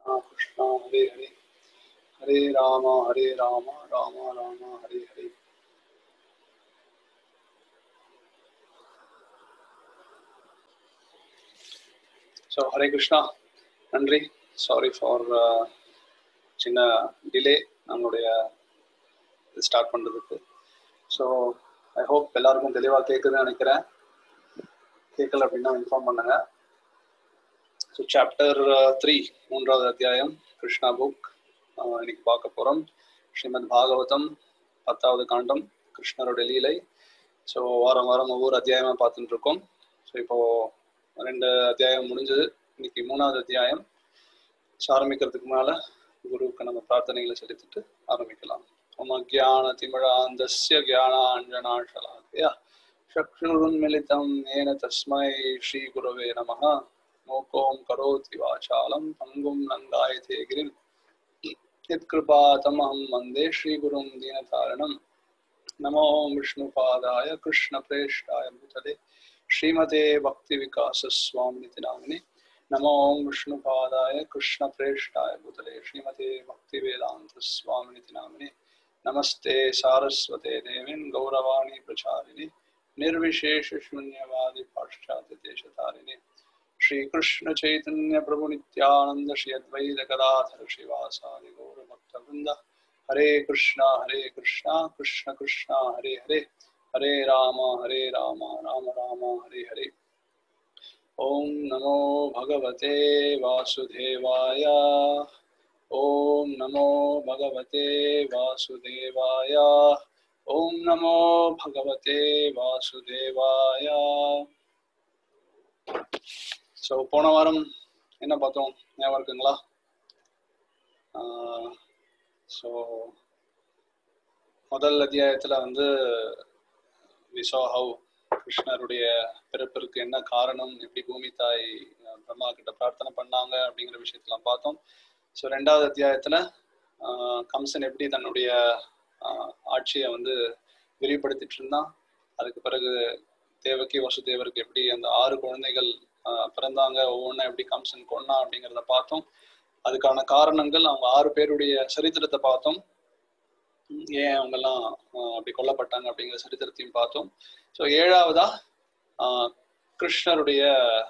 Krishna Krishna Hare Hare Hare Rama Hare Rama Rama Rama Hare Hare so Hare Krishna நன்றி sorry for சின்ன delay நம்மளுடைய ஸ்டார்ட் பண்ணுறதுக்கு ஸோ ஐ ஹோப் எல்லாருக்கும் தெளிவாக கேட்குதுன்னு நினைக்கிறேன் கேட்கல அப்படின்னா இன்ஃபார்ம் பண்ணுங்க ஸோ சாப்டர் த்ரீ மூன்றாவது அத்தியாயம் கிருஷ்ணா புக் இன்னைக்கு பார்க்க போகிறோம் ஸ்ரீமத் பாகவதம் பத்தாவது காண்டம் கிருஷ்ணருடைய லீலை ஸோ வாரம் வாரம் ஒவ்வொரு அத்தியாயமாக பார்த்துட்டு இருக்கோம் ஸோ இப்போ ரெண்டு அத்தியாயம் முடிஞ்சது இன்னைக்கு மூணாவது அத்தியாயம் ஸோ ஆரம்பிக்கிறதுக்கு மேல குருவுக்கு நம்ம பிரார்த்தனைகளை செலுத்திட்டு ஆரம்பிக்கலாம் மம ஜான திமிழாந்தஸ்ய ஜானாஞ்சனாஷலாக்கயா சக்ஷுருன்மிலிதம் ஏன தஸ்மை ஸ்ரீ குருவே நமः மோகோம் கரோதி வாசாலம் பங்கும் நங்காயதே கிரிம் यत्कृपातमहं वन्दे श्रीगुरुं दीनतारणं नमो विष्णुपादाय कृष्णप्रेष्ठाय भूतले श्रीमते भक्तिविकासस्वामिनिति नामिने नमो विष्णुपादाय कृष्णप्रेष्ठाय भूतले श्रीमते भक्तिवेदान्तस्वामिनिति नामिने नमस्ते सारस्वते देवीन् गौरवाणी प्रचारिणे निर्विशेषशून्यवादि पाश्चात्यदेशतारिणे श्रीकृष्ण चैतन्य प्रभु नित्यानंद श्री अद्वैत गदाधर श्रीवासादि गौर भक्तवृंद हरे कृष्णा हरे कृष्णा कृष्ण कृष्णा हरे हरे हरे राम हरे राम राम राम हरे हरे ओम नमो भगवते वासुदेवाय ओम नमो भगवते वासुदेवाय ओम नमो भगवते वासुदेवाय ஸோ போன வாரம் என்ன பார்த்தோம் ஞாபகம் இருக்குங்களா ஸோ முதல் அத்தியாயத்தில் வந்து விசோ ஹவு கிருஷ்ணருடைய பிறப்பிற்கு என்ன காரணம் எப்படி பூமி தாய் பிரம்மா கிட்ட பிரார்த்தனை பண்ணாங்க அப்படிங்கிற விஷயத்தெல்லாம் பார்த்தோம் ஸோ ரெண்டாவது அத்தியாயத்தில் கம்சன் எப்படி தன்னுடைய ஆட்சியை வந்து விரிவுபடுத்திட்டு இருந்தான் அதுக்கு பிறகு தேவகி வசுதேவருக்கு எப்படி அந்த ஆறு குழந்தைகள் பிறந்தாங்க ஒவ்வொன்றும் எப்படி கம்சன் கொன்னா அப்படிங்கிறத பார்த்தோம் அதுக்கான காரணங்கள் அவங்க ஆறு பேருடைய சரித்திரத்தை பார்த்தோம் ஏன் அவங்கெல்லாம் அப்படி கொல்லப்பட்டாங்க அப்படிங்கிற சரித்திரத்தையும் பார்த்தோம் ஸோ ஏழாவதா கிருஷ்ணருடைய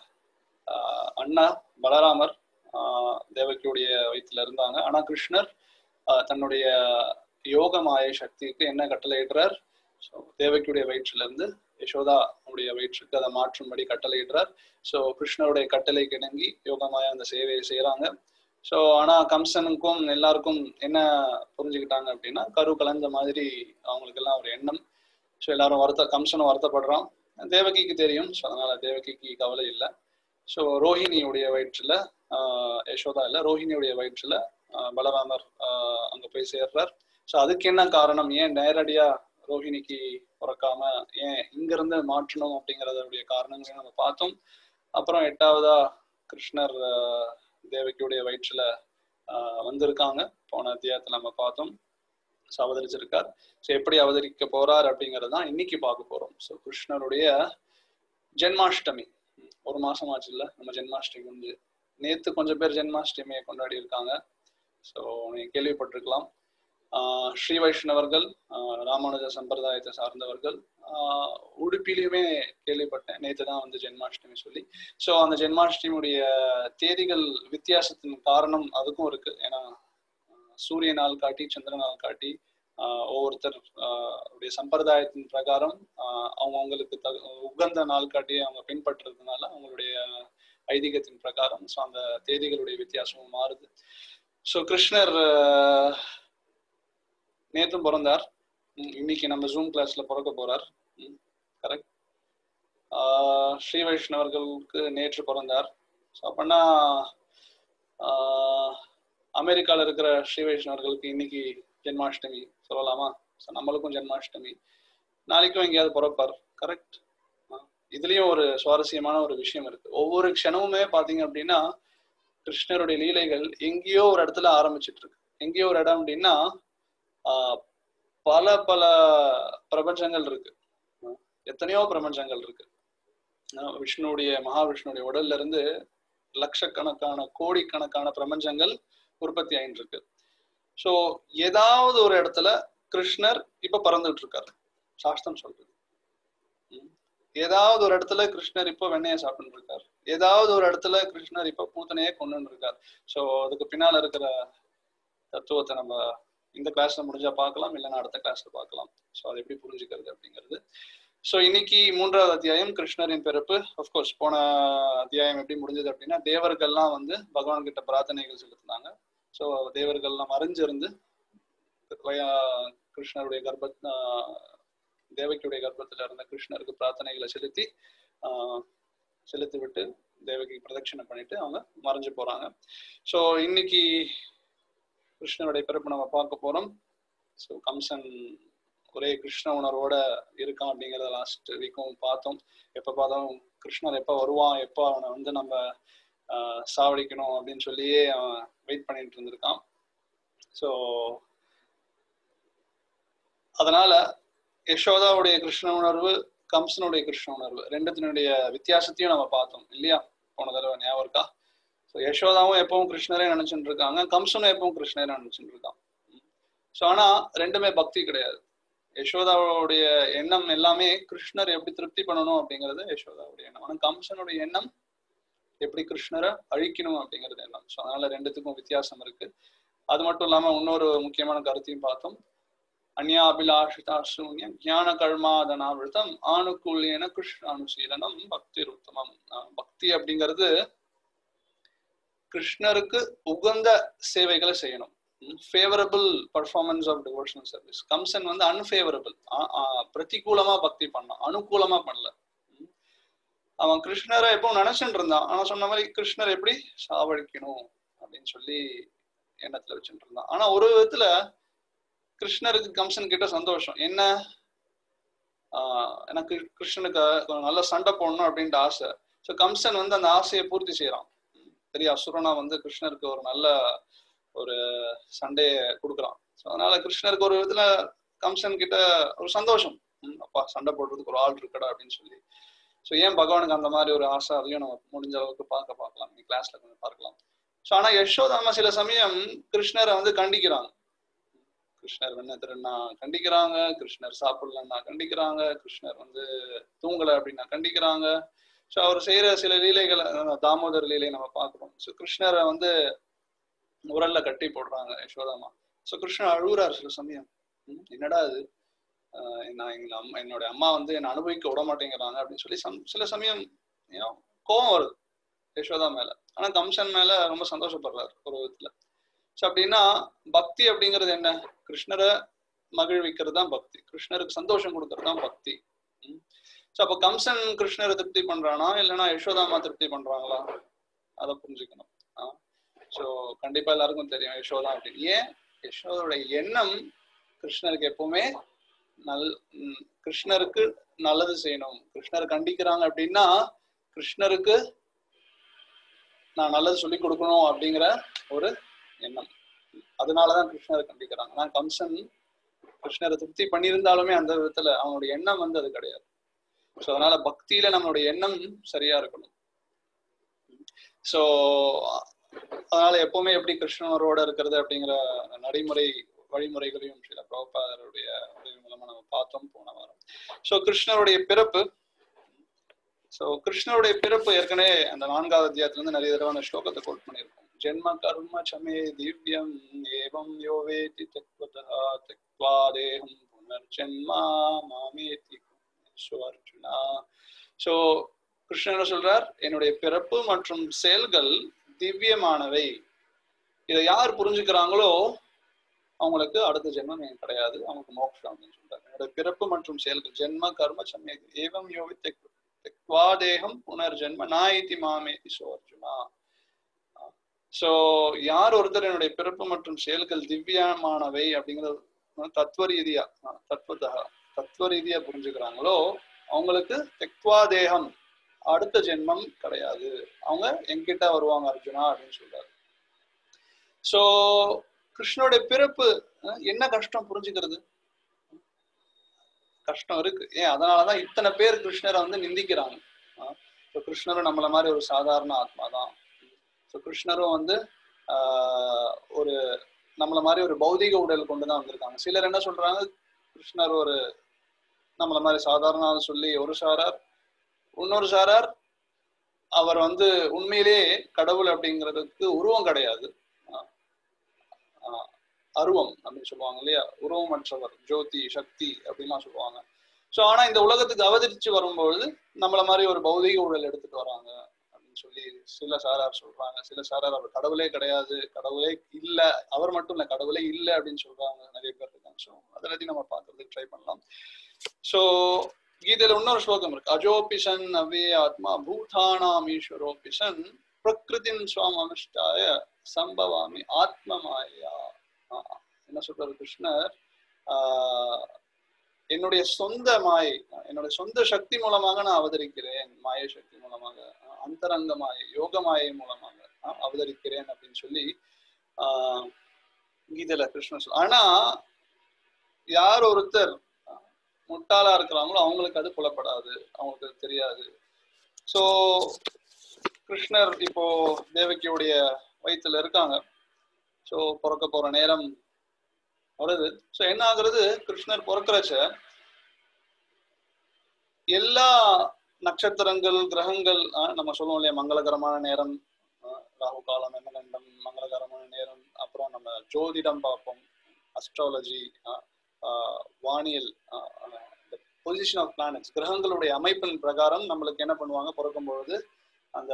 அண்ணா பலராமர் தேவகியுடைய வயிற்றுல இருந்தாங்க ஆனா கிருஷ்ணர் தன்னுடைய யோக மாய சக்திக்கு என்ன கட்டளையிடுறார் ஸோ தேவகியுடைய வயிற்றுல இருந்து யசோதா உடைய வயிற்றுக்கு அதை மாற்றும்படி கட்டளையிடுறார் ஸோ கிருஷ்ணருடைய கட்டளைக்கு இணங்கி யோகமாய அந்த சேவையை செய்யறாங்க ஸோ ஆனா கம்சனுக்கும் எல்லாருக்கும் என்ன புரிஞ்சுக்கிட்டாங்க அப்படின்னா கரு கலந்த மாதிரி அவங்களுக்கு எல்லாம் ஒரு எண்ணம் ஸோ எல்லாரும் வருத்த கம்சனும் வருத்தப்படுறான் தேவகிக்கு தெரியும் ஸோ அதனால தேவகிக்கு கவலை இல்லை ஸோ ரோஹிணியுடைய வயிற்றுல யசோதா இல்லை ரோஹிணியுடைய வயிற்றுல பலராமர் அங்க போய் சேர்றார் ஸோ அதுக்கு என்ன காரணம் ஏன் நேரடியா ரோஹிணிக்கு பிறக்காம ஏன் இங்க இருந்து மாற்றணும் அப்படிங்கறதுடைய காரணங்களை நம்ம பார்த்தோம் அப்புறம் எட்டாவதா கிருஷ்ணர் தேவகியுடைய வயிற்றுல வந்திருக்காங்க போன அத்தியாயத்துல நம்ம பார்த்தோம் ஸோ அவதரிச்சிருக்கார் ஸோ எப்படி அவதரிக்க போறார் அப்படிங்கிறது தான் இன்னைக்கு பார்க்க போறோம் ஸோ கிருஷ்ணருடைய ஜென்மாஷ்டமி ஒரு மாசம் ஆச்சு இல்ல நம்ம ஜென்மாஷ்டமி முடிஞ்சு நேத்து கொஞ்சம் பேர் ஜென்மாஷ்டமியை கொண்டாடி இருக்காங்க ஸோ நீங்க கேள்விப்பட்டிருக்கலாம் ஸ்ரீ வைஷ்ணவர்கள் ராமானுஜ சம்பிரதாயத்தை சார்ந்தவர்கள் உடுப்பிலையுமே கேள்விப்பட்டேன் நேற்று தான் வந்து ஜென்மாஷ்டமி சொல்லி ஸோ அந்த ஜென்மாஷ்டமியுடைய தேதிகள் வித்தியாசத்தின் காரணம் அதுக்கும் இருக்கு ஏன்னா சூரிய நாள் காட்டி சந்திர நாள் காட்டி ஒவ்வொருத்தர் உடைய சம்பிரதாயத்தின் பிரகாரம் அவங்க அவங்களுக்கு த உகந்த நாள் காட்டி அவங்க பின்பற்றுறதுனால அவங்களுடைய ஐதீகத்தின் பிரகாரம் ஸோ அந்த தேதிகளுடைய வித்தியாசமும் மாறுது ஸோ கிருஷ்ணர் நேத்தும் பிறந்தார் இன்னைக்கு நம்ம ஜூம் கிளாஸ்ல பிறக்க போறார் கரெக்ட் ஸ்ரீ வைஷ்ணவர்களுக்கு நேற்று பிறந்தார் ஸோ அப்படின்னா அமெரிக்கால இருக்கிற ஸ்ரீ வைஷ்ணவர்களுக்கு இன்னைக்கு ஜென்மாஷ்டமி சொல்லலாமா ஸோ நம்மளுக்கும் ஜென்மாஷ்டமி நாளைக்கும் எங்கேயாவது பிறப்பார் கரெக்ட் இதுலயும் ஒரு சுவாரஸ்யமான ஒரு விஷயம் இருக்கு ஒவ்வொரு க்ஷணமுமே பாத்தீங்க அப்படின்னா கிருஷ்ணருடைய லீலைகள் எங்கேயோ ஒரு இடத்துல ஆரம்பிச்சிட்டு இருக்கு எங்கேயோ ஒரு இடம் அப்படின்னா ஆஹ் பல பல பிரபஞ்சங்கள் இருக்கு எத்தனையோ பிரபஞ்சங்கள் இருக்கு விஷ்ணுடைய மகாவிஷ்ணுடைய உடல்ல இருந்து லட்சக்கணக்கான கோடிக்கணக்கான பிரபஞ்சங்கள் உற்பத்தி ஆயிட்டு இருக்கு ஸோ ஏதாவது ஒரு இடத்துல கிருஷ்ணர் இப்ப பறந்துட்டு இருக்காரு சாஸ்திரம் சொல்றது ம். ஏதாவது ஒரு இடத்துல கிருஷ்ணர் இப்போ வெண்ணையை சாப்பிட்டு இருக்காரு ஏதாவது ஒரு இடத்துல கிருஷ்ணர் இப்போ பூத்தனையே கொண்டு இருக்காரு ஸோ அதுக்கு பின்னால இருக்கிற தத்துவத்தை நம்ம இந்த கிளாஸ்ல முடிஞ்சா பார்க்கலாம் இல்லைன்னா அடுத்த கிளாஸ்ல பார்க்கலாம் ஸோ அதை எப்படி புரிஞ்சுக்கிறது அப்படிங்கிறது ஸோ இன்னைக்கு மூன்றாவது அத்தியாயம் கிருஷ்ணரின் பிறப்பு அஃப்கோர்ஸ் போன அத்தியாயம் எப்படி முடிஞ்சது அப்படின்னா தேவர்கள்லாம் வந்து பகவான் கிட்ட பிரார்த்தனைகள் செலுத்தினாங்க ஸோ தேவர்கள்லாம் மறைஞ்சிருந்து வயா- கிருஷ்ணருடைய கர்ப்ப ஆஹ் தேவகியுடைய கர்ப்பத்துல இருந்த கிருஷ்ணருக்கு பிரார்த்தனைகளை செலுத்தி ஆஹ் செலுத்தி விட்டு தேவகி பிரதட்சணை பண்ணிட்டு அவங்க மறைஞ்சு போறாங்க ஸோ இன்னைக்கு கிருஷ்ணருடைய பிறப்பு நம்ம பார்க்க போறோம் ஸோ கம்சன் ஒரே கிருஷ்ண உணர்வோட இருக்கான் அப்படிங்கிறத லாஸ்ட் வீக்கும் பார்த்தோம் எப்போ பார்த்தாலும் கிருஷ்ணர் எப்போ வருவான் எப்போ அவனை வந்து நம்ம ஆஹ், சாவடிக்கணும் அப்படின்னு சொல்லியே அவன் வெயிட் பண்ணிட்டு இருந்திருக்கான் ஸோ அதனால யசோதாவுடைய கிருஷ்ண உணர்வு கம்சனுடைய கிருஷ்ண உணர்வு ரெண்டுத்தினுடைய வித்தியாசத்தையும் நம்ம பார்த்தோம் இல்லையா போன தடவை ஞாபகம் இருக்கா ஸோ யசோதாவும் எப்பவும் கிருஷ்ணரே நினைச்சுட்டு இருக்காங்க கம்சனும் எப்பவும் கிருஷ்ணரே நினைச்சுட்டு இருக்கான் ஸோ ஆனா ரெண்டுமே பக்தி கிடையாது யசோதாவுடைய எண்ணம் எல்லாமே கிருஷ்ணர் எப்படி திருப்தி பண்ணணும் அப்படிங்கிறது யசோதாவுடைய எண்ணம் ஆனா கம்சனுடைய எண்ணம் எப்படி கிருஷ்ணரை அழிக்கணும் அப்படிங்கிறது எண்ணம் ஸோ அதனால ரெண்டுத்துக்கும் வித்தியாசம் இருக்கு அது மட்டும் இல்லாம இன்னொரு முக்கியமான கருத்தையும் பார்த்தோம் அந்யாபிலாஷிதா சூன்யம் ஞான கர்மாதனாவிருத்தம் ஆணுக்குள்ளியன கிருஷ்ணானுசீலனம் பக்தி உத்தமம் ஆஹ் பக்தி அப்படிங்கிறது கிருஷ்ணருக்கு உகந்த சேவைகளை செய்யணும் favourable performance of devotional service Kamsan வந்து அன்ஃபேவரபிள் பிரதிகூலமா பக்தி பண்ணான் அனுகூலமா பண்ணல ம். அவன் கிருஷ்ணரை எப்போ நினைச்சுட்டு இருந்தான் ஆனா சொன்ன மாதிரி கிருஷ்ணர் எப்படி சாவடிக்கணும் அப்படின்னு சொல்லி எண்ணத்துல வச்சுட்டு இருந்தான் ஆனா ஒரு விதத்துல கிருஷ்ணருக்கு கம்சன் கிட்ட சந்தோஷம் என்ன ஆஹ் எனக்கு கிருஷ்ணனுக்கு கொஞ்சம் நல்ல சண்டை போடணும் அப்படின்ட்டு ஆசை ஸோ கம்சன் வந்து அந்த ஆசையை பூர்த்தி செய்யறான் பெரிய அசுரனா வந்து கிருஷ்ணருக்கு ஒரு நல்ல ஒரு சண்டையை கொடுக்குறான் ஸோ அதனால கிருஷ்ணருக்கு ஒரு விதத்துல கம்சன் கிட்ட ஒரு சந்தோஷம் ம், அப்பா சண்டை போடுறதுக்கு ஒரு ஆள் இருக்கடா அப்படின்னு சொல்லி ஸோ ஏன் பகவானுக்கு அந்த மாதிரி ஒரு ஆசை அதையும் நம்ம முடிஞ்ச அளவுக்கு பார்க்க பார்க்கலாம் நீ கிளாஸ்ல கொஞ்சம் பார்க்கலாம் ஸோ ஆனா யசோதாமா சில சமயம் கிருஷ்ணரை வந்து கண்டிக்கிறாங்க கிருஷ்ணர் என்ன திருநா கண்டிக்கிறாங்க கிருஷ்ணர் சாப்பிடலன்னா கண்டிக்கிறாங்க கிருஷ்ணர் வந்து தூங்கலை அப்படின்னா கண்டிக்கிறாங்க ஸோ அவர் செய்யற சில லீலைகளை அஹ் தாமோதர் லீலை நம்ம பார்க்கிறோம் ஸோ கிருஷ்ணரை வந்து உரல்ல கட்டி போடுறாங்க யசோதாமா ஸோ கிருஷ்ணர் அழுகுறாரு சில சமயம் ம், என்னடா இது ஆஹ் நான் எங்க அம்மா என்னோட அம்மா வந்து என்னை அனுபவிக்க விட மாட்டேங்கிறாங்க அப்படின்னு சொல்லி சம் சில சமயம் you know, கோவம் வருது யசோதா மேல ஆனா கம்சன் மேல ரொம்ப சந்தோஷப்படுறாரு ஒரு விதத்துல ஸோ அப்படின்னா பக்தி அப்படிங்கிறது என்ன கிருஷ்ணரை மகிழ்விக்கிறது தான் பக்தி கிருஷ்ணருக்கு சந்தோஷம் கொடுக்கறது தான் பக்தி ஸோ அப்போ கம்சன் கிருஷ்ணரை திருப்தி பண்றானா இல்லைன்னா யசோதாமா திருப்தி பண்றாங்களா அதை புரிஞ்சுக்கணும் ஸோ கண்டிப்பா எல்லாருக்கும் தெரியும் யசோதா அப்படின்னு ஏன் யசோதோட எண்ணம் கிருஷ்ணருக்கு எப்பவுமே நல் ம், கிருஷ்ணருக்கு நல்லது செய்யணும் கிருஷ்ணர் கண்டிக்கிறாங்க அப்படின்னா கிருஷ்ணருக்கு நான் நல்லது சொல்லி கொடுக்கணும் அப்படிங்கிற ஒரு எண்ணம் அதனாலதான் கிருஷ்ணரை கண்டிக்கிறாங்க ஆனா கம்சன் கிருஷ்ணரை திருப்தி பண்ணியிருந்தாலுமே அந்த விதத்துல அவனுடைய எண்ணம் வந்து அது கிடையாது ஸோ அதனால பக்தியில நம்மளுடைய எண்ணம் சரியா இருக்கணும் ஸோ அதனால எப்பவுமே எப்படி கிருஷ்ணனரோட இருக்கிறது அப்படிங்கிற நடைமுறை வழிமுறைகளையும் சில பிரபுபாதருடைய உதவி மூலமா நம்ம பார்த்தோம் போன வாரம் ஸோ கிருஷ்ணருடைய பிறப்பு ஸோ கிருஷ்ணருடைய பிறப்பு ஏற்கனவே அந்த நான்காவது அத்தியாயத்துல இருந்து நிறைய தடவை அந்த ஸ்லோகத்தை கோட் பண்ணியிருக்கோம் ஜென்ம கர்ம சமே திவ்யம் ஏவம் யோவேதி தத்வதா தக்வா தேகம் புனர்ஜென்மா மாமேதி அர்ஜுனா ஸோ கிருஷ்ணன் என்ன சொல்றார் என்னுடைய பிறப்பு மற்றும் செயல்கள் திவ்யமானவை இதை யார் புரிஞ்சுக்கிறாங்களோ அவங்களுக்கு அடுத்த ஜென்மம் எனக்கு கிடையாது அவங்களுக்கு மோட்சம் அப்படின்னு சொல்றாரு என்னோட பிறப்பு மற்றும் செயல்கள் ஜென்ம கர்ம சமய ஏவம் யோவி தெக்வா தேகம் புனர்ஜென்ம நாயிதி மாமேதி சோ அர்ஜுனா சோ யார் ஒருத்தர் என்னுடைய பிறப்பு மற்றும் செயல்கள் திவ்யமானவை அப்படிங்கிறது தத்துவ ரீதியா தத்துவத்தா தத்துவ ரீதியா புரிஞ்சுக்கிறாங்களோ அவங்களுக்கு தெக்வா தேகம் அடுத்த ஜென்மம் கிடையாது அவங்க என்கிட்ட வருவாங்க அர்ஜுனா அப்படின்னு சொல்றாரு சோ கிருஷ்ணனுடைய பிறப்பு அஹ், என்ன கஷ்டம் புரிஞ்சுக்கிறது கஷ்டம் இருக்கு ஏன் அதனாலதான் இத்தனை பேர் கிருஷ்ணரை வந்து நிந்திக்கிறாங்க அஹ், இப்ப கிருஷ்ணரும் நம்மள மாதிரி ஒரு சாதாரண ஆத்மா தான் ஸோ கிருஷ்ணரும் வந்து ஆஹ், ஒரு நம்மள மாதிரி ஒரு பௌதிக உடல் கொண்டு தான் வந்திருக்காங்க சிலர் என்ன சொல்றாங்க கிருஷ்ணர் ஒரு நம்மள மாதிரி சாதாரண ஆள் சொல்லி ஒரு சாரார் இன்னொரு சாரார் அவர் வந்து உண்மையிலேயே கடவுள் அப்படிங்கிறதுக்கு உருவம் கிடையாது ஆஹ் ஆஹ் அருவம் அப்படின்னு சொல்லுவாங்க இல்லையா உருவமற்றவர் ஜோதி சக்தி அப்படின்லாம் சொல்லுவாங்க ஸோ ஆனா இந்த உலகத்துக்கு அவதரிச்சு வரும்பொழுது நம்மள மாதிரி ஒரு பௌதிக உடல் எடுத்துட்டு வராங்க அப்படின்னு சொல்லி சில சாரார் சொல்றாங்க சில சாரார் அவர் கடவுளே கிடையாது கடவுளே இல்ல அவர் மட்டும் இல்ல கடவுளே இல்ல அப்படின்னு சொல்றாங்க நிறைய பேர் இருக்காங்க ஸோ அதை எல்லாத்தையும் நம்ம பார்க்கறதுக்கு ட்ரை பண்ணலாம் ஸோ கீதையில இன்னொரு ஸ்லோகம் இருக்கு அஜோபிஷன் அவ்வே ஆத்மா பூதானாம் ஈஸ்வரோபிஷன் பிரகிருதின் சுவாம் அனுஷ்டாய சம்பவாமி ஆத்ம மாயா ஆஹ் என்ன சொல்றாரு கிருஷ்ணர் ஆஹ் என்னுடைய சொந்த மாயை என்னுடைய சொந்த சக்தி மூலமாக நான் அவதரிக்கிறேன் மாய சக்தி மூலமாக ஆஹ் அந்தரங்க மாயை யோக மாயை மூலமாக ஆஹ் அவதரிக்கிறேன் அப்படின்னு சொல்லி ஆஹ் கீதையில கிருஷ்ணன் சொல் ஆனா யார் ஒருத்தர் முட்டாளா இருக்கிறாங்களோ அவங்களுக்கு அது புலப்படாது அவங்களுக்கு அது தெரியாது சோ கிருஷ்ணர் இப்போ தேவகியுடைய வயித்துல இருக்காங்க சோ பிறக்க போற நேரம் வருது சோ என்ன ஆகுறது கிருஷ்ணர் பிறக்கிறச்ச எல்லா நட்சத்திரங்கள் கிரகங்கள் ஆஹ் நம்ம சொல்லுவோம் இல்லையா மங்களகரமான நேரம் ஆஹ் ராகு காலம் எமகண்டம் மங்களகரமான நேரம் அப்புறம் நம்ம ஜோதிடம் பார்ப்போம் அஸ்ட்ராலஜி வானியல் பொசிஷன் ஆஃப் பிளானட்ஸ் கிரகங்களுடைய அமைப்பின் பிரகாரம் நம்மளுக்கு என்ன பண்ணுவாங்க பிறக்கும் பொழுது அந்த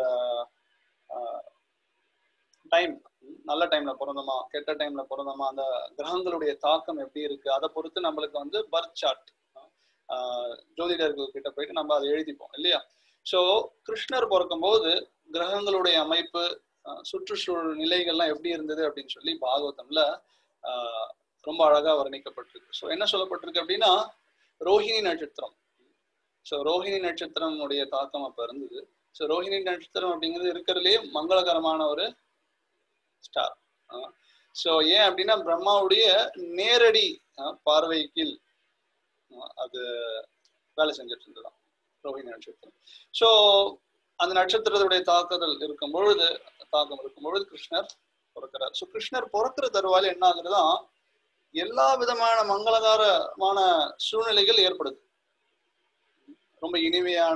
டைம் நல்ல டைம்ல பிறந்தோமா கெட்ட டைம்ல பிறந்தோமா அந்த கிரகங்களுடைய தாக்கம் எப்படி இருக்கு அதை பொறுத்து நம்மளுக்கு வந்து பர்த் சார்ட் ஜோதிடர்கள் கிட்ட போயிட்டு நம்ம அதை எழுதிப்போம் இல்லையா ஸோ கிருஷ்ணர் பிறக்கும் போது கிரகங்களுடைய அமைப்பு ஆஹ் சுற்றுச்சூழல் நிலைகள்லாம் எப்படி இருந்தது அப்படின்னு சொல்லி பாகவதம்ல ஆஹ் ரொம்ப அழகா வர்ணிக்கப்பட்டிருக்கு ஸோ என்ன சொல்லப்பட்டிருக்கு அப்படின்னா ரோஹிணி நட்சத்திரம் ஸோ ரோஹிணி நட்சத்திரமுடைய தாக்கம் அப்ப இருந்தது ஸோ ரோஹிணி நட்சத்திரம் அப்படிங்கிறது இருக்கிறதுலே மங்களகரமான ஒரு ஸ்டார் ஸோ ஏன் அப்படின்னா பிரம்மாவுடைய நேரடி ஆஹ் பார்வை கீழ் ஆஹ் அது வேலை செஞ்சுட்டு இருந்ததுதான் ரோஹிணி நட்சத்திரம் ஸோ அந்த நட்சத்திரத்துடைய தாக்குதல் இருக்கும் பொழுது தாக்கம் இருக்கும் பொழுது கிருஷ்ணர் பிறக்கிறார் ஸோ கிருஷ்ணர் பிறக்கிற தருவாயில் என்ன ஆகுறதுதான் எல்லா விதமான மங்களகரமான சூழ்நிலைகள் ஏற்படுது ரொம்ப இனிமையான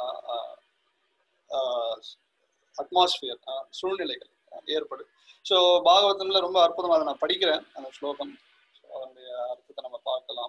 அட்மாஸ்பியர் சூழ்நிலைகள் ஏற்படுது ஸோ பாகவதம்ல ரொம்ப அற்புதமாக அதை நான் படிக்கிறேன் அந்த ஸ்லோகம் So, அதனுடைய அர்த்தத்தை நம்ம பார்க்கலாம்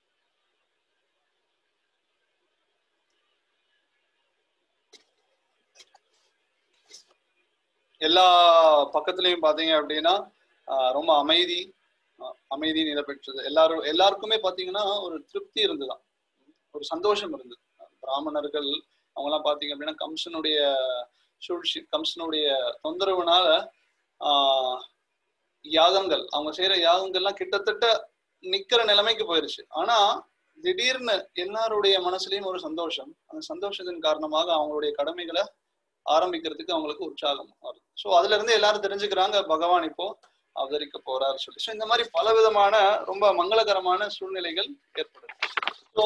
எல்லா பக்கத்துலயும் பாத்தீங்க அப்படின்னா ஆஹ் ரொம்ப அமைதி ஆஹ் அமைதி நிலை பெற்றது எல்லாரும் எல்லாருக்குமே பாத்தீங்கன்னா ஒரு திருப்தி இருந்துதான் ஒரு சந்தோஷம் இருந்தது பிராமணர்கள் அவங்கெல்லாம் பாத்தீங்க அப்படின்னா கம்சனுடைய சூழ்ச்சி கம்சனுடைய தொந்தரவுனால ஆஹ் யாகங்கள் அவங்க செய்யற யாகங்கள்லாம் கிட்டத்தட்ட நிக்கிற நிலைமைக்கு போயிருச்சு ஆனா திடீர்னு எல்லாருடைய மனசுலயும் ஒரு சந்தோஷம் அந்த சந்தோஷத்தின் காரணமாக அவங்களுடைய கடமைகளை ஆரம்பிக்கிறதுக்கு அவங்களுக்கு உற்சாகம் வருது ஸோ அதுல இருந்து எல்லாரும் தெரிஞ்சுக்கிறாங்க பகவான் இப்போ அவதரிக்க போறாரு சொல்லி ஸோ இந்த மாதிரி பல விதமான ரொம்ப மங்களகரமான சூழ்நிலைகள் ஏற்படுது ஸோ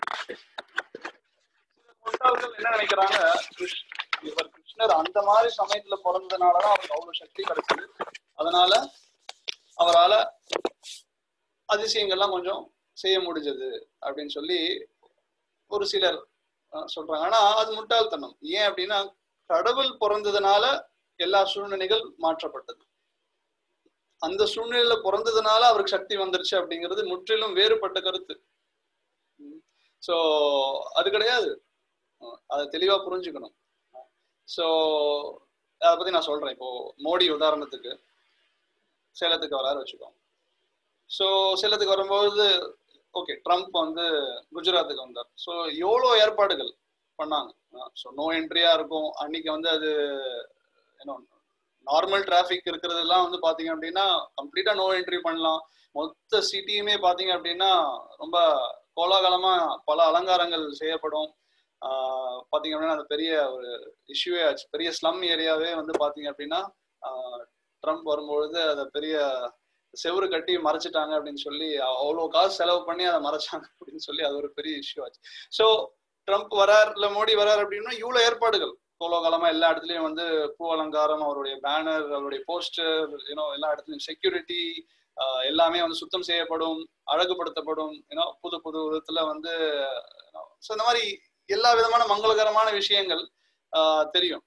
முட்டாள்கள் என்ன நினைக்கிறாங்க கிருஷ் இவர் கிருஷ்ணர் அந்த மாதிரி சமயத்துல பிறந்ததுனாலதான் அவருக்கு அவ்வளவு சக்தி கிடைச்சது அதனால அவரால அதிசயங்கள்லாம் கொஞ்சம் செய்ய முடிஞ்சது அப்படின்னு சொல்லி ஒரு சிலர் அஹ், சொல்றாங்க ஆனா அது முட்டாள்தனம் ஏன் அப்படின்னா கடவுள் பிறந்ததுனால எல்லா சூழ்நிலைகள் மாற்றப்பட்டது அந்த சூழ்நிலையில பிறந்ததுனால அவருக்கு சக்தி வந்துருச்சு அப்படிங்கிறது முற்றிலும் வேறுபட்ட கருத்து சோ அது கிடையாது அஹ் அதை தெளிவா புரிஞ்சுக்கணும் சோ அதை பத்தி நான் சொல்றேன் இப்போ மோடி உதாரணத்துக்கு சேலத்துக்கு வராரு வச்சுக்கோங்க ஸோ சேலத்துக்கு வரும்போது ஓகே ட்ரம்ப் வந்து குஜராத்துக்கு வந்தார் ஸோ எவ்வளோ ஏற்பாடுகள் பண்ணாங்க ஸோ நோ என்ட்ரியா இருக்கும் அன்னைக்கு வந்து அது என்ன நார்மல் டிராஃபிக் இருக்கிறதெல்லாம் வந்து பாத்தீங்க அப்படின்னா கம்ப்ளீட்டா நோ என்ட்ரி பண்ணலாம் மொத்த சிட்டியுமே பாத்தீங்க அப்படின்னா ரொம்ப கோலாகலமா பல அலங்காரங்கள் செய்யப்படும் ஆஹ் பாத்தீங்க அப்படின்னா அது பெரிய ஒரு இஷ்யூவே ஆச்சு பெரிய ஸ்லம் ஏரியாவே வந்து பாத்தீங்க அப்படின்னா ஆஹ் ட்ரம்ப் வரும்பொழுது அதை பெரிய செவுரு கட்டி மறைச்சிட்டாங்க அப்படின்னு சொல்லி அவ்வளோ காசு செலவு பண்ணி அதை மறைச்சாங்க அப்படின்னு சொல்லி அது ஒரு பெரிய இஷ்யூ ஆச்சு ஸோ ட்ரம்ப் வரார் இல்ல மோடி வரார் அப்படின்னா இவ்வளவு ஏற்பாடுகள் கோலோகாலமா எல்லா இடத்துலயும் வந்து பூ அலங்காரம் அவருடைய பேனர் அவருடைய போஸ்டர் யூனோ எல்லா இடத்துலயும் செக்யூரிட்டி எல்லாமே வந்து சுத்தம் செய்யப்படும் அழகுபடுத்தப்படும் யூனோ புது புது விதத்துல வந்து ஸோ இந்த மாதிரி எல்லா விதமான மங்களகரமான விஷயங்கள் ஆஹ் தெரியும்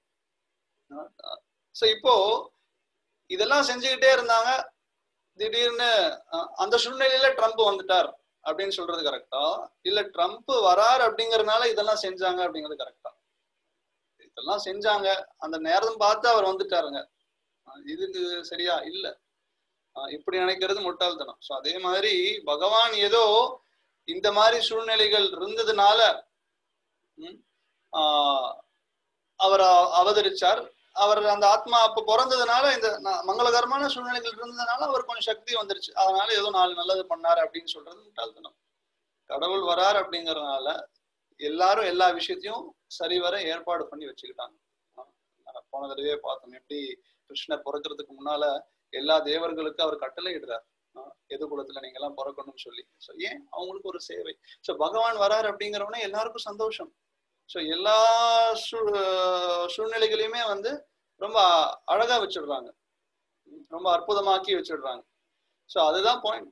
ஸோ இப்போ இதெல்லாம் செஞ்சுக்கிட்டே இருந்தாங்க திடீர்னு அஹ், அந்த சூழ்நிலையில ட்ரம்ப் வந்துட்டார் அப்படின்னு சொல்றது கரெக்டா இல்ல ட்ரம்ப் வரார் அப்படிங்கறதுனால இதெல்லாம் செஞ்சாங்க அப்படிங்கிறது கரெக்டா இதெல்லாம் செஞ்சாங்க அந்த நேரம் பார்த்து அவர் வந்துட்டாருங்க அஹ், இதுக்கு சரியா இல்ல அஹ், இப்படி நினைக்கிறது முட்டாள்தனம் ஸோ அதே மாதிரி பகவான் ஏதோ இந்த மாதிரி சூழ்நிலைகள் இருந்ததுனால ம், ஆஹ், அவர் அ- அவதரிச்சார் அவர் அந்த ஆத்மா அப்ப பிறந்ததுனால இந்த ந- மங்களகரமான சூழ்நிலைகள் இருந்ததுனால அவர் கொஞ்சம் சக்தி வந்துருச்சு அதனால ஏதோ நாலு நல்லது பண்ணாரு அப்படின்னு சொல்றது முட்டாள்தனம் கடவுள் வரார் அப்படிங்கறதுனால எல்லாரும் எல்லா விஷயத்தையும் சரிவர ஏற்பாடு பண்ணி வச்சுக்கிட்டாங்க ஆஹ் போன தடவையே பார்த்தோம் எப்படி கிருஷ்ணர் பிறக்கிறதுக்கு முன்னால எல்லா தேவர்களுக்கும் அவர் கட்டளை இடுறார் எது குலத்துல நீங்க எல்லாம் பிறக்கணும்னு சொல்லி ஸோ ஏன் அவங்களுக்கு ஒரு சேவை ஸோ பகவான் வரார் அப்படிங்கிறவனே எல்லாருக்கும் சந்தோஷம் ஸோ எல்லா சூ- சூழ்நிலைகளையுமே வந்து ரொம்ப அழகா வச்சிடுறாங்க ரொம்ப அற்புதமாக்கி வச்சிடுறாங்க ஸோ அதுதான் பாயிண்ட்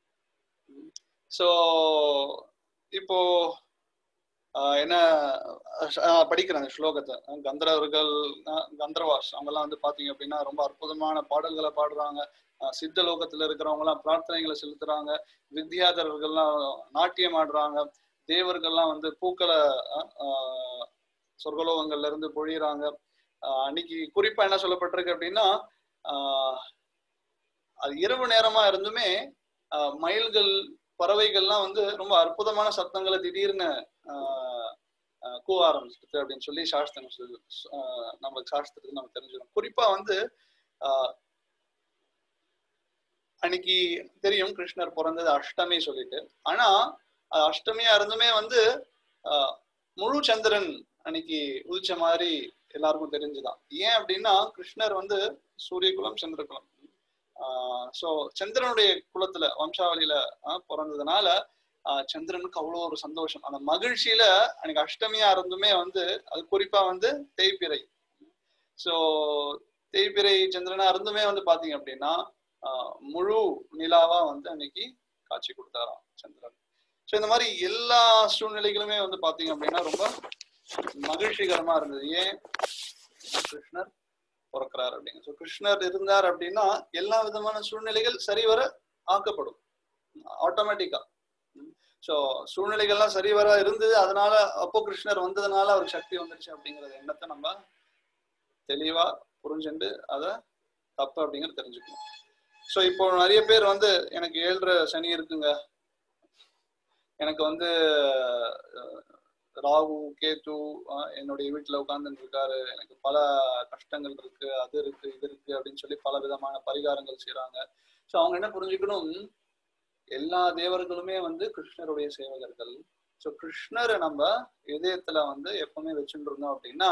ஸோ இப்போ ஆஹ் என்ன ஆஹ் படிக்கிறேன் அந்த ஸ்லோகத்தை அஹ் கந்தர்வர்கள் அஹ் கந்தர்வாஸ் அவங்கெல்லாம் வந்து பாத்தீங்க அப்படின்னா ரொம்ப அற்புதமான பாடல்களை பாடுறாங்க ஆஹ் சித்த லோகத்துல இருக்கிறவங்க எல்லாம் பிரார்த்தனைகளை செலுத்துறாங்க வித்யாதரர்கள்லாம் நாட்டியம் ஆடுறாங்க தேவர்கள்லாம் வந்து பூக்களை அஹ், ஆஹ், சொர்க்கலோகங்கள்ல இருந்து பொழியிறாங்க ஆஹ் அன்னைக்கு குறிப்பா என்ன சொல்லப்பட்டிருக்கு அப்படின்னா ஆஹ் அது இரவு நேரமா இருந்துமே ஆஹ் மயில்கள் பறவைகள்லாம் வந்து ரொம்ப அற்புதமான சத்தங்களை திடீர்னு ஆஹ் ஆஹ் கூவ ஆரம்பிச்சிடுது அப்படின்னு சொல்லி சாஸ்திரம் சொல்லுது ஆஹ் நம்மளுக்கு சாஸ்திரத்துக்கு நம்ம தெரிஞ்சுக்கணும் குறிப்பா வந்து ஆஹ் அன்னைக்கு தெரியும் கிருஷ்ணர் பிறந்தது அஷ்டமி சொல்லிட்டு ஆனா அது அஷ்டமியா இருந்துமே வந்து ஆஹ் முழு சந்திரன் அன்னைக்கு உதிச்ச மாதிரி எல்லாருக்கும் தெரிஞ்சுதான் ஏன் அப்படின்னா கிருஷ்ணர் வந்து சூரிய குலம் சந்திர குலம் ஸோ சந்திரனுடைய குலத்துல வம்சாவளியில ஆஹ் பிறந்ததுனால ஆஹ் சந்திரனுக்கு அவ்வளோ ஒரு சந்தோஷம் அந்த மகிழ்ச்சியில அன்னைக்கு அஷ்டமியா இருந்துமே வந்து அது குறிப்பா வந்து தேய்பிறை ஸோ தேய்பிறை சந்திரனா இருந்துமே வந்து பாத்தீங்க அப்படின்னா ஆஹ் முழு நிலாவா வந்து அன்னைக்கு காட்சி கொடுத்தாராம் சந்திரன் ஸோ இந்த மாதிரி எல்லா சூழ்நிலைகளுமே வந்து பாத்தீங்க அப்படின்னா ரொம்ப மகிழ்ச்சிகரமா இருந்தது ஏன் கிருஷ்ணர் பிறக்கிறார் அப்படிங்க ஸோ கிருஷ்ணர் இருந்தார் அப்படின்னா எல்லா விதமான சூழ்நிலைகள் சரிவர ஆக்கப்படும் ஆட்டோமேட்டிக்கா ஸோ சூழ்நிலைகள்லாம் சரிவர இருந்தது அதனால அப்போ கிருஷ்ணர் வந்ததுனால அவருக்கு சக்தி வந்துருச்சு அப்படிங்கறது எண்ணத்தை நம்ம தெளிவா புரிஞ்சுண்டு அதை தப்பு அப்படிங்கறது தெரிஞ்சுக்கணும் ஸோ இப்போ நிறைய பேர் வந்து எனக்கு ஏழ்ற சனி இருக்குங்க எனக்கு வந்து அஹ், ராகு கேது அஹ், என்னுடைய வீட்டுல உட்கார்ந்துட்டு இருக்காரு எனக்கு பல கஷ்டங்கள் இருக்கு அது இருக்கு இது இருக்கு அப்படின்னு சொல்லி பல விதமான பரிகாரங்கள் செய்றாங்க ஸோ அவங்க என்ன புரிஞ்சுக்கணும் எல்லா தேவர்களுமே வந்து கிருஷ்ணருடைய சேவகர்கள் ஸோ கிருஷ்ணரை நம்ம இதயத்துல வந்து எப்பவுமே வச்சுட்டு இருந்தோம் அப்படின்னா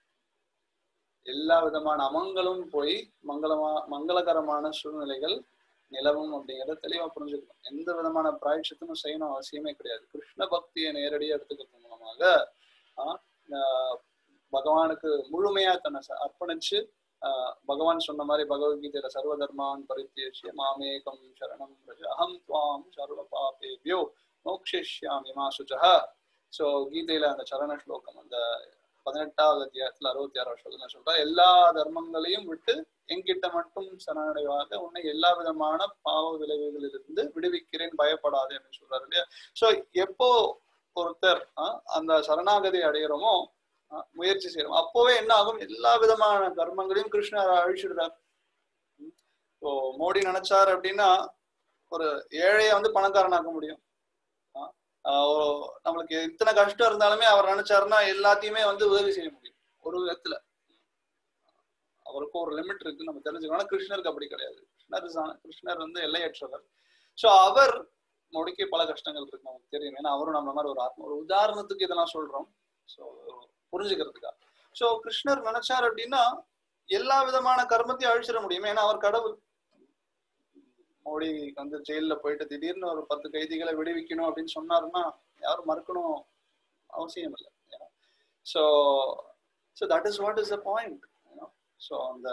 எல்லா விதமான அமங்களும் போய் மங்களமா மங்களகரமான சூழ்நிலைகள் நிலவும் அப்படிங்கறத தெளிவா புரிஞ்சுக்கணும் எந்த விதமான பிராய்ச்சித்தமும் செய்யணும் அவசியமே கிடையாது கிருஷ்ண பக்தியை நேரடியா எடுத்துக்கிறது மூலமாக ஆஹ் ஆஹ் பகவானுக்கு முழுமையா தன்னை ச- அர்ப்பணிச்சு ஆஹ் பகவான் சொன்ன மாதிரி பகவத்கீதையில சர்வ தர்மான் பரித்தியசிய மாமேகம் சரணம் பிரஜ அகம் துவாம் சர்வ பாபேபியோ மோக்ஷிஷ்யாமி மா சுஜஹ ஸோ கீதையில அந்த சரண ஸ்லோகம் அந்த பதினெட்டாவது அத்தியாயத்துல அறுபத்தி ஆறாவது ஸ்லோகத்துல சொல்ற எல்லா தர்மங்களையும் விட்டு என்கிட்ட மட்டும் சரணடைவாக உன்னை எல்லா விதமான பாவ விளைவுகளிலிருந்து விடுவிக்கிறேன் பயப்படாதே அப்படின்னு சொல்றாரு இல்லையா ஸோ எப்போ ஒருத்தர் ஆஹ், அந்த சரணாகதி அடையிறோமோ ஆஹ், முயற்சி செய்யறோம் அப்போவே என்ன ஆகும் எல்லா விதமான கர்மங்களையும் கிருஷ்ணர் அழிச்சிடுறார் இப்போ மோடி நினைச்சார் அப்படின்னா ஒரு ஏழையை வந்து பணக்காரனாக்க முடியும் ஆஹ், ஆஹ், ஓ- நம்மளுக்கு இத்தனை கஷ்டம் இருந்தாலுமே அவர் நினைச்சாருன்னா எல்லாத்தையுமே வந்து உதவி செய்ய முடியும் ஒரு விதத்துல அவருக்கு ஒரு லிமிட் இருக்கு நம்ம தெரிஞ்சுக்கணும் ஆனா கிருஷ்ணருக்கு அப்படி கிடையாது கிருஷ்ணர் is a- கிருஷ்ணர் வந்து எல்லையற்றவர் ஸோ அவர் மொழிக்கு பல கஷ்டங்கள் இருக்கு நமக்கு தெரியும் ஏன்னா அவரும் நம்ம மாதிரி ஒரு ஆத்மா ஒரு உதாரணத்துக்கு இதெல்லாம் சொல்றோம் ஸோ புரிஞ்சுக்கிறதுக்கா ஸோ கிருஷ்ணர் நினைச்சார் அப்படின்னா எல்லா விதமான கர்மத்தையும் அழிச்சிட முடியும் ஏன்னா அவர் கடவுள் மோடி வந்து ஜெயில்ல போயிட்டு திடீர்னு ஒரு பத்து கைதிகளை விடுவிக்கணும் அப்படின்னு சொன்னாருன்னா யாரும் மறுக்கணும் அவசியம் இல்லை so so that is what is the point so அந்த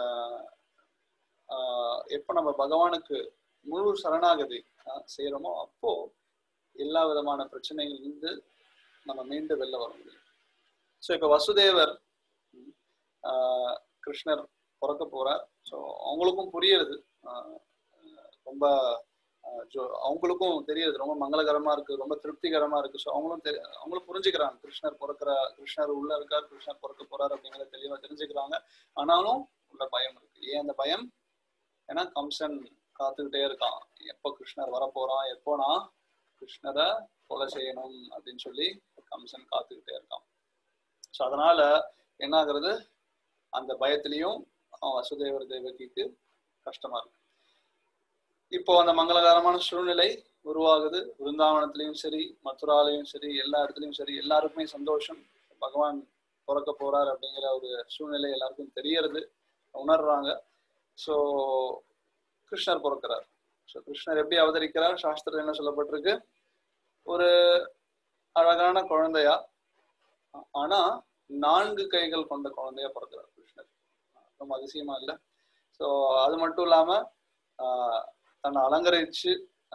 எப்போ நம்ம பகவானுக்கு முழு சரணாகதி செய்கிறோமோ அப்போ எல்லா விதமான பிரச்சனைகள்லேருந்து நம்ம மீண்டு வெளில வர முடியும் ஸோ இப்போ வசுதேவர் கிருஷ்ணர் பிறக்க போறார் ஸோ அவங்களுக்கும் புரியுது ரொம்ப ஜோ அவங்களுக்கும் தெரியுது ரொம்ப மங்களகரமா இருக்கு ரொம்ப திருப்திகரமா இருக்கு ஸோ அவங்களும் தெரி அவங்களும் புரிஞ்சுக்கிறாங்க கிருஷ்ணர் பிறக்கிற கிருஷ்ணர் உள்ள இருக்கார் கிருஷ்ணர் பிறக்க போறார் அப்படிங்கிறத தெளிவா தெரிஞ்சுக்கிறாங்க ஆனாலும் உள்ள பயம் இருக்கு ஏன் அந்த பயம் ஏன்னா கம்சன் காத்துக்கிட்டே இருக்கான் எப்போ கிருஷ்ணர் வரப்போறான் எப்போ நான் கிருஷ்ணரை கொலை செய்யணும் அப்படின்னு சொல்லி கம்சன் காத்துக்கிட்டே இருக்கான் ஸோ அதனால என்ன ஆகுறது அந்த பயத்திலையும் வசுதேவர் தேவகிக்கு கஷ்டமா இருக்கு இப்போ அந்த மங்களகரமான சூழ்நிலை உருவாகுது விருந்தாவனத்திலையும் சரி மதுராலையும் சரி எல்லா இடத்துலையும் சரி எல்லாருக்குமே சந்தோஷம் பகவான் பிறக்க போறார் அப்படிங்கிற ஒரு சூழ்நிலை எல்லாருக்கும் தெரியறது உணர்றாங்க ஸோ கிருஷ்ணர் பிறக்கிறார் ஸோ கிருஷ்ணர் எப்படி அவதரிக்கிறார் சாஸ்திரம் என்ன சொல்லப்பட்டிருக்கு ஒரு அழகான குழந்தையா ஆனா நான்கு கைகள் கொண்ட குழந்தையா பிறக்கிறார் கிருஷ்ணர் ரொம்ப அதிசயமா இல்லை ஸோ அது மட்டும் இல்லாம தன்னை அலங்கரிச்சு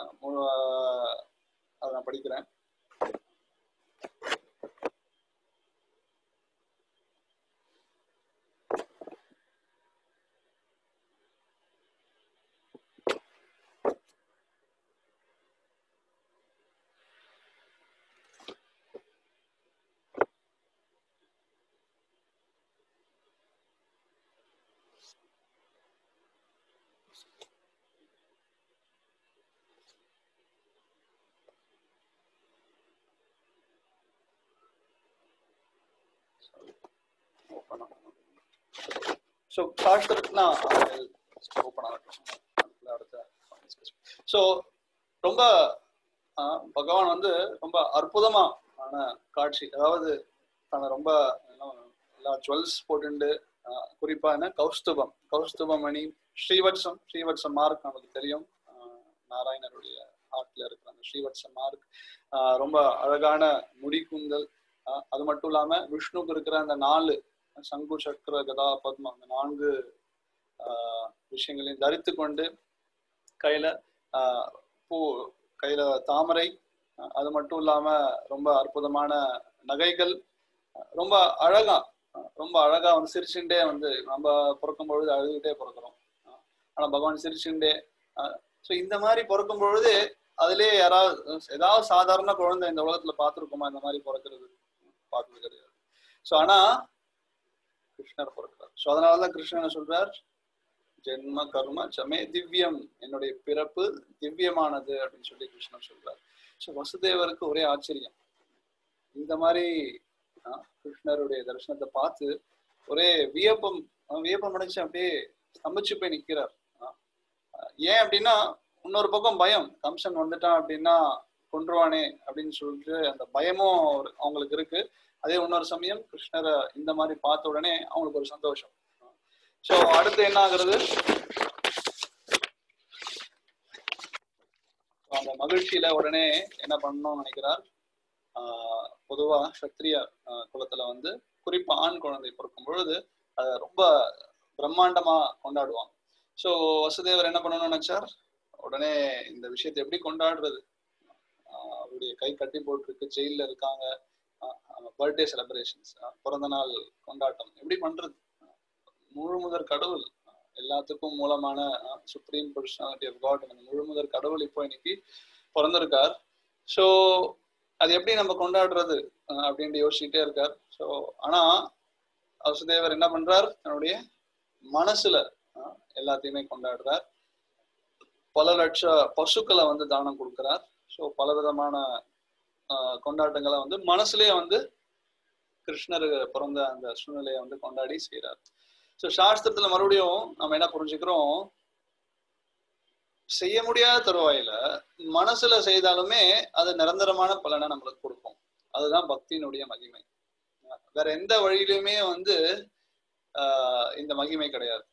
அதை நான் படிக்கிறேன் ஸோ சாஸ்திரத்துல ஓப்பன் ஆகட்டும் ஸோ ரொம்ப பகவான் வந்து ரொம்ப அற்புதமா ஆன காட்சி அதாவது தன்னை ரொம்ப எல்லா ஜுவல்ஸ் போட்டுண்டு குறிப்பா என்ன கௌஸ்துபம் கௌஸ்துபமணி ஸ்ரீவத்சம் ஸ்ரீவத்சம் மார்க் நமக்கு தெரியும் நாராயணருடைய ஆட்டில் இருக்கிற அந்த ஸ்ரீவத்சம் மார்க் ரொம்ப அழகான முடிக்குந்தல் அது மட்டும் இல்லாம விஷ்ணுக்கு இருக்கிற அந்த நாலு சங்கு சக்கர கதா பத்மம் அந்த நான்கு விஷயங்களையும் தரித்து கொண்டு கையில பூ கையில தாமரை அது மட்டும் இல்லாம ரொம்ப அற்புதமான நகைகள் ரொம்ப அழகா ரொம்ப அழகா வந்து சிரிச்சுட்டே வந்து நம்ம பிறக்கும் பொழுது அழுதுகிட்டே பிறக்கிறோம் ஆனா பகவான் சிரிச்சுட்டே ஸோ இந்த மாதிரி பிறக்கும் பொழுது அதுலயே யாராவது ஏதாவது சாதாரண குழந்தை இந்த உலகத்துல பார்த்துருக்கோமா இந்த மாதிரி பிறக்கிறது பார்த்தது கிடையாது ஸோ ஆனா கிருஷ்ணர் பிறக்கிறார் ஸோ அதனாலதான் கிருஷ்ணன் சொல்றார் ஜென்ம கர்ம சமே திவ்யம் என்னுடைய பிறப்பு திவ்யமானது அப்படின்னு சொல்லி கிருஷ்ணன் சொல்றார் ஸோ வசுதேவருக்கு ஒரே ஆச்சரியம் இந்த மாதிரி கிருஷ்ணருடைய தரிசனத்தை பார்த்து ஒரே வியப்பம் வியப்பம் அடைச்சு அப்படியே ஸ்தம்பிச்சு போய் நிக்கிறார் ஏன் அப்படின்னா இன்னொரு பக்கம் பயம் கம்சன் வந்துட்டான் அப்படின்னா கொன்றுவானே அப்படின்னு சொல்லிட்டு அந்த பயமும் அவங்களுக்கு இருக்கு அதே இன்னொரு சமயம் கிருஷ்ணரை இந்த மாதிரி பார்த்த உடனே அவங்களுக்கு ஒரு சந்தோஷம் ஸோ அடுத்து என்ன ஆகுறது அந்த மகிழ்ச்சியில உடனே என்ன பண்ணணும்னு நினைக்கிறார் ஆஹ் பொதுவா சத்திரிய குலத்துல வந்து குறிப்பா ஆண் குழந்தை பிறக்கும் பொழுது அதை ரொம்ப பிரம்மாண்டமா கொண்டாடுவாங்க ஸோ வசுதேவர் என்ன பண்ணணும்னு நினைச்சார் உடனே இந்த விஷயத்தை எப்படி கொண்டாடுறது அவருடைய கை கட்டி போட்டிருக்கு ஜெயில இருக்காங்க பர்த்டே செலிப்ரேஷன்ஸ் பிறந்த நாள் கொண்டாட்டம் எப்படி பண்றது முழு முதற் கடவுள் எல்லாத்துக்கும் மூலமான சுப்ரீம் பர்சனாலிட்டி ஆஃப் காட் அந்த முழு முதற் கடவுள் இப்போ இன்னைக்கு பிறந்திருக்கார் ஸோ அது எப்படி நம்ம கொண்டாடுறது அப்படின்ட்டு யோசிச்சுட்டே இருக்கார் ஸோ ஆனா வசுதேவர் என்ன பண்றார் தன்னுடைய மனசுல எல்லாத்தையுமே கொண்டாடுறார் பல லட்ச பசுக்களை வந்து தானம் கொடுக்கிறார் ஸோ பல விதமான கொண்டாட்டங்களை வந்து மனசுலயே வந்து கிருஷ்ணர் பிறந்த அந்த சூழ்நிலையை வந்து கொண்டாடி செய்யறார் ஸோ சாஸ்திரத்துல மறுபடியும் நம்ம என்ன புரிஞ்சுக்கிறோம் செய்ய முடியாத தருவாயில மனசுல செய்தாலுமே அது நிரந்தரமான பலனை நம்மளுக்கு கொடுக்கும் அதுதான் பக்தியினுடைய மகிமை வேற எந்த வழியிலுமே வந்து ஆஹ் இந்த மகிமை கிடையாது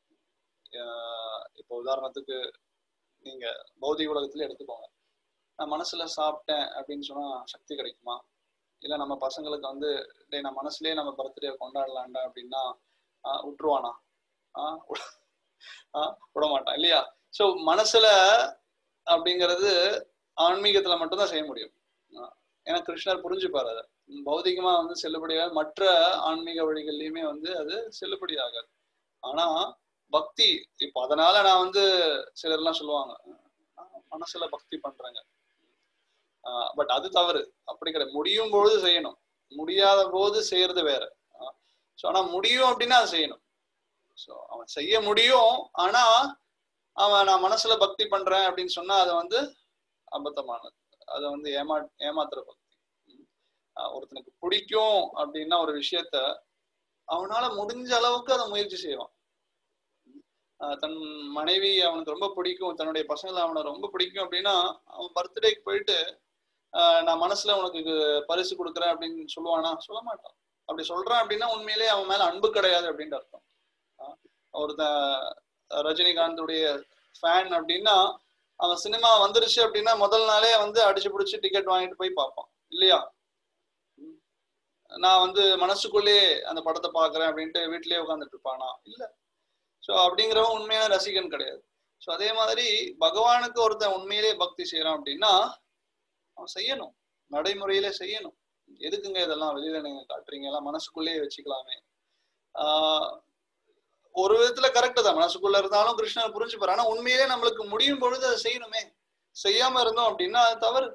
இப்போ உதாரணத்துக்கு நீங்க பௌதிக உலகத்துல எடுத்துக்கோங்க நான் மனசுல சாப்பிட்டேன் அப்படின்னு சொன்னா சக்தி கிடைக்குமா இல்ல நம்ம பசங்களுக்கு வந்து டேய் நான் மனசுலயே நம்ம பர்த்டே கொண்டாடலாம்டா அப்படின்னா ஆஹ் விட்டுருவானா ஆஹ் விட- ஆஹ் விட மாட்டான் இல்லையா சோ மனசுல அப்படிங்கிறது ஆன்மீகத்துல மட்டும்தான் செய்ய முடியும் ஆஹ் ஏன்னா கிருஷ்ணர் புரிஞ்சுப்பாரு அதை பௌதிகமா வந்து செல்லுபடியாக மற்ற ஆன்மீக வழிகள்லயுமே வந்து அது செல்லுபடி ஆகாது ஆனா பக்தி இப்போ அதனால நான் வந்து சிலர்லாம் சொல்லுவாங்க நான் மனசுல பக்தி பண்றேங்க பட் அது தவறு அப்படி கிடையாது முடியும் பொழுது செய்யணும் முடியாத போது செய்யறது வேற ஸோ ஆனா முடியும் அப்படின்னா அதை செய்யணும் ஸோ அவன் செய்ய முடியும் ஆனா அவன் நான் மனசுல பக்தி பண்றேன் அப்படின்னு சொன்னா அது வந்து அபத்தமானது அதை வந்து ஏமா ஏமாத்துற பக்தி ஆஹ் ஒருத்தனுக்கு பிடிக்கும் அப்படின்னா ஒரு விஷயத்த அவனால முடிஞ்ச அளவுக்கு அதை முயற்சி செய்வான் ஆஹ் தன் மனைவி அவனுக்கு ரொம்ப பிடிக்கும் தன்னுடைய பசங்களை அவனை ரொம்ப பிடிக்கும் அப்படின்னா அவன் பர்த்டேக்கு போயிட்டு ஆஹ் நான் மனசுல உனக்கு இது பரிசு கொடுக்குறேன் அப்படின்னு சொல்லுவானா சொல்ல மாட்டான் அப்படி சொல்றான் அப்படின்னா உண்மையிலேயே அவன் மேல அன்பு கிடையாது அப்படின்ட்டு அர்த்தம் ஆஹ் ஒருத்தன் ரஜினிகாந்துடைய ஃபேன் அப்படின்னா அவன் சினிமா வந்துருச்சு அப்படின்னா முதல் நாளே வந்து அடிச்சு பிடிச்சி டிக்கெட் வாங்கிட்டு போய் பார்ப்பான் இல்லையா உம் நான் வந்து மனசுக்குள்ளேயே அந்த படத்தை பாக்குறேன் அப்படின்ட்டு வீட்லயே உட்காந்துட்டு இருப்பானா இல்ல சோ அப்படிங்கிறவன் உண்மையான ரசிகன் கிடையாது சோ அதே மாதிரி பகவானுக்கு ஒருத்தன் உண்மையிலேயே பக்தி செய்யறான் அப்படின்னா அவன் செய்யணும் நடைமுறையில செய்யணும் எதுக்குங்க இதெல்லாம் வெளியில நீங்க காட்டுறீங்க எல்லாம் மனசுக்குள்ளேயே வச்சுக்கலாமே ஆஹ் ஒரு விதத்துல கரெக்ட் தான் மனசுக்குள்ள இருந்தாலும் கிருஷ்ணன் புரிஞ்சுப்பாரு ஆனா உண்மையிலே நம்மளுக்கு முடியும் பொழுது அதை செய்யணுமே செய்யாம இருந்தோம் அப்படின்னா அது தவறு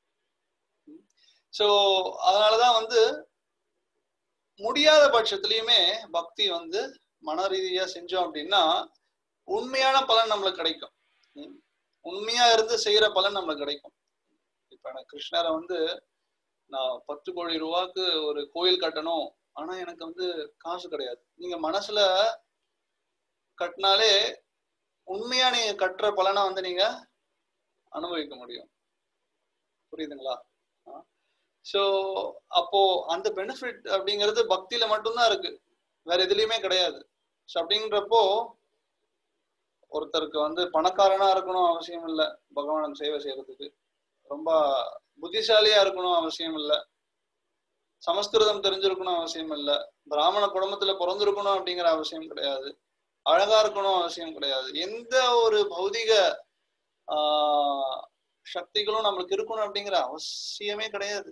சோ அதனாலதான் வந்து முடியாத பட்சத்துலயுமே பக்தி வந்து மன ரீதியா செஞ்சோம் அப்படின்னா உண்மையான பலன் நம்மளுக்கு கிடைக்கும் உம் உண்மையா இருந்து செய்யற பலன் நம்மளுக்கு கிடைக்கும் இப்ப எனக்கு கிருஷ்ணரை வந்து நான் பத்து கோடி ரூபாய்க்கு ஒரு கோயில் கட்டணும் ஆனா எனக்கு வந்து காசு கிடையாது நீங்க மனசுல கட்டினாலே உண்மையா நீங்க கட்டுற பலனை வந்து நீங்க அனுபவிக்க முடியும் புரியுதுங்களா சோ அப்போ அந்த பெனிஃபிட் அப்படிங்கிறது பக்தியில மட்டும்தான் இருக்கு வேற எதுலயுமே கிடையாது ஸோ அப்படின்றப்போ ஒருத்தருக்கு வந்து பணக்காரனா இருக்கணும் அவசியம் இல்லை பகவானுக்கு சேவை செய்யறதுக்கு ரொம்ப புத்திசாலியா இருக்கணும் அவசியம் இல்லை சமஸ்கிருதம் தெரிஞ்சிருக்கணும் அவசியம் இல்லை பிராமண குடும்பத்துல பிறந்திருக்கணும் அப்படிங்கிற அவசியம் கிடையாது அழகா இருக்கணும் அவசியம் கிடையாது எந்த ஒரு பௌதிக ஆஹ் சக்திகளும் நம்மளுக்கு இருக்கணும் அப்படிங்கிற அவசியமே கிடையாது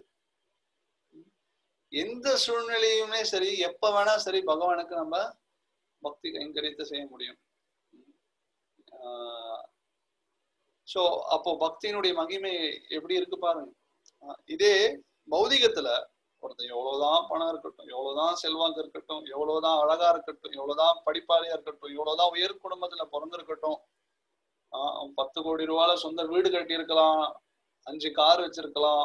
எந்த சூழ்நிலையுமே சரி எப்ப வேணா சரி பகவானுக்கு நம்ம பக்தி கைங்கரியத்தை செய்ய முடியும் சோ அப்போ பக்தியினுடைய மகிமை எப்படி இருக்கு பாருங்க இதே பௌதிகத்துல ஒருத்தன் எவ்வளவுதான் பணம் இருக்கட்டும் எவ்வளவுதான் செல்வாக்கு இருக்கட்டும் எவ்வளவுதான் அழகா இருக்கட்டும் எவ்வளவுதான் படிப்பாளியா இருக்கட்டும் எவ்வளவுதான் உயர் குடும்பத்துல பிறந்திருக்கட்டும் ஆஹ் அவன் பத்து கோடி ரூபால சொந்த வீடு கட்டி இருக்கலாம் அஞ்சு கார் வச்சிருக்கலாம்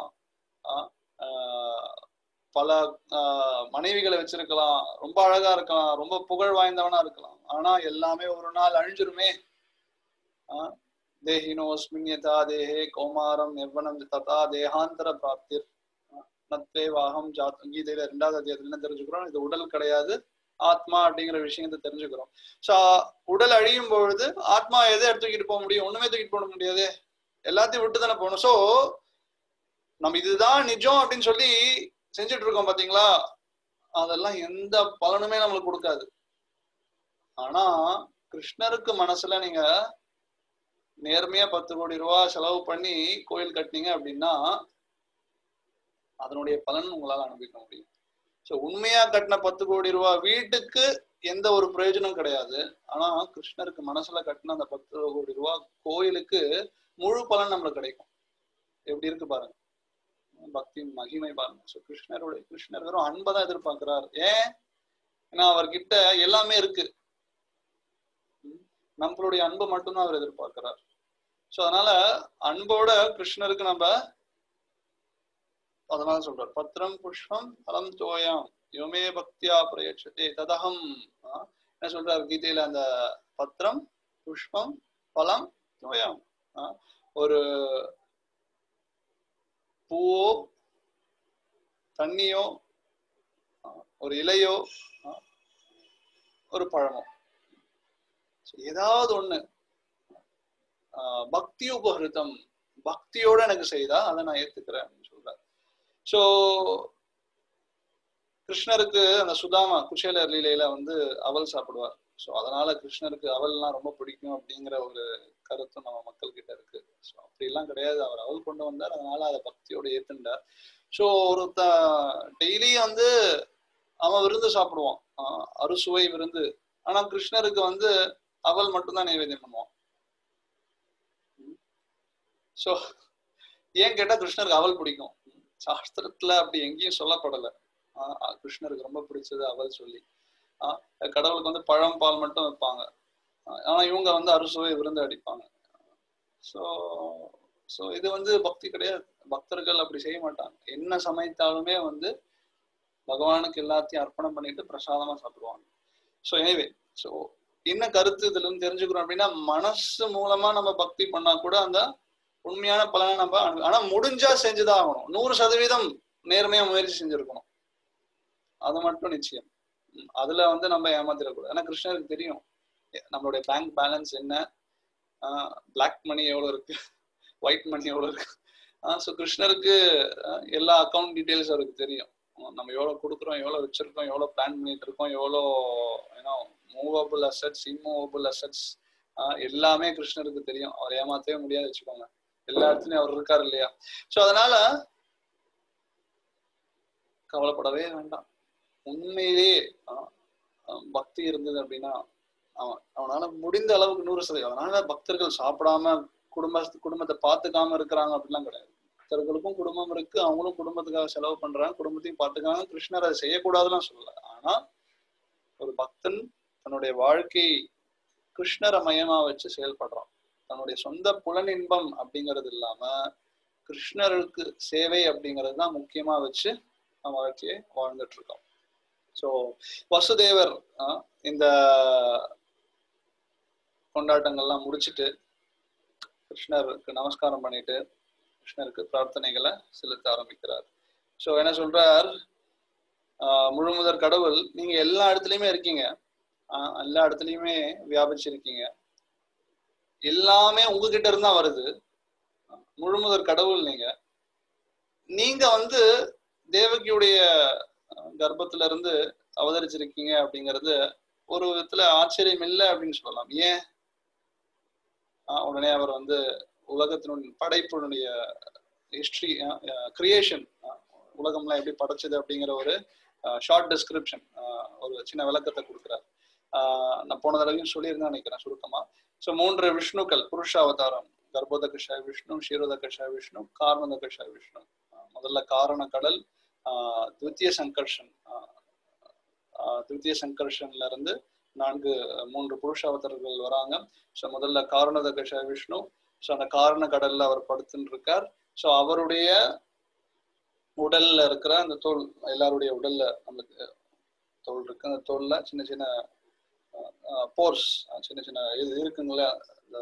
பல மனைவிகளை வச்சிருக்கலாம் ரொம்ப அழகா இருக்கலாம் ரொம்ப புகழ் வாய்ந்தவனா இருக்கலாம் ஆனா எல்லாமே ஒரு நாள் அழிஞ்சிருமே ஆஹ் தேஹினோஸ்மின் யதா தேஹே கௌமாரம் நிர்வனம் ததா தேகாந்தர பிராப்திர் நத்தே வாகம் ஜாத் கீதையில ரெண்டாவது அத்தியாயத்துல என்ன தெரிஞ்சுக்கிறோம் இது உடல் கிடையாது ஆத்மா அப்படிங்கிற விஷயத்தை தெரிஞ்சுக்கிறோம் சோ உடல் அழியும் பொழுது ஆத்மா எதை எடுத்துக்கிட்டு போக முடியும் ஒண்ணுமே தூக்கிட்டு போக முடியாது எல்லாத்தையும் விட்டு தானே போகணும் சோ நம்ம இதுதான் நிஜம் அப்படின்னு சொல்லி செஞ்சுட்டு இருக்கோம் பாத்தீங்களா அதெல்லாம் எந்த பலனுமே நம்மளுக்கு கொடுக்காது ஆனா கிருஷ்ணருக்கு மனசுல நீங்க நேர்மையா பத்து கோடி ரூபா செலவு பண்ணி கோயில் கட்டினீங்க அப்படின்னா அதனுடைய பலன் உங்களால அனுபவிக்க முடியும் ஸோ உண்மையா கட்டின பத்து கோடி ரூபா வீட்டுக்கு எந்த ஒரு பிரயோஜனம் கிடையாது ஆனா கிருஷ்ணருக்கு மனசுல கட்டின அந்த பத்து கோடி ரூபா கோயிலுக்கு முழு பலன் நம்மளுக்கு கிடைக்கும் எப்படி இருக்கு பாருங்க பக்தி மகிமை பாருங்க ஸோ கிருஷ்ணருடைய கிருஷ்ணர் வெறும் அன்பை தான் எதிர்பார்க்கிறார் ஏன் ஏன்னா அவர்கிட்ட எல்லாமே இருக்கு நம்மளுடைய அன்பு மட்டும்தான் அவர் எதிர்பார்க்கிறார் ஸோ அதனால அன்போட கிருஷ்ணருக்கு நம்ம அதனால சொல்றார் பத்திரம் புஷ்பம் பலம் தோயம் யோமே பக்தியா பிரயட்சதே ததகம் என்ன சொல்றாரு கீதையில அந்த பத்திரம் புஷ்பம் பலம் தோயம் ஒரு பூவோ தண்ணியோ ஒரு இலையோ ஒரு பழமோ ஏதாவது ஒண்ணு பக்தி உபகிருத்தம் பக்தியோட எனக்கு செய்தா அதை நான் ஏத்துக்கிறேன் அப்படின்னு சொல்றேன் ஸோ கிருஷ்ணருக்கு அந்த சுதாமா குஷேல லீலையில வந்து அவல் சாப்பிடுவார் ஸோ அதனால கிருஷ்ணருக்கு அவல்லாம் ரொம்ப பிடிக்கும் அப்படிங்கிற ஒரு கருத்தும் நம்ம மக்கள் கிட்ட இருக்கு ஸோ அப்படிலாம் கிடையாது அவர் அவல் கொண்டு வந்தார் அதனால அதை பக்தியோட ஏத்துண்டார் ஸோ ஒருத்த டெய்லி வந்து அவன் விருந்து சாப்பிடுவான் ஆஹ் அறுசுவை விருந்து ஆனா கிருஷ்ணருக்கு வந்து அவல் மட்டும்தான் நைவேத்தியம் பண்ணுவான் ஸோ ஏன் கேட்டா கிருஷ்ணருக்கு அவல் பிடிக்கும் சாஸ்திரத்துல அப்படி எங்கேயும் சொல்லப்படலை ஆஹ் கிருஷ்ணருக்கு ரொம்ப பிடிச்சது அவல் சொல்லி ஆஹ் கடவுளுக்கு வந்து பழம் பால் மட்டும் வைப்பாங்க ஆஹ் ஆனா இவங்க வந்து அறுசுவை விருந்து அடிப்பாங்க ஸோ ஸோ இது வந்து பக்தி கிடையாது பக்தர்கள் அப்படி செய்ய மாட்டாங்க என்ன சமைத்தாலுமே வந்து பகவானுக்கு எல்லாத்தையும் அர்ப்பணம் பண்ணிட்டு பிரசாதமா சாப்பிடுவாங்க ஸோ எனிவே ஸோ என்ன கருத்து இதுல இருந்து தெரிஞ்சுக்கிறோம் அப்படின்னா மனசு மூலமா நம்ம பக்தி பண்ணா கூட அந்த உண்மையான பலனை நம்ம அனு- ஆனா முடிஞ்சா செஞ்சுதான் ஆகணும் நூறு சதவீதம் நேர்மையா முயற்சி செஞ்சிருக்கணும் அது மட்டும் நிச்சயம் உம் அதுல வந்து நம்ம ஏமாத்திடக்கூடாது ஏன்னா கிருஷ்ணருக்கு தெரியும் எ- நம்மளுடைய பேங்க் பேலன்ஸ் என்ன பிளாக் மணி எவ்வளவு இருக்கு ஒயிட் மணி எவ்வளவு இருக்கு ஸோ கிருஷ்ணருக்கு ஆஹ் எல்லா அக்கௌண்ட் டீட்டெயில்ஸ் அவருக்கு தெரியும் ஆஹ் நம்ம எவ்வளவு கொடுக்குறோம் எவ்வளவு வச்சிருக்கோம் எவ்வளவு பிளான் பண்ணிட்டு இருக்கோம் எவ்வளோ ஏன்னா மூவபிள் அசட்ஸ் இம்மூவபிள் அசட்ஸ் எல்லாமே கிருஷ்ணருக்கு தெரியும் அவர் ஏமாத்தவே முடியாது வச்சுக்கோங்க எல்லா இடத்துலயும் அவர் இருக்காரு இல்லையா ஸோ அதனால கவலைப்படவே வேண்டாம் உண்மையிலேயே ஆஹ் ஆஹ் பக்தி இருந்தது அப்படின்னா அவன் அவனால முடிந்த அளவுக்கு நூறு சதவீதம் அதனால பக்தர்கள் சாப்பிடாம குடும்ப குடும்பத்தை பார்த்துக்காம இருக்கிறாங்க அப்படிலாம் கிடையாது பக்தர்களுக்கும் குடும்பம் இருக்கு அவங்களும் குடும்பத்துக்காக செலவு பண்றாங்க குடும்பத்தையும் பார்த்துக்காங்க கிருஷ்ணர் அதை செய்யக்கூடாதுலாம் சொல்லல ஆனா ஒரு பக்தன் தன்னுடைய வாழ்க்கை கிருஷ்ணரை மையமா வச்சு செயல்படுறான் தன்னுடைய சொந்த புலனின்பம் அப்படிங்கிறது இல்லாம கிருஷ்ணருக்கு சேவை அப்படிங்கிறது தான் முக்கியமா வச்சு நம்ம வாழ்க்கையை வாழ்ந்துட்டு இருக்கோம் ஸோ வசுதேவர் ஆஹ், இந்த கொண்டாட்டங்கள்லாம் முடிச்சிட்டு கிருஷ்ணருக்கு நமஸ்காரம் பண்ணிட்டு கிருஷ்ணருக்கு பிரார்த்தனைகளை செலுத்த ஆரம்பிக்கிறார் ஸோ என்ன சொல்றார் ஆஹ், முழுமுதற் கடவுள் நீங்க எல்லா இடத்துலயுமே இருக்கீங்க ஆஹ், எல்லா இடத்துலயுமே வியாபிச்சிருக்கீங்க எல்லாமே உங்ககிட்ட இருந்தா வருது முழுமுதற் கடவுள் நீங்க நீங்க வந்து தேவகியுடைய அஹ், கர்ப்பத்துல இருந்து அவதரிச்சிருக்கீங்க அப்படிங்கிறது ஒரு விதத்துல ஆச்சரியம் இல்லை அப்படின்னு சொல்லலாம் ஏன் ஆஹ் உடனே அவர் வந்து உலகத்தினுடைய படைப்பினுடைய ஹிஸ்டரி கிரியேஷன் உலகம்லாம் எப்படி படைச்சது அப்படிங்கிற ஒரு ஷார்ட் டிஸ்கிரிப்ஷன் ஒரு சின்ன விளக்கத்தை கொடுக்குறார் ஆஹ் நான் போன தடவையும் சொல்லியிருந்தேன் நினைக்கிறேன் சுருக்கமா ஸோ மூன்று விஷ்ணுக்கள் புருஷ அவதாரம் கர்ப்போதகஷாய விஷ்ணு ஷீரோதகஷாய விஷ்ணு காரணோதகஷாய விஷ்ணு ஆஹ் முதல்ல காரண கடல் ஆஹ் துவித்திய சங்கர்ஷன் ஆஹ் ஆஹ் துவித்திய சங்கர்ஷன்ல இருந்து நான்கு மூன்று புருஷ அவதாரங்கள் வராங்க ஸோ முதல்ல காரணோதகஷாய விஷ்ணு ஸோ அந்த காரண கடல்ல அவர் படுத்துன்னு இருக்கார் ஸோ அவருடைய உடல்ல இருக்கிற அந்த தோல் எல்லாருடைய உடல்ல நம்மளுக்கு தோல் இருக்கு அந்த தோல்ல சின்ன சின்ன போர்ஸ் சின்ன சின்ன இது இருக்குங்களே அந்த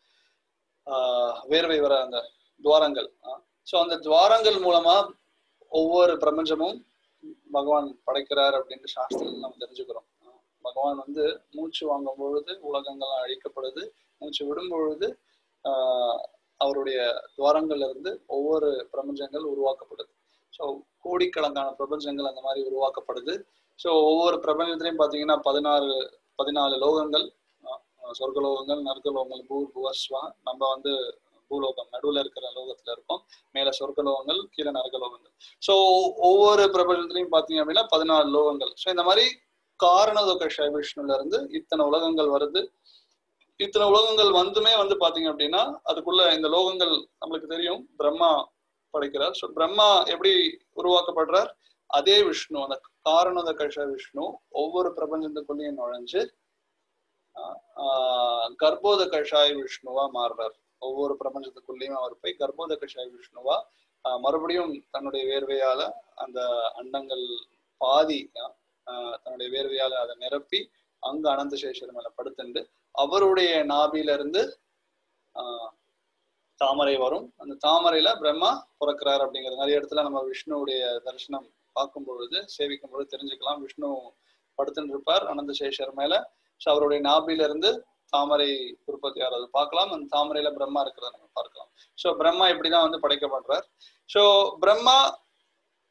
ஆஹ், வேர்வை வர அந்த துவாரங்கள் ஸோ அந்த துவாரங்கள் மூலமா ஒவ்வொரு பிரபஞ்சமும் பகவான் படைக்கிறார் அப்படின்னு சாஸ்திரம் நம்ம தெரிஞ்சுக்கிறோம் ஆஹ், பகவான் வந்து மூச்சு வாங்கும் பொழுது உலகங்கள்லாம் அழிக்கப்படுது மூச்சு விடும் பொழுது ஆஹ், அவருடைய துவாரங்கள்ல இருந்து ஒவ்வொரு பிரபஞ்சங்கள் உருவாக்கப்படுது ஸோ கோடிக்கணக்கான பிரபஞ்சங்கள் அந்த மாதிரி உருவாக்கப்படுது ஸோ ஒவ்வொரு பிரபஞ்சத்திலையும் பார்த்தீங்கன்னா பதினாறு பதினாலு லோகங்கள் ஆஹ், ஆஹ், சொர்க்கலோகங்கள் நர்க்கலோகங்கள் பூ புவஸ்வா நம்ம வந்து பூலோகம் நடுவுல இருக்கிற லோகத்துல இருக்கோம் மேல சொர்க்கலோகங்கள் கீழே நரகலோகங்கள் ஸோ ஒவ்வொரு பிரபஞ்சத்திலையும் பார்த்தீங்க அப்படின்னா பதினாலு லோகங்கள் ஸோ இந்த மாதிரி காரணதோக விஷ்ணுல இருந்து இத்தனை உலகங்கள் வருது இத்தனை உலகங்கள் வந்துமே வந்து பாத்தீங்க அப்படின்னா அதுக்குள்ள இந்த லோகங்கள் நம்மளுக்கு தெரியும் பிரம்மா படைக்கிறார் ஸோ பிரம்மா எப்படி உருவாக்கப்படுறார் அதே விஷ்ணு அந்த காரணத கஷ விஷ்ணு ஒவ்வொரு பிரபஞ்சத்துக்குள்ளேயும் நுழைஞ்சு ஆஹ் ஆஹ் கர்ப்போத கஷாய விஷ்ணுவா மாறுறார் ஒவ்வொரு பிரபஞ்சத்துக்குள்ளேயும் அவர் போய் கர்ப்போத கஷாய விஷ்ணுவா ஆஹ் மறுபடியும் தன்னுடைய வேர்வையால அந்த அண்டங்கள் பாதி ஆஹ் தன்னுடைய வேர்வையால அதை நிரப்பி அங்க அனந்த சேஷர் மேல படுத்துண்டு அவருடைய நாபில இருந்து ஆஹ் தாமரை வரும் அந்த தாமரையில பிரம்மா பிறக்கிறார் அப்படிங்கிற நிறைய இடத்துல நம்ம விஷ்ணுவுடைய தரிசனம் பார்க்கும் பொழுது சேவிக்கும் பொழுது தெரிஞ்சுக்கலாம் விஷ்ணு படுத்துட்டு இருப்பார் அனந்த சேஷர் மேல ஸோ அவருடைய நாபில இருந்து தாமரை உற்பத்தி ஆகிறது பார்க்கலாம் அந்த தாமரையில பிரம்மா இருக்கிறத நம்ம பார்க்கலாம் ஸோ பிரம்மா இப்படிதான் வந்து படைக்கப்படுறார் ஸோ பிரம்மா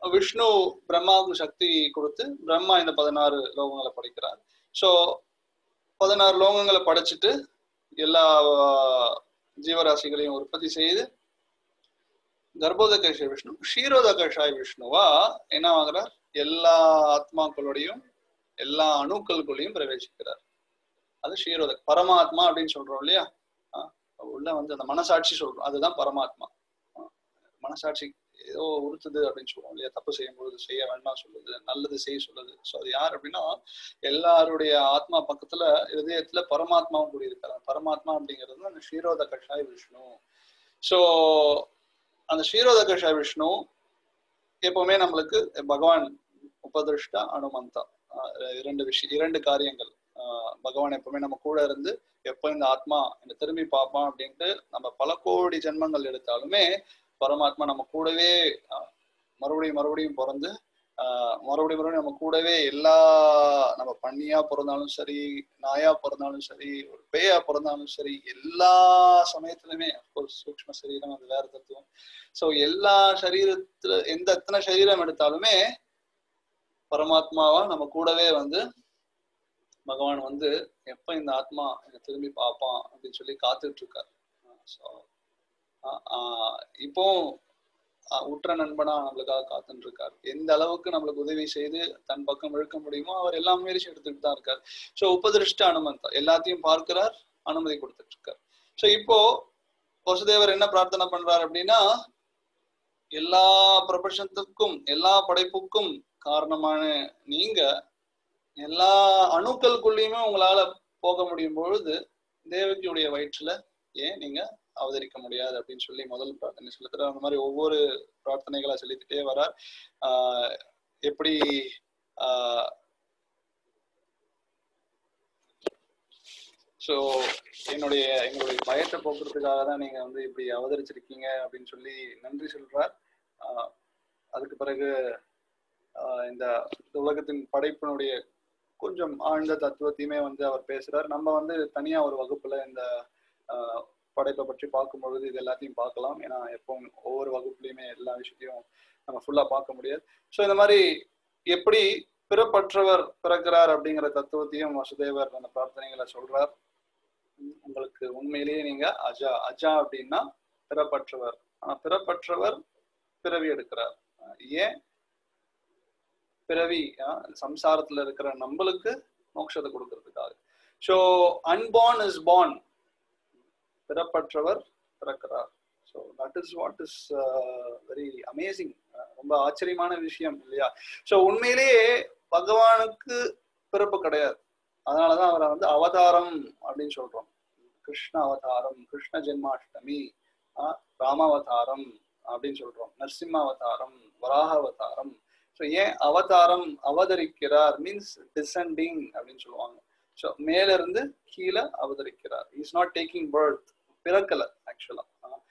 விஷ்ணு பிரம்மாவுக்கு சக்தி கொடுத்து பிரம்மா இந்த பதினாறு லோகங்களை படைக்கிறார் ஸோ பதினாறு லோகங்களை படைச்சிட்டு எல்லா ஆஹ், ஜீவராசிகளையும் உற்பத்தி செய்து கர்ப்போதகஷாய் விஷ்ணு க்ஷீரோதகஷாய் விஷ்ணுவா என்ன ஆகுறார் எல்லா ஆத்மாக்களோடையும் எல்லா அணுக்களுக்குள்ளேயும் பிரவேசிக்கிறார் அது க்ஷீரோத பரமாத்மா அப்படின்னு சொல்றோம் இல்லையா ஆஹ், உள்ள வந்து அந்த மனசாட்சி சொல்றோம் அதுதான் பரமாத்மா ஆஹ், மனசாட்சி ஏதோ உறுத்துது அப்படின்னு சொல்லுவோம் இல்லையா தப்பு செய்யும்போது செய்ய வேண்டாம் சொல்லுது நல்லது செய்ய சொல்லுது ஸோ அது யார் அப்படின்னா எல்லாருடைய ஆத்மா பக்கத்துல இதயத்துல பரமாத்மாவும் கூடியிருக்காரு அந்த பரமாத்மா அப்படிங்கிறது அந்த ஷீரோத கஷாய் விஷ்ணு ஸோ அந்த ஷீரோத கஷாய் விஷ்ணு எப்பவுமே நம்மளுக்கு பகவான் உபதிருஷ்டா அனுமந்தா ஆஹ் இரண்டு விஷயம் இரண்டு காரியங்கள் ஆஹ் பகவான் எப்பவுமே நம்ம கூட இருந்து எப்போ இந்த ஆத்மா இந்த திரும்பி பார்ப்பான் அப்படின்ட்டு நம்ம பல கோடி ஜென்மங்கள் எடுத்தாலுமே பரமாத்மா நம்ம கூடவே ஆஹ் மறுபடியும் மறுபடியும் பிறந்து ஆஹ் மறுபடியும் மறுபடியும் நம்ம கூடவே எல்லா நம்ம பண்ணியா பிறந்தாலும் சரி நாயா பிறந்தாலும் சரி ஒரு பேயா பிறந்தாலும் சரி எல்லா சமயத்திலுமே அப்கோர்ஸ் சூக்ஷ்ம சரீரம் அது வேற தத்துவம் ஸோ எல்லா சரீரத்துல எந்த எத்தனை சரீரம் எடுத்தாலுமே பரமாத்மாவா நம்ம கூடவே வந்து பகவான் வந்து எப்ப இந்த ஆத்மா என்னை திரும்பி பார்ப்பான் அப்படின்னு சொல்லி காத்துட்டு இருக்காரு ஸோ இப்போ ஆஹ் உற்ற நண்பனா நம்மளுக்காக காத்துட்டு இருக்காரு எந்த அளவுக்கு நம்மளுக்கு உதவி செய்து தன் பக்கம் இழுக்க முடியுமோ அவர் எல்லா முயற்சியும் எடுத்துட்டு தான் இருக்காரு ஸோ உபதிருஷ்ட அனுமந்தா எல்லாத்தையும் பார்க்கிறார் அனுமதி கொடுத்துட்டு இருக்கார் ஸோ இப்போ வசுதேவர் என்ன பிரார்த்தனை பண்றாரு அப்படின்னா எல்லா பிரபஞ்சத்துக்கும் எல்லா படைப்புக்கும் காரணமான நீங்க எல்லா அணுக்களுக்குள்ளேயுமே உங்களால போக முடியும் பொழுது தேவகியுடைய வயிற்றுல ஏன் நீங்க அவதரிக்க முடியாது அப்படின்னு சொல்லி முதல் பிரார்த்தனை செலுத்துறாரு அந்த மாதிரி ஒவ்வொரு பிரார்த்தனைகளா செலுத்திட்டே வரார் ஆஹ் எப்படி ஆஹ் ஸோ என்னுடைய எங்களுடைய பயத்தை போக்குறதுக்காக தான் நீங்க வந்து இப்படி அவதரிச்சிருக்கீங்க அப்படின்னு சொல்லி நன்றி சொல்றார் ஆஹ் அதுக்கு பிறகு ஆஹ் இந்த உலகத்தின் படைப்பினுடைய கொஞ்சம் ஆழ்ந்த தத்துவத்தையுமே வந்து அவர் பேசுறார் நம்ம வந்து தனியா ஒரு வகுப்புல இந்த ஆஹ் படைப்பை பற்றி பார்க்கும் பொழுது இது எல்லாத்தையும் பார்க்கலாம் ஏன்னா எப்பவும் ஒவ்வொரு வகுப்புலையுமே எல்லா விஷயத்தையும் நம்ம ஃபுல்லா பார்க்க முடியாது ஸோ இந்த மாதிரி எப்படி பிறப்பற்றவர் பிறக்கிறார் அப்படிங்கிற தத்துவத்தையும் வசுதேவர் அந்த பிரார்த்தனைகளை சொல்றார் உங்களுக்கு உண்மையிலேயே நீங்க அஜா அஜா அப்படின்னா பிறப்பற்றவர் ஆனா பிறப்பற்றவர் பிறவி எடுக்கிறார் ஏன் பிறவி சம்சாரத்துல இருக்கிற நம்மளுக்கு மோட்சத்தை கொடுக்கறதுக்காக ஸோ அன்பார்ன் இஸ் பார்ன் பிறப்பற்றவர் பிறக்கிறார் so that is what is very amazing ரொம்ப ஆச்சரியமான விஷயம் இல்லையா ஸோ உண்மையிலேயே பகவானுக்கு பிறப்பு கிடையாது அதனாலதான் அவரை வந்து அவதாரம் அப்படின்னு சொல்றோம் கிருஷ்ண அவதாரம் கிருஷ்ண ஜென்மாஷ்டமி ராமாவதாரம் அப்படின்னு சொல்றோம் நரசிம்ம அவதாரம் வராக அவதாரம் ஸோ ஏன் அவதாரம் அவதரிக்கிறார் மீன்ஸ் டிசெண்டிங் அப்படின்னு சொல்லுவாங்க ஸோ மேல இருந்து கீழே அவதரிக்கிறார் இஸ் நாட் டேக்கிங் பர்த் பிறக்கல ஆக்சுவலா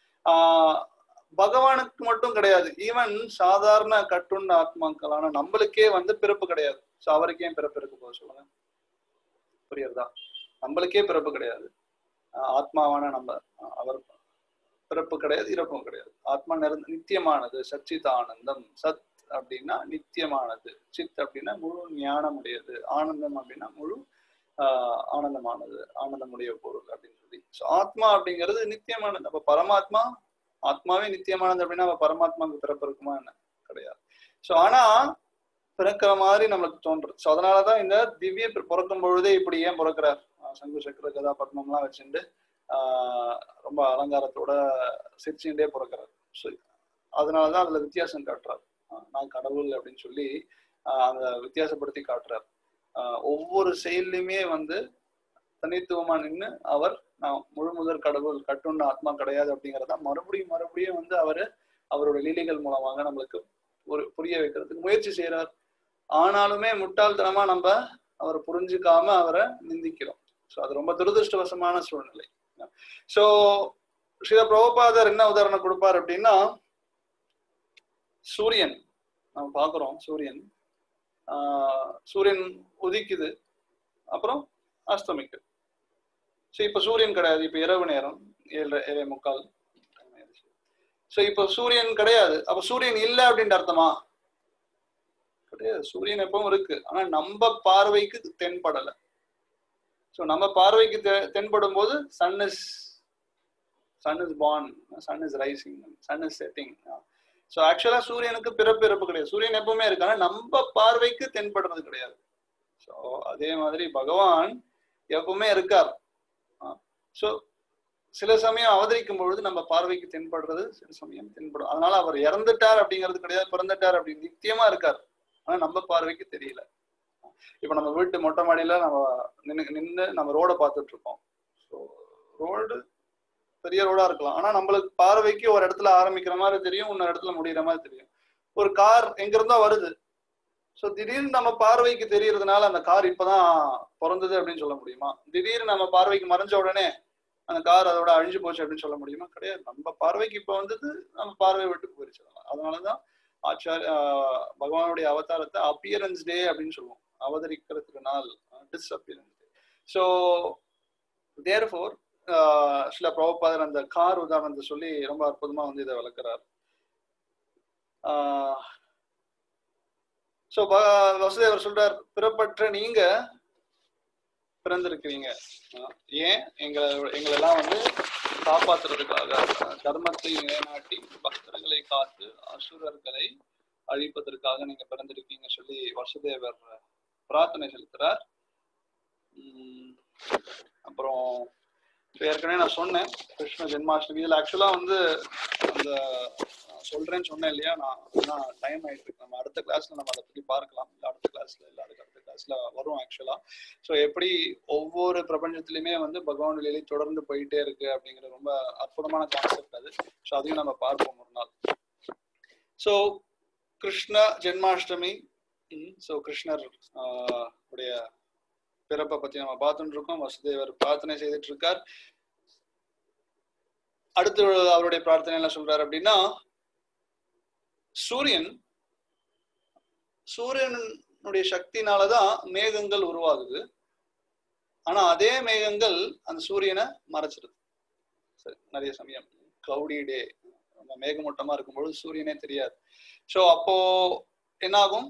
பகவானுக்கு மட்டும் கிடையாது ஈவன் சாதாரண கட்டுண்ட ஆத்மாக்களான நம்மளுக்கே வந்து பிறப்பு கிடையாது ஸோ அவருக்கே பிறப்பு இருக்க போது சொல்லுங்க புரியுறதா நம்மளுக்கே பிறப்பு கிடையாது ஆத்மாவான நம்ம அவர் பிறப்பு கிடையாது இறப்பும் கிடையாது ஆத்மா நிறந்த நித்தியமானது சச்சித் ஆனந்தம் சத் அப்படின்னா நித்தியமானது சித் அப்படின்னா முழு ஞானம் உடையது ஆனந்தம் அப்படின்னா முழு ஆஹ் ஆனந்தமானது ஆனந்தமுடைய பொருள் அப்படின்னு சொல்லி ஸோ ஆத்மா அப்படிங்கிறது நித்தியமானது அப்ப பரமாத்மா ஆத்மாவே நித்தியமானது அப்படின்னா அப்ப பரமாத்மாவுக்கு பிறப்பு இருக்குமா என்ன கிடையாது ஸோ ஆனா பிறக்கிற மாதிரி நம்மளுக்கு தோன்றும் ஸோ அதனாலதான் இந்த திவ்ய பிறக்கும் பொழுதே இப்படி ஏன் பிறக்கிறார் சங்கு சக்கர கதா பத்மம்லாம் வச்சுட்டு ஆஹ் ரொம்ப அலங்காரத்தோட சிரிச்சுட்டே பிறக்கிறார் ஸோ அதனாலதான் அதுல வித்தியாசம் காட்டுறாரு நான் கடவுள் அப்படின்னு சொல்லி அந்த வித்தியாசப்படுத்தி காட்டுறாரு ஒவ்வொரு செயல்லையுமே வந்து தனித்துவமா நின்று அவர் நான் முழு முதற் கடவுள் கட்டுண்ட ஆத்மா கிடையாது அப்படிங்கிறத மறுபடியும் மறுபடியும் வந்து அவரு அவருடைய லீலைகள் மூலமாக நம்மளுக்கு ஒரு புரிய வைக்கிறதுக்கு முயற்சி செய்யறார் ஆனாலுமே முட்டாள்தனமா நம்ம அவரை புரிஞ்சுக்காம அவரை நிந்திக்கிறோம் ஸோ அது ரொம்ப துரதிருஷ்டவசமான சூழ்நிலை ஸோ ஸ்ரீ பிரபுபாதர் என்ன உதாரணம் கொடுப்பார் அப்படின்னா சூரியன் நம்ம பாக்குறோம் சூரியன் ஆஹ் சூரியன் உதிக்குது அப்புறம் அஸ்தமிக்குது ஸோ இப்போ சூரியன் கிடையாது இப்போ இரவு நேரம் ஏழு ஏழை முக்கால் ஸோ இப்போ சூரியன் கிடையாது அப்போ சூரியன் இல்லை அப்படின்ற அர்த்தமா கிடையாது சூரியன் எப்பவும் இருக்கு ஆனா நம்ம பார்வைக்கு தென்படல ஸோ நம்ம பார்வைக்கு தெ- தென்படும் போது sun is sun is born sun is rising sun is setting so actually சூரியனுக்கு பிறப்பு இறப்பு கிடையாது சூரியன் எப்பவுமே இருக்கு ஆனா நம்ம பார்வைக்கு தென்படுறது கிடையாது ஸோ அதே மாதிரி பகவான் எப்பவுமே இருக்கார் ஸோ சில சமயம் அவதரிக்கும் பொழுது நம்ம பார்வைக்கு தென்படுறது சில சமயம் தென்படும் அதனால அவர் இறந்துட்டார் அப்படிங்கிறது கிடையாது பிறந்துட்டார் அப்படின்னு நித்தியமா இருக்கார் ஆனா நம்ம பார்வைக்கு தெரியல இப்ப நம்ம வீட்டு மொட்டை மாடியில நம்ம நின்னு நின்று நம்ம ரோட பார்த்துட்டு இருக்கோம் ஸோ ரோடு பெரிய ரோடா இருக்கலாம் ஆனா நம்மளுக்கு பார்வைக்கு ஒரு இடத்துல ஆரம்பிக்கிற மாதிரி தெரியும் இன்னொரு இடத்துல முடியிற மாதிரி தெரியும் ஒரு கார் எங்க இருந்தோ வருது ஸோ திடீர்னு நம்ம பார்வைக்கு தெரியறதுனால அந்த கார் இப்பதான் பிறந்தது அப்படின்னு சொல்ல முடியுமா திடீர்னு நம்ம பார்வைக்கு மறைஞ்ச உடனே அந்த கார் அதோட அழிஞ்சு போச்சு அப்படின்னு சொல்ல முடியுமா கிடையாது நம்ம பார்வைக்கு இப்ப வந்தது நம்ம பார்வை விட்டு போயிருச்சு அதனாலதான் ஆச்சார ஆஹ் பகவானுடைய அவதாரத்தை அப்பியரன்ஸ் டே அப்படின்னு சொல்லுவோம் அவதரிக்கிறதுக்கு நாள் disappearance day so therefore சில பிரபுபாதர் அந்த கார் உதாரணத்தை சொல்லி ரொம்ப அற்புதமா வந்து இதை விளக்குறார் ஸோ வசுதேவர் சொல்றார் பிறப்பற்ற நீங்க பிறந்திருக்கிறீங்க ஆஹ் ஏன் எங்களை எங்களெல்லாம் வந்து காப்பாத்துறதுக்காக ஆஹ் தர்மத்தை நிலைநாட்டி பக்தர்களை காத்து அசுரர்களை அழிப்பதற்காக நீங்க பிறந்திருக்கீங்க சொல்லி வசுதேவர் பிரார்த்தனை செலுத்துறார் உம் அப்புறம் இப்ப ஏற்கனவே நான் சொன்னேன் கிருஷ்ண ஜென்மாஷ்டமி இதுல ஆக்சுவலா வந்து அந்த நான் சொல்றேன்னு சொன்னேன் இல்லையா நான் டைம் ஆயிட்டு இருக்கு நம்ம அடுத்த கிளாஸ்ல நம்ம அதை பத்தி பார்க்கலாம் இல்ல அடுத்த கிளாஸ்ல இல்ல அதுக்கு அடுத்த கிளாஸ்ல வரும் ஆக்சுவலா ஸோ எப்படி ஒவ்வொரு பிரபஞ்சத்திலுமே வந்து பகவான் லீலை தொடர்ந்து போயிட்டே இருக்கு அப்படிங்கிற ரொம்ப அற்புதமான கான்செப்ட் அது ஸோ அதையும் நம்ம பார்ப்போம் ஒரு நாள் ஸோ கிருஷ்ண ஜென்மாஷ்டமி ஸோ கிருஷ்ணர் ஆஹ், உடைய பிறப்பை பத்தி நம்ம பார்த்துட்டு இருக்கோம் வசுதேவர் பிரார்த்தனை செய்துட்டு இருக்கார் அடுத்து அவருடைய பிரார்த்தனை என்ன சொல்றாரு அப்படின்னா சூரியன் சூரியனுடைய சக்தினாலதான் மேகங்கள் உருவாகுது ஆனா அதே மேகங்கள் அந்த சூரியனை மறைச்சிருது சரி நிறைய சமயம் கிளவுடி டே நம்ம மேகமூட்டமா இருக்கும்பொழுது சூரியனே தெரியாது ஸோ அப்போ என்னாகும்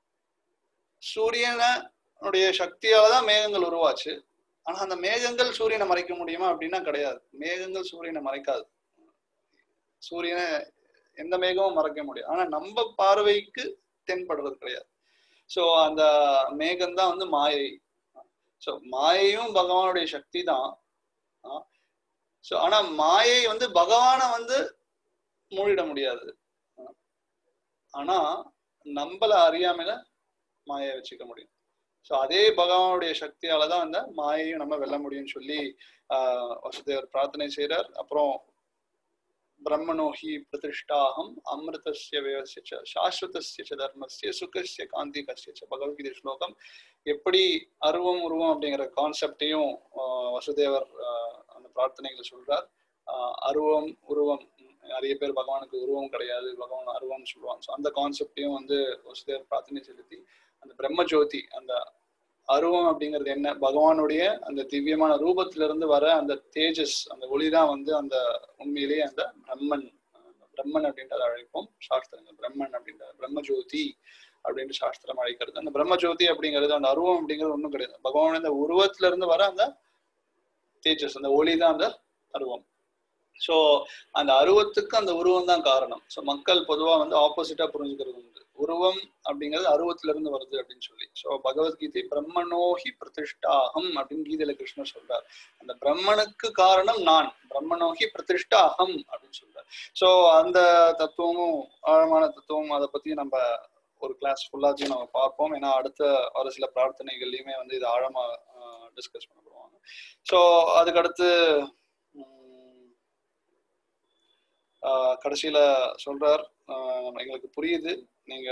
சூரியனுடைய சக்தியால தான் மேகங்கள் உருவாச்சு ஆனா அந்த மேகங்கள் சூரியனை மறைக்க முடியுமா அப்படின்னா கிடையாது மேகங்கள் சூரியனை மறைக்காது சூரியனை எந்த மேகமும் மறைக்க முடியும் ஆனா நம்ம பார்வைக்கு தென்படுறது கிடையாது ஸோ அந்த மேகம் தான் வந்து மாயை ஸோ மாயையும் பகவானுடைய சக்தி தான் ஸோ ஆனா மாயை வந்து பகவானை வந்து மூடிட முடியாது ஆனா நம்மள அறியாமல மாயை வச்சுக்க முடியும் ஸோ அதே பகவானுடைய சக்தியால தான் அந்த மாயையும் நம்ம வெல்ல முடியும்னு சொல்லி ஆஹ் வசுதேவர் பிரார்த்தனை செய்கிறார் அப்புறம் பிரம்மணோஹி பிரதிஷ்டாகம் அமிர்தஸ்ய வேவசிய ச சாஸ்வதஸ்ய ச தர்மஸ்ய சுகஸ்ய காந்தி கஸ்ய ச பகவத்கீதை ஸ்லோகம் எப்படி அருவம் உருவம் அப்படிங்கிற கான்செப்டையும் வசுதேவர் ஆஹ் அந்த பிரார்த்தனைகள் சொல்றார் ஆஹ் அருவம் உருவம் நிறைய பேர் பகவானுக்கு உருவம் கிடையாது பகவான் அருவம்னு சொல்லுவாங்க ஸோ அந்த கான்செப்டையும் வந்து வசுதேவர் பிரார்த்தனை செலுத்தி அந்த பிரம்ம ஜோதி அந்த அருவம் அப்படிங்கிறது என்ன பகவானுடைய அந்த திவ்யமான ரூபத்திலிருந்து வர அந்த தேஜஸ் அந்த ஒளிதான் வந்து அந்த உண்மையிலேயே அந்த பிரம்மன் பிரம்மன் அப்படின்றத அழைப்போம் சாஸ்திரங்கள் பிரம்மன் அப்படின்ற பிரம்ம ஜோதி அப்படின்ட்டு சாஸ்திரம் அழைக்கிறது அந்த பிரம்ம ஜோதி அப்படிங்கிறது அந்த அருவம் அப்படிங்கிறது ஒன்றும் கிடையாது பகவான் அந்த உருவத்துல இருந்து வர அந்த தேஜஸ் அந்த ஒளி தான் அந்த அருவம் ஸோ அந்த அருவத்துக்கு அந்த உருவம் தான் காரணம் ஸோ மக்கள் பொதுவா வந்து ஆப்போசிட்டா புரிஞ்சுக்கிறது உண்டு உருவம் அப்படிங்கிறது அருவத்துல இருந்து வருது அப்படின்னு சொல்லி ஸோ பகவத்கீதை பிரம்மனோஹி பிரதிஷ்டாகம் அப்படின்னு கீதையில கிருஷ்ணர் சொல்றார் அந்த பிரம்மனுக்கு காரணம் நான் பிரம்மனோஹி பிரதிஷ்டாகம் அப்படின்னு சொல்றார் ஸோ அந்த தத்துவமும் ஆழமான தத்துவம் அதை பத்தி நம்ம ஒரு கிளாஸ் ஃபுல்லாத்தையும் நம்ம பார்ப்போம் ஏன்னா அடுத்த ஒரு சில பிரார்த்தனைகள்லையுமே வந்து இது ஆழமா டிஸ்கஸ் பண்ண போடுவாங்க ஸோ அதுக்கடுத்து கடைசியில சொல்றார் எங்களுக்கு புரியுது நீங்க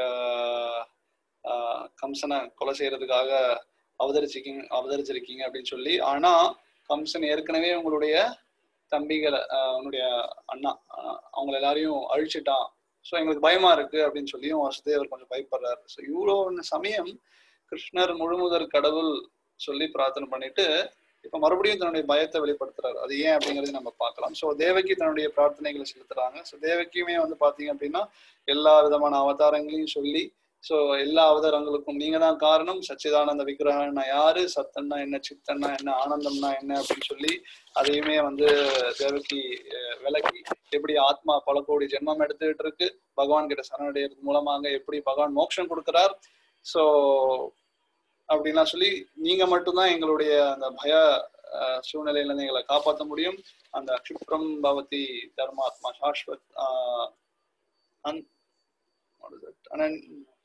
கம்சனை கொலை செய்யறதுக்காக அவதரிச்சிருக்கீங்க அவதரிச்சிருக்கீங்க அப்படின்னு சொல்லி ஆனா கம்சன் ஏற்கனவே உங்களுடைய தம்பிகளை உன்னுடைய அண்ணா அவங்க எல்லாரையும் அழிச்சிட்டான் ஸோ எங்களுக்கு பயமா இருக்கு அப்படின்னு சொல்லியும் வசுதேவர் கொஞ்சம் பயப்படுறாரு ஸோ இவ்வளோ சமயம் கிருஷ்ணர் முழுமுதற் கடவுள் சொல்லி பிரார்த்தனை பண்ணிட்டு இப்ப மறுபடியும் தன்னுடைய பயத்தை வெளிப்படுத்துறாரு அது ஏன் அப்படிங்கறது நம்ம பார்க்கலாம் ஸோ தேவகி தன்னுடைய பிரார்த்தனைகளை செலுத்துறாங்க ஸோ தேவகியுமே வந்து பாத்தீங்க அப்படின்னா எல்லா விதமான அவதாரங்களையும் சொல்லி ஸோ எல்லா அவதாரங்களுக்கும் நீங்க தான் காரணம் சச்சிதானந்த விக்கிரகம்னா யாரு சத்தன்னா என்ன சித்தன்னா என்ன ஆனந்தம்னா என்ன அப்படின்னு சொல்லி அதையுமே வந்து தேவகி அஹ், விளக்கி எப்படி ஆத்மா பல கோடி ஜென்மம் எடுத்துக்கிட்டு இருக்கு பகவான் கிட்ட சரணடைகிறது மூலமாக எப்படி பகவான் மோட்சம் கொடுக்கிறார் ஸோ அப்படின்லாம் சொல்லி நீங்க மட்டும்தான் எங்களுடைய அந்த பய அஹ், சூழ்நிலையில இருந்து எங்களை காப்பாற்ற முடியும் அந்த க்ஷிப்ரம் பவதி தர்மாத்மா சாஸ்வத் ஆஹ், அன் what is it? அனன்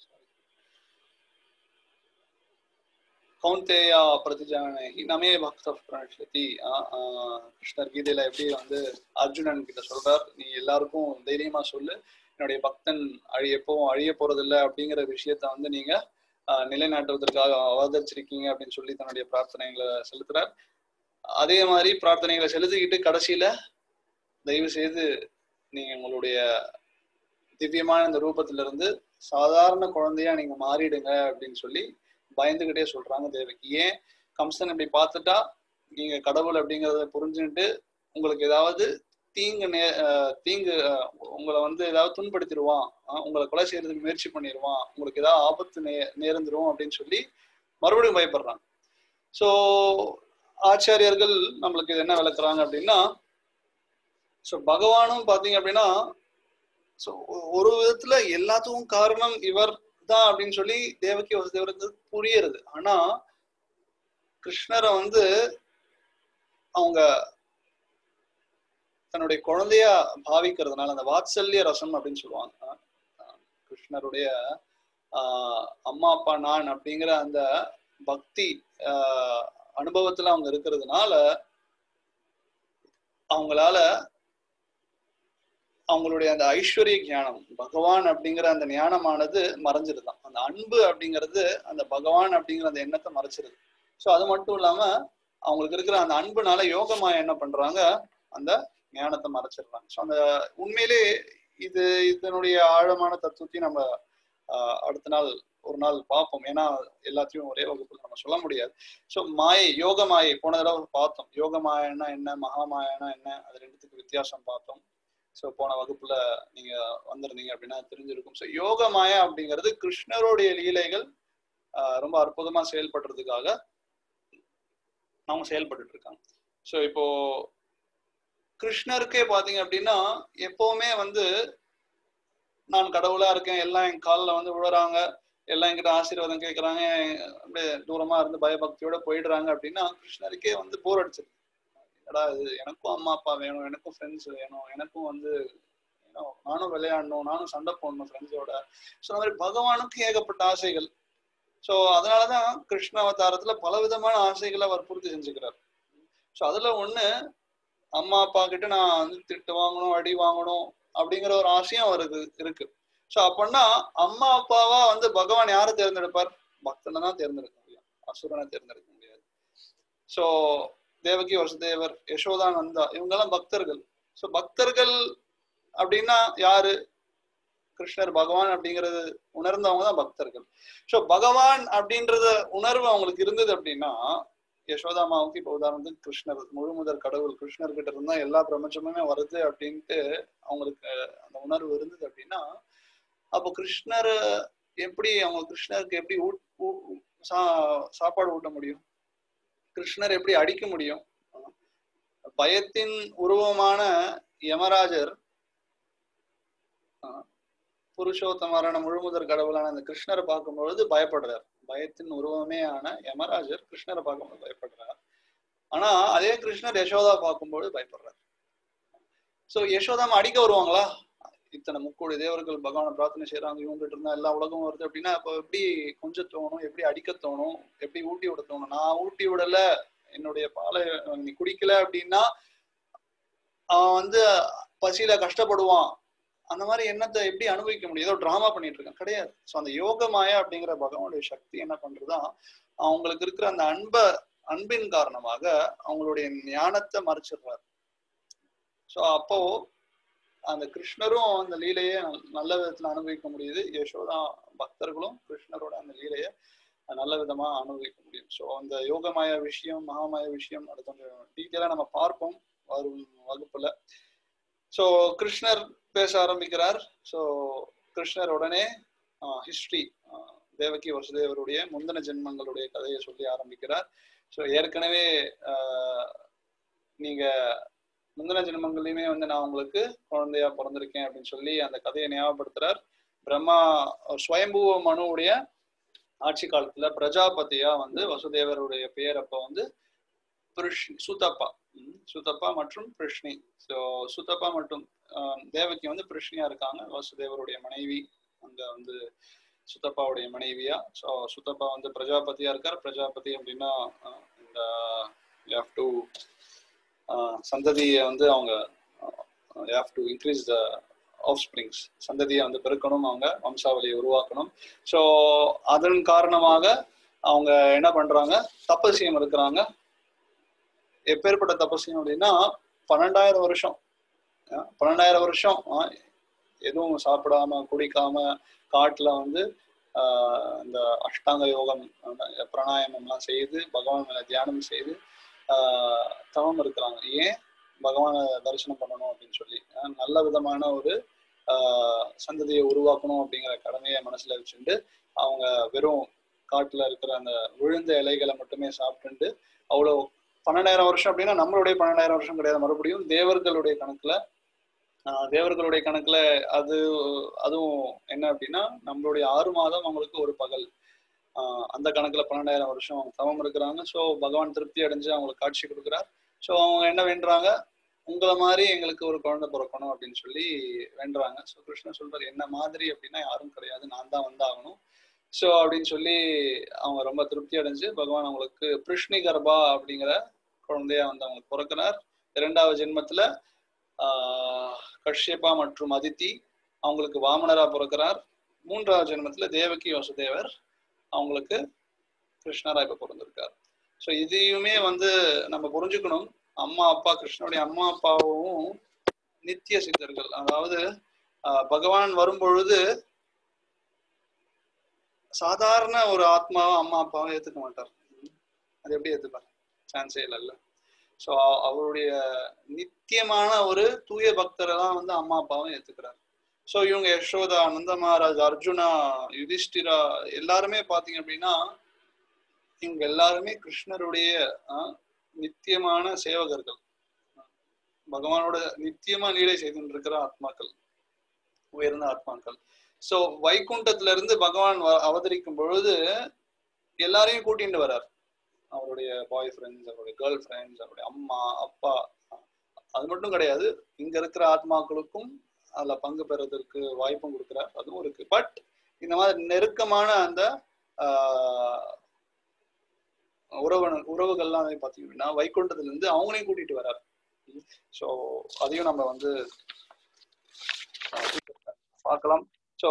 கௌந்தேயா பிரதிஜானகி நமே பக்த பிரணஷதி கிருஷ்ணர் கீதையில எப்படி வந்து அர்ஜுனன் கிட்ட சொல்றார் நீ எல்லாருக்கும் தைரியமா சொல்லு என்னுடைய பக்தன் அழி எப்பவும் அழிய போறதில்லை அப்படிங்கிற விஷயத்த வந்து நீங்க ஆஹ், நிலைநாட்டுவதற்காக அவதரிச்சிருக்கீங்க அப்படின்னு சொல்லி தன்னுடைய பிரார்த்தனைகளை செலுத்துறார் அதே மாதிரி பிரார்த்தனைகளை செலுத்திக்கிட்டு கடைசியில தயவு செய்து நீங்க உங்களுடைய திவ்யமான இந்த ரூபத்துல இருந்து சாதாரண குழந்தையா நீங்க மாறிடுங்க அப்படின்னு சொல்லி பயந்துகிட்டே சொல்றாங்க தேவகி ஏன் கம்சன் இப்படி பார்த்துட்டா நீங்க கடவுள் அப்படிங்கறத புரிஞ்சுட்டு உங்களுக்கு ஏதாவது தீங்கு நே அஹ் தீங்கு அஹ் உங்களை வந்து ஏதாவது துன்படுத்திடுவான் அஹ் உங்களை கொலை செய்யறதுக்கு முயற்சி பண்ணிடுவான் உங்களுக்கு ஏதாவது ஆபத்து நே நேர்ந்துரும் அப்படின்னு சொல்லி மறுபடியும் பயப்படுறாங்க ஸோ ஆச்சாரியர்கள் நம்மளுக்கு இது என்ன விளக்குறாங்க அப்படின்னா ஸோ பகவானும் பார்த்தீங்க அப்படின்னா ஸோ ஒரு விதத்துல எல்லாத்துக்கும் காரணம் இவர் தான் அப்படின்னு சொல்லி தேவகி வசுதேவருக்கு புரியுறது ஆனா கிருஷ்ணரை வந்து அவங்க தன்னுடைய குழந்தையா பாவிக்கிறதுனால அந்த வாத்சல்ய ரசம் அப்படின்னு சொல்லுவாங்க அஹ் கிருஷ்ணருடைய ஆஹ் அம்மா அப்பா நான் அப்படிங்கிற அந்த பக்தி ஆஹ் அனுபவத்துல அவங்க இருக்கிறதுனால அவங்களால அவங்களுடைய அந்த ஐஸ்வர்ய ஞானம் பகவான் அப்படிங்கிற அந்த ஞானமானது மறைஞ்சிருதான் அந்த அன்பு அப்படிங்கிறது அந்த பகவான் அப்படிங்கிற அந்த எண்ணத்தை மறைச்சிருது ஸோ அது மட்டும் இல்லாம அவங்களுக்கு இருக்கிற அந்த அன்புனால யோகமா என்ன பண்றாங்க அந்த ஞானத்தை மறைச்சிடுறாங்க ஸோ அந்த உண்மையிலே இது இதனுடைய ஆழமான தத்துவத்தையும் நம்ம ஆஹ், அடுத்த நாள் ஒரு நாள் பார்ப்போம் ஏன்னா எல்லாத்தையும் ஒரே வகுப்புல நம்ம சொல்ல முடியாது ஸோ மாயை யோக மாயை போன தடவை பார்த்தோம் யோக மாயன்னா என்ன மகா மாயன்னா என்ன அது ரெண்டுத்துக்கு வித்தியாசம் பார்த்தோம் ஸோ போன வகுப்புல நீங்க வந்திருந்தீங்க அப்படின்னா தெரிஞ்சிருக்கும் ஸோ யோக மாயா அப்படிங்கிறது கிருஷ்ணருடைய லீலைகள் ஆஹ், ரொம்ப அற்புதமா செயல்படுறதுக்காக அவங்க செயல்பட்டுட்டு இருக்காங்க ஸோ இப்போ கிருஷ்ணருக்கே பாத்தீங்க அப்படின்னா எப்பவுமே வந்து நான் கடவுளா இருக்கேன் எல்லாம் என் காலில் வந்து விழுறாங்க எல்லாம் என்கிட்ட ஆசீர்வாதம் கேட்கறாங்க அப்படியே தூரமா இருந்து பயபக்தியோட போயிடுறாங்க அப்படின்னா கிருஷ்ணருக்கே வந்து போர் அடிச்சிருக்கு என்னடா இது எனக்கும் அம்மா அப்பா வேணும் எனக்கும் ஃப்ரெண்ட்ஸ் வேணும் எனக்கும் வந்து you know, நானும் விளையாடணும் நானும் சண்டை போடணும் ஃப்ரெண்ட்ஸோட ஸோ அந்த மாதிரி பகவானுக்கு ஏகப்பட்ட ஆசைகள் ஸோ அதனாலதான் கிருஷ்ண அவதாரத்துல பல விதமான ஆசைகளை அவர் பூர்த்தி செஞ்சுக்கிறார் ஸோ அதுல ஒண்ணு அம்மா அப்பா கிட்ட நான் வந்து திட்டு வாங்கணும் அடி வாங்கணும் அப்படிங்கிற ஒரு ஆசையும் அவருக்கு இருக்கு ஸோ அப்படின்னா அம்மா அப்பாவா வந்து பகவான் யாரை தேர்ந்தெடுப்பார் பக்தனை தான் தேர்ந்தெடுக்க முடியும் அசுரனை தேர்ந்தெடுக்க முடியாது ஸோ தேவகி வசுதேவர் யசோதா நந்தா இவங்கெல்லாம் பக்தர்கள் ஸோ பக்தர்கள் அப்படின்னா யாரு கிருஷ்ணர் பகவான் அப்படிங்கிறது உணர்ந்தவங்க தான் பக்தர்கள் ஸோ பகவான் அப்படின்றத உணர்வு அவங்களுக்கு இருந்தது அப்படின்னா யசோதாமாவுக்கு இப்போ உதாரணத்துக்கு கிருஷ்ணர் முழு முதற் கடவுள் கிருஷ்ணர் கிட்ட இருந்தா எல்லா பிரபஞ்சமுமே வருது அப்படின்ட்டு அவங்களுக்கு அந்த உணர்வு இருந்தது அப்படின்னா அப்போ கிருஷ்ணர் எப்படி அவங்க கிருஷ்ணருக்கு எப்படி ஊட்- ஊ- ஊ- சா- சாப்பாடு ஊட்ட முடியும் கிருஷ்ணர் எப்படி அடிக்க முடியும் பயத்தின் உருவமான யமராஜர் ஆஹ், புருஷோத்தமரான முழுமுதற் கடவுளான அந்த கிருஷ்ணரை பார்க்கும்பொழுது பயப்படுறார் பயத்தின் உருவமே ஆன யமராஜர் கிருஷ்ணரை பார்க்கும்போது பயப்படுறார் ஆனா அதே கிருஷ்ணர் யசோதா பார்க்கும்போது பயப்படுறார் சோ யசோதாம அடிக்க வருவாங்களா இத்தனை முக்கோடி தேவர்கள் பகவானை பிரார்த்தனை செய்யறாங்க இவங்ககிட்ட இருந்தா எல்லா உலகமும் வருது அப்படின்னா அப்போ எப்படி கொஞ்சம் தோணும் எப்படி அடிக்க தோணும் எப்படி ஊட்டி விட தோணும் நான் ஊட்டி விடல என்னுடைய பாலை நீ குடிக்கல அப்படின்னா அவன் வந்து பசியில கஷ்டப்படுவான் அந்த மாதிரி எண்ணத்தை எப்படி அனுபவிக்க முடியும் ஏதோ டிராமா பண்ணிட்டு இருக்கான் கிடையாது ஸோ அந்த யோக மாயா அப்படிங்கிற பகவானுடைய சக்தி என்ன பண்றதா அவங்களுக்கு இருக்கிற அந்த அன்ப அன்பின் காரணமாக அவங்களுடைய ஞானத்தை மறைச்சிடுறாரு ஸோ அப்போ அந்த கிருஷ்ணரும் அந்த லீலையை நல்- நல்ல விதத்துல அனுபவிக்க முடியுது யசோதா பக்தர்களும் கிருஷ்ணரோட அந்த லீலையை நல்ல விதமா அனுபவிக்க முடியும் ஸோ அந்த யோகமாய விஷயம் மகாமாய விஷயம் அது கொஞ்சம் டீட்டெயிலா நம்ம பார்ப்போம் வரும் வகுப்புல ஸோ கிருஷ்ணர் பேச ஆரம்பிக்கிறார் ஸோ கிருஷ்ணர் உடனே ஹிஸ்டரி தேவகி வசுதேவருடைய முந்தின ஜென்மங்களுடைய கதையை சொல்லி ஆரம்பிக்கிறார் ஸோ ஏற்கனவே ஆஹ், நீங்க முந்தின ஜென்மங்களையுமே வந்து நான் உங்களுக்கு குழந்தையா பிறந்திருக்கேன் அப்படின்னு சொல்லி அந்த கதையை ஞாபகப்படுத்துறார் பிரம்மா ஸ்வயம்புவ மனுவுடைய ஆட்சி காலத்துல பிரஜாபதியா வந்து வசுதேவருடைய பேர் அப்ப வந்து பிருஷ் சுதப்பா ம், சுதப்பா மற்றும் பிருஷ்ணி ஸோ சுதப்பா மற்றும் ஆஹ், தேவகி வந்து பிருஷ்ணியா இருக்காங்க வசுதேவருடைய மனைவி அங்க வந்து சுத்தப்பாவுடைய மனைவியா ஸோ சுத்தப்பா வந்து பிரஜாபதியா இருக்கார் பிரஜாபதி அப்படின்னா ஆஹ், இந்த ஹேவ் டு சந்ததியை வந்து அவங்க have to increase the offsprings சந்ததியை வந்து பெருக்கணும் அவங்க வம்சாவளியை உருவாக்கணும் ஸோ அதன் காரணமாக அவங்க என்ன பண்றாங்க தப்பசியம் இருக்கிறாங்க எப்பேற்பட்ட தப்பசியம் அப்படின்னா பன்னெண்டாயிரம் வருஷம் அஹ் பன்னெண்டாயிரம் வருஷம் அஹ் எதுவும் சாப்பிடாம குடிக்காம காட்டுல வந்து ஆஹ் இந்த அஷ்டாங்க யோகம் அந்த பிராணாயாமம்லாம் செய்து பகவான் மேல தியானம் செய்து ஆஹ் தவம் இருக்கிறாங்க ஏன் பகவானை தரிசனம் பண்ணணும் அப்படின்னு சொல்லி அஹ் நல்ல விதமான ஒரு ஆஹ் சந்ததியை உருவாக்கணும் அப்படிங்கிற கடமையை மனசுல வச்சுட்டு அவங்க வெறும் காட்டுல இருக்கிற அந்த விழுந்த இலைகளை மட்டுமே சாப்பிட்டுண்டு அவ்வளோ பன்னெண்டாயிரம் வருஷம் அப்படின்னா நம்மளுடைய பன்னெண்டாயிரம் வருஷம் கிடையாது மறுபடியும் தேவர்களுடைய கணக்குல ஆஹ் தேவர்களுடைய கணக்குல அது அதுவும் என்ன அப்படின்னா நம்மளுடைய ஆறு மாதம் அவங்களுக்கு ஒரு பகல் ஆஹ் அந்த கணக்குல பன்னெண்டாயிரம் வருஷம் அவங்க தவம் இருக்கிறாங்க ஸோ பகவான் திருப்தி அடைஞ்சு அவங்களுக்கு காட்சி கொடுக்குறார் ஸோ அவங்க என்ன வேண்டுறாங்க உங்களை மாதிரி எங்களுக்கு ஒரு குழந்தை பிறக்கணும் அப்படின்னு சொல்லி வேண்டுறாங்க ஸோ கிருஷ்ணன் சொல்றாரு என்ன மாதிரி அப்படின்னா யாரும் கிடையாது நான் தான் வந்தாகணும் ஸோ அப்படின்னு சொல்லி அவங்க ரொம்ப திருப்தி அடைஞ்சு பகவான் அவங்களுக்கு பிருஷ்ணி கர்ப்பா அப்படிங்கிற குழந்தையா வந்து அவங்களுக்கு பிறக்கிறார் இரண்டாவது ஜென்மத்துல ஆஹ் கஷ்யபா மற்றும் அதித்தி அவங்களுக்கு வாமனரா பிறக்கிறார் மூன்றாவது ஜென்மத்துல தேவகி வசுதேவர் அவங்களுக்கு கிருஷ்ணரா இப்ப பிறந்திருக்கார் ஸோ இதையுமே வந்து நம்ம புரிஞ்சுக்கணும் அம்மா அப்பா கிருஷ்ணனுடைய அம்மா அப்பாவும் நித்திய சித்தர்கள் அதாவது ஆஹ் பகவான் வரும்பொழுது சாதாரண ஒரு ஆத்மாவும் அம்மா அப்பாவும் ஏத்துக்க மாட்டார் அது எப்படி ஏத்துப்பார் சான்ஸே இல்லைல்ல ஸோ அவருடைய நித்தியமான ஒரு தூய பக்தரை தான் வந்து அம்மா அப்பாவும் ஏத்துக்கிறார் ஸோ இவங்க யசோதா நந்த மகாராஜ் அர்ஜுனா யுதிஷ்டிரா எல்லாருமே பாத்தீங்க அப்படின்னா இவங்க எல்லாருமே கிருஷ்ணருடைய ஆஹ், நித்தியமான சேவகர்கள் பகவானோட நித்தியமா லீலை செய்துட்டு இருக்கிற ஆத்மாக்கள் உயர்ந்த ஆத்மாக்கள் சோ வைகுண்டத்துல இருந்து பகவான் வ- அவதரிக்கும் பொழுது எல்லாரையும் கூட்டிட்டு வர்றார் அவருடைய பாய் ஃப்ரெண்ட்ஸ் அவருடைய கேர்ள் ஃப்ரெண்ட்ஸ் அவருடைய அம்மா அப்பா அது மட்டும் கிடையாது இங்க இருக்கிற ஆத்மாக்களுக்கும் அதுல பங்கு பெறதற்கு வாய்ப்பும் கொடுக்குறார் அதுவும் இருக்கு பட் இந்த மாதிரி நெருக்கமான அந்த ஆஹ், உறவு உறவுகள்லாம் வந்து பாத்தீங்க அப்படின்னா வைகுண்டத்துல இருந்து அவங்களையும் கூட்டிட்டு வர்றார் ஸோ அதையும் நம்ம வந்து ஆஹ், பார்க்கலாம் ஸோ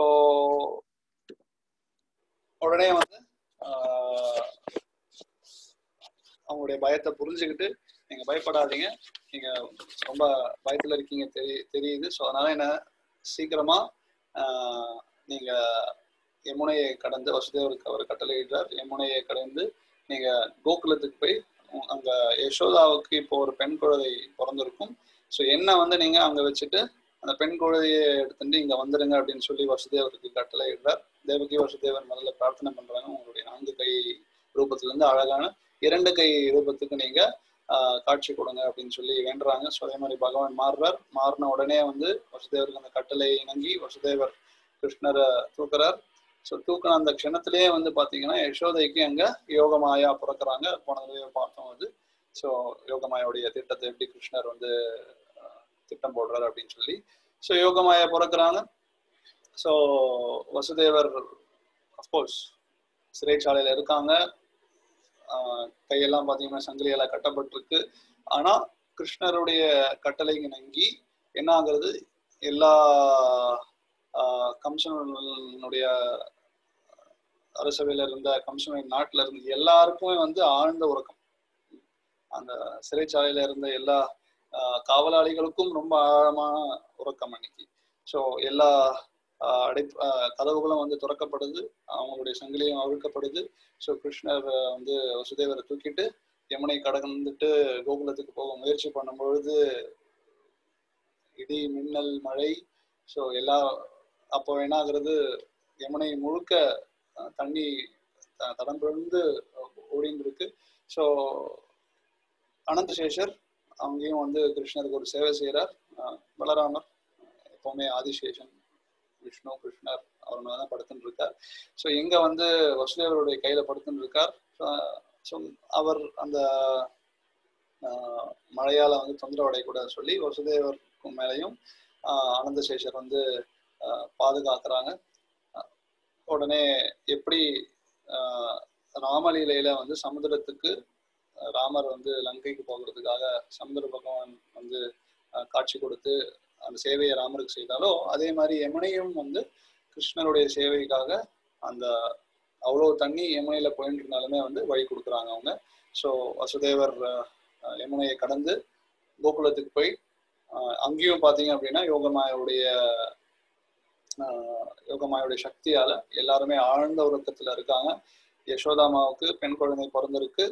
உடனே வந்து ஆஹ், அவங்களுடைய பயத்தை புரிஞ்சுக்கிட்டு நீங்க பயப்படாதீங்க நீங்க ரொம்ப பயத்துல இருக்கீங்க தெரி தெரியுது ஸோ அதனால என்ன சீக்கிரமா ஆஹ், நீங்க யமுனையை கடந்து வசுதேவருக்கு அவர் கட்டளையிடுறார் யமுனையை கடந்து நீங்க கோகுலத்துக்கு போய் உ- அங்க யசோதாவுக்கு இப்போ ஒரு பெண் குழந்தை பிறந்திருக்கும் ஸோ என்ன வந்து நீங்க அங்க வச்சுட்டு அந்த பெண் குழந்தையை எடுத்துட்டு இங்க வந்துருங்க அப்படின்னு சொல்லி வசுதேவருக்கு கட்டளையிடுறார் தேவகி வசுதேவர் முதல்ல பிரார்த்தனை பண்றாங்க உங்களுடைய நான்கு கை ரூபத்துல இருந்து அழகான இரண்டு கை ரூபத்துக்கு நீங்க ஆஹ், காட்சி கொடுங்க அப்படின்னு சொல்லி வேண்டுறாங்க ஸோ அதே மாதிரி பகவான் மாறுறார் மாறின உடனே வந்து வசுதேவருக்கு அந்த கட்டளை இணங்கி வசுதேவர் கிருஷ்ணரை தூக்குறார் ஸோ தூக்கின அந்த க்ஷணத்திலேயே வந்து பாத்தீங்கன்னா யசோதைக்கு அங்க யோகமாயா பிறக்கிறாங்க போன தடவை பார்த்தோம் அது ஸோ யோகமாயோடைய திட்டத்தை எப்படி கிருஷ்ணர் வந்து ஆஹ், திட்டம் போடுறாரு அப்படின்னு சொல்லி ஸோ யோகமாயா பிறக்கிறாங்க ஸோ வசுதேவர் அஃப்கோர்ஸ் சிறைச்சாலையில இருக்காங்க ஆஹ், கையெல்லாம் பாத்தீங்கன்னா சங்கிலியெல்லாம் கட்டப்பட்டிருக்கு ஆனா கிருஷ்ணருடைய கட்டளைக்கு நங்கி என்ன ஆகுறது எல்லா ஆஹ், கம்சனுடைய அரசவையில இருந்த கம்சனின் நாட்டுல இருந்த எல்லாருக்குமே வந்து ஆழ்ந்த உறக்கம் அந்த சிறைச்சாலையில இருந்த எல்லா ஆஹ், காவலாளிகளுக்கும் ரொம்ப ஆழமான உறக்கம் அன்னைக்கு ஸோ எல்லா ஆஹ், அடை ஆஹ், கதவுகளும் வந்து திறக்கப்படுது அவங்களுடைய சங்கிலியும் அவிழ்க்கப்படுது ஸோ கிருஷ்ணர் ஆஹ், வந்து வசுதேவரை தூக்கிட்டு யமுனை கடந்துட்டு கோகுலத்துக்கு போக முயற்சி பண்ணும் பொழுது இடி மின்னல் மழை ஸோ எல்லா அப்போ என்ன ஆகுறது யமுனை முழுக்க அஹ், தண்ணி த- தடம் பிறந்து ஓடிந்து இருக்கு ஸோ அனந்த சேஷர் அங்கேயும் வந்து கிருஷ்ணருக்கு ஒரு சேவை செய்கிறார் பலராமர் எப்பவுமே ஆதிசேஷன் விஷ்ணு கிருஷ்ணர் அவர் மேல தான் படுத்துட்டு இருக்கார் ஸோ எங்க வந்து வசுதேவருடைய கையில படுத்துட்டு இருக்கார் ஸோ அவர் அந்த ஆஹ், மழையால வந்து தொந்தரவு அடையக்கூடாதுன்னு சொல்லி வசுதேவருக்கும் மேலையும் ஆஹ், அனந்த சேஷர் வந்து ஆஹ், பாதுகாக்கிறாங்க ஆஹ், உடனே எப்படி ஆஹ், ராமலீலையில வந்து சமுத்திரத்துக்கு ஆஹ், ராமர் வந்து லங்கைக்கு போகிறதுக்காக சமுத்திர பகவான் வந்து ஆஹ், காட்சி கொடுத்து அந்த சேவையை ராமருக்கு செய்தாலோ அதே மாதிரி யமுனையும் வந்து கிருஷ்ணருடைய சேவைக்காக அந்த அவ்வளவு தண்ணி யமுனையில போயிட்டு இருந்தாலுமே வந்து வழி கொடுக்குறாங்க அவங்க ஸோ வசுதேவர் ஆஹ், ஆஹ், யமுனையை கடந்து கோகுலத்துக்கு போய் ஆஹ், அங்கேயும் பார்த்தீங்க அப்படின்னா யோகமாயுடைய ஆஹ், யோகமாயுடைய சக்தியால எல்லாருமே ஆழ்ந்த உறக்கத்துல இருக்காங்க யசோதாமாவுக்கு பெண் குழந்தை பிறந்திருக்கு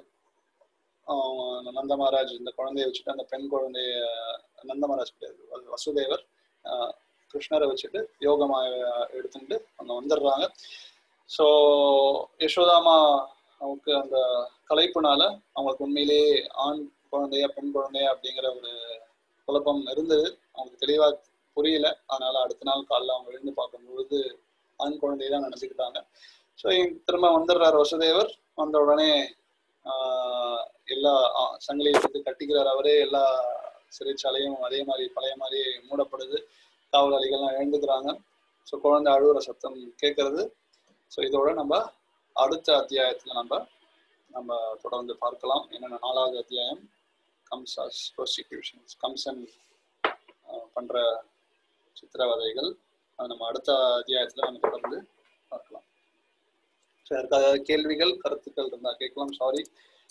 ஆஹ், நந்த மகாராஜ் இந்த குழந்தைய வச்சுட்டு அந்த பெண் குழந்தைய நந்த மகாராஜ் கிடையாது வ- வசுதேவர் ஆஹ், கிருஷ்ணரை வச்சுட்டு யோகமாய எடுத்துட்டு அங்க வந்துடுறாங்க ஸோ யசோதாமா அவங்களுக்கு அந்த கலைப்புனால அவங்களுக்கு உண்மையிலேயே ஆண் குழந்தையா பெண் குழந்தையா அப்படிங்கிற ஒரு குழப்பம் இருந்தது அவங்களுக்கு தெளிவா புரியல அதனால அடுத்த நாள் காலைல அவங்க எழுந்து பார்க்கும் பொழுது ஆண் குழந்தையை தான் நினைச்சுக்கிட்டாங்க ஸோ திரும்ப வந்துடுறாரு வசுதேவர் வந்த உடனே ஆஹ், எல்லா ஆஹ், சங்கிலியை எடுத்து கட்டிக்கிறார் அவரே எல்லா சிறைச்சாலையும் அதே மாதிரி பழைய மாதிரி மூடப்படுது காவலாளிகள்லாம் எழுந்துக்கிறாங்க ஸோ குழந்தை அழுகுற சத்தம் கேட்கறது ஸோ இதோட நம்ம அடுத்த அத்தியாயத்துல நம்ம நம்ம தொடர்ந்து பார்க்கலாம் என்னென்ன நாலாவது அத்தியாயம் கம்சாஸ் ப்ரோசிக்யூஷன்ஸ் கம்சன் ஆஹ், பண்ற சித்திரவதைகள் அது நம்ம அடுத்த அத்தியாயத்துல நம்ம தொடர்ந்து பார்க்கலாம் ஸோ யாருக்காவது ஏதாவது கேள்விகள் கருத்துக்கள் இருந்தா கேட்கலாம் சாரி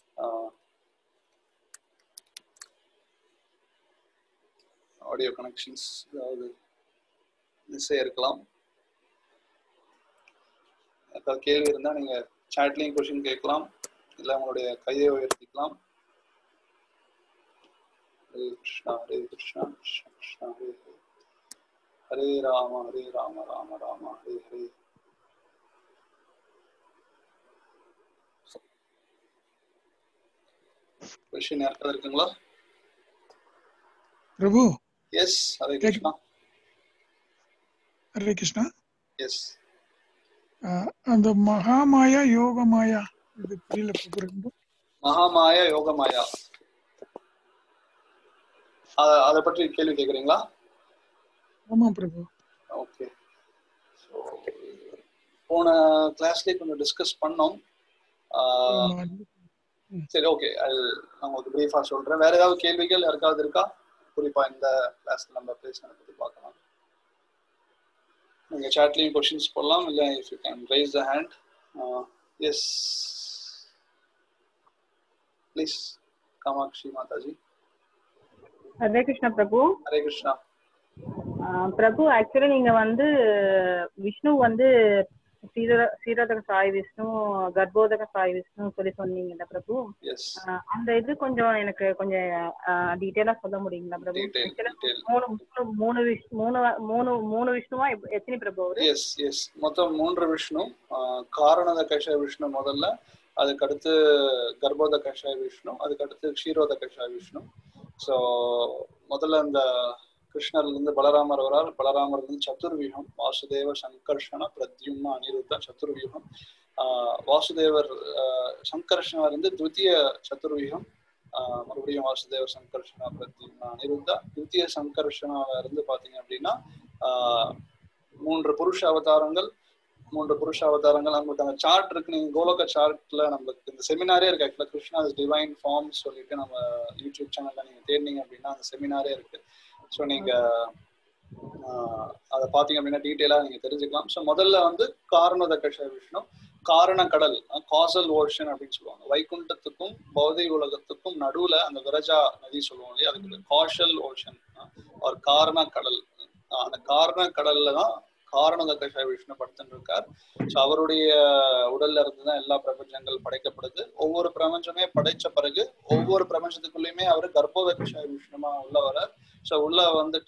ஆடியோ கனெக்ஷன்ஸ் ஏதாவது மிஸ் இருக்கலாம் யாருக்காவது கேள்வி இருந்தா நீங்க சாட்லையும் கொஸ்டின் கேட்கலாம் இல்லை உங்களுடைய கையை உயர்த்திக்கலாம் ஹரே கிருஷ்ணா ஹரே கிருஷ்ணா கிருஷ்ணா கிருஷ்ணா ஹரே ஹரே ஹரே ராம ஹரே ராம ராம ராம ஹரே ஹரே கொஸ்டின் யாருக்காவது இருக்குங்களா பிரபு எஸ் ஹரே கிருஷ்ணா ஹரே கிருஷ்ணா எஸ் அஹ், அந்த மகாமாயா யோகமாயா இது புரியல பிரபு ரெண்டும் மகாமாயா யோகமாயா அத- அதை பற்றி கேள்வி கேக்குறீங்களா ஆமா பிரபு ஓகே ஸோ போன கிளாஸ்லேயே கொஞ்சம் டிஸ்கஸ் பண்ணோம் ஆஹ், ஆமா. சரி ஓகே அது நான் உங்களுக்கு பிரீஃபா சொல்றேன் வேற ஏதாவது கேள்விகள் யாருக்காவது இருக்கா குறிப்பா இந்த கிளாஸ்ல நம்ம பேசினதை பத்தி பார்க்கலாம் நீங்க சாட்லயும் கொஸ்டின்ஸ் போடலாம் இல்ல if you can raise the hand yes please Kamakshi Mataji Hare Krishna Prabhu Hare Krishna ஆஹ் பிரபு ஆக்சுவலி நீங்க வந்து விஷ்ணு வந்து சீர சீரோதக சாய் விஷ்ணு கர்ப்போதக சாய் விஷ்ணு சொல்லி சொன்னீங்கல்ல பிரபு எஸ் ஆஹ் அந்த இது கொஞ்சம் எனக்கு கொஞ்சம் டீட்டெயிலா சொல்ல முடியுங்களா பிரபு டீடைல் Actually, டீடைல் மூணு மூணு மூணு விஷ் மூணு மூணு மூணு விஷ்ணுவா எப்- எத்தனை பிரபு அவரு எஸ் எஸ் மொத்தம் மூன்று விஷ்ணு ஆஹ் காரணத கஷாய விஷ்ணு முதல்ல அதுக்கடுத்து கர்ப்போத கஷாய விஷ்ணு அதுக்கடுத்து க்ஷீரோத கஷாய விஷ்ணு ஸோ முதல்ல இந்த கிருஷ்ணர்ல இருந்து பலராமர் வரார் பலராமர் இருந்து சதுர்வியூகம் வாசுதேவ சங்கர்ஷண பிரத்யும்ன அனிருத்த சதுர்வியூகம் ஆஹ் வாசுதேவர் ஆஹ் சங்கர்ஷனர் இருந்து துவித்திய சதுர்வியூகம் ஆஹ் மறுபடியும் வாசுதேவர் சங்கர்ஷண பிரத்யும்ன அனிருத்தா துவித்திய சங்கர்ஷனால இருந்து பாத்தீங்க அப்படின்னா ஆஹ் மூன்று புருஷ அவதாரங்கள் மூன்று புருஷ அவதாரங்கள் நம்மளுக்கு அந்த சார்ட் இருக்கு நீங்க கோலோக சார்ட்ல நம்மளுக்கு இந்த செமினாரே இருக்கு ஆக்சுவலா கிருஷ்ணா டிவைன் ஃபார்ம்ஸ் சொல்லிட்டு நம்ம யூடியூப் சேனல்ல நீங்க தேடினீங்க அப்படின்னா அந்த செமினாரே இருக்கு ஸோ நீங்க ஆஹ் அதை பாத்தீங்க அப்படின்னா டீட்டெயிலா நீங்க தெரிஞ்சுக்கலாம் ஸோ முதல்ல வந்து காரணத கஷ விஷ்ணு காரண கடல் காசல் ஓஷன் அப்படின்னு சொல்லுவாங்க வைகுண்டத்துக்கும் பௌதிக உலகத்துக்கும் நடுவுல அந்த விரஜா நதி சொல்லுவோம் இல்லையா அதுக்கு காஷல் ஓஷன் ஒரு காரண கடல் ஆஹ் அந்த காரண கடல்ல தான் காரணத கஷாய விஷ்ணு படுத்துட்டு இருக்கார் ஸோ அவருடைய உடல்ல இருந்து தான் எல்லா பிரபஞ்சங்கள் படைக்கப்படுது ஒவ்வொரு பிரபஞ்சமே படைச்ச பிறகு ஒவ்வொரு பிரபஞ்சத்துக்குள்ளயுமே அவர் கர்ப்போத கஷாய விஷ்ணுமா உள்ள வர ஸோ உள்ள வந்துட்டு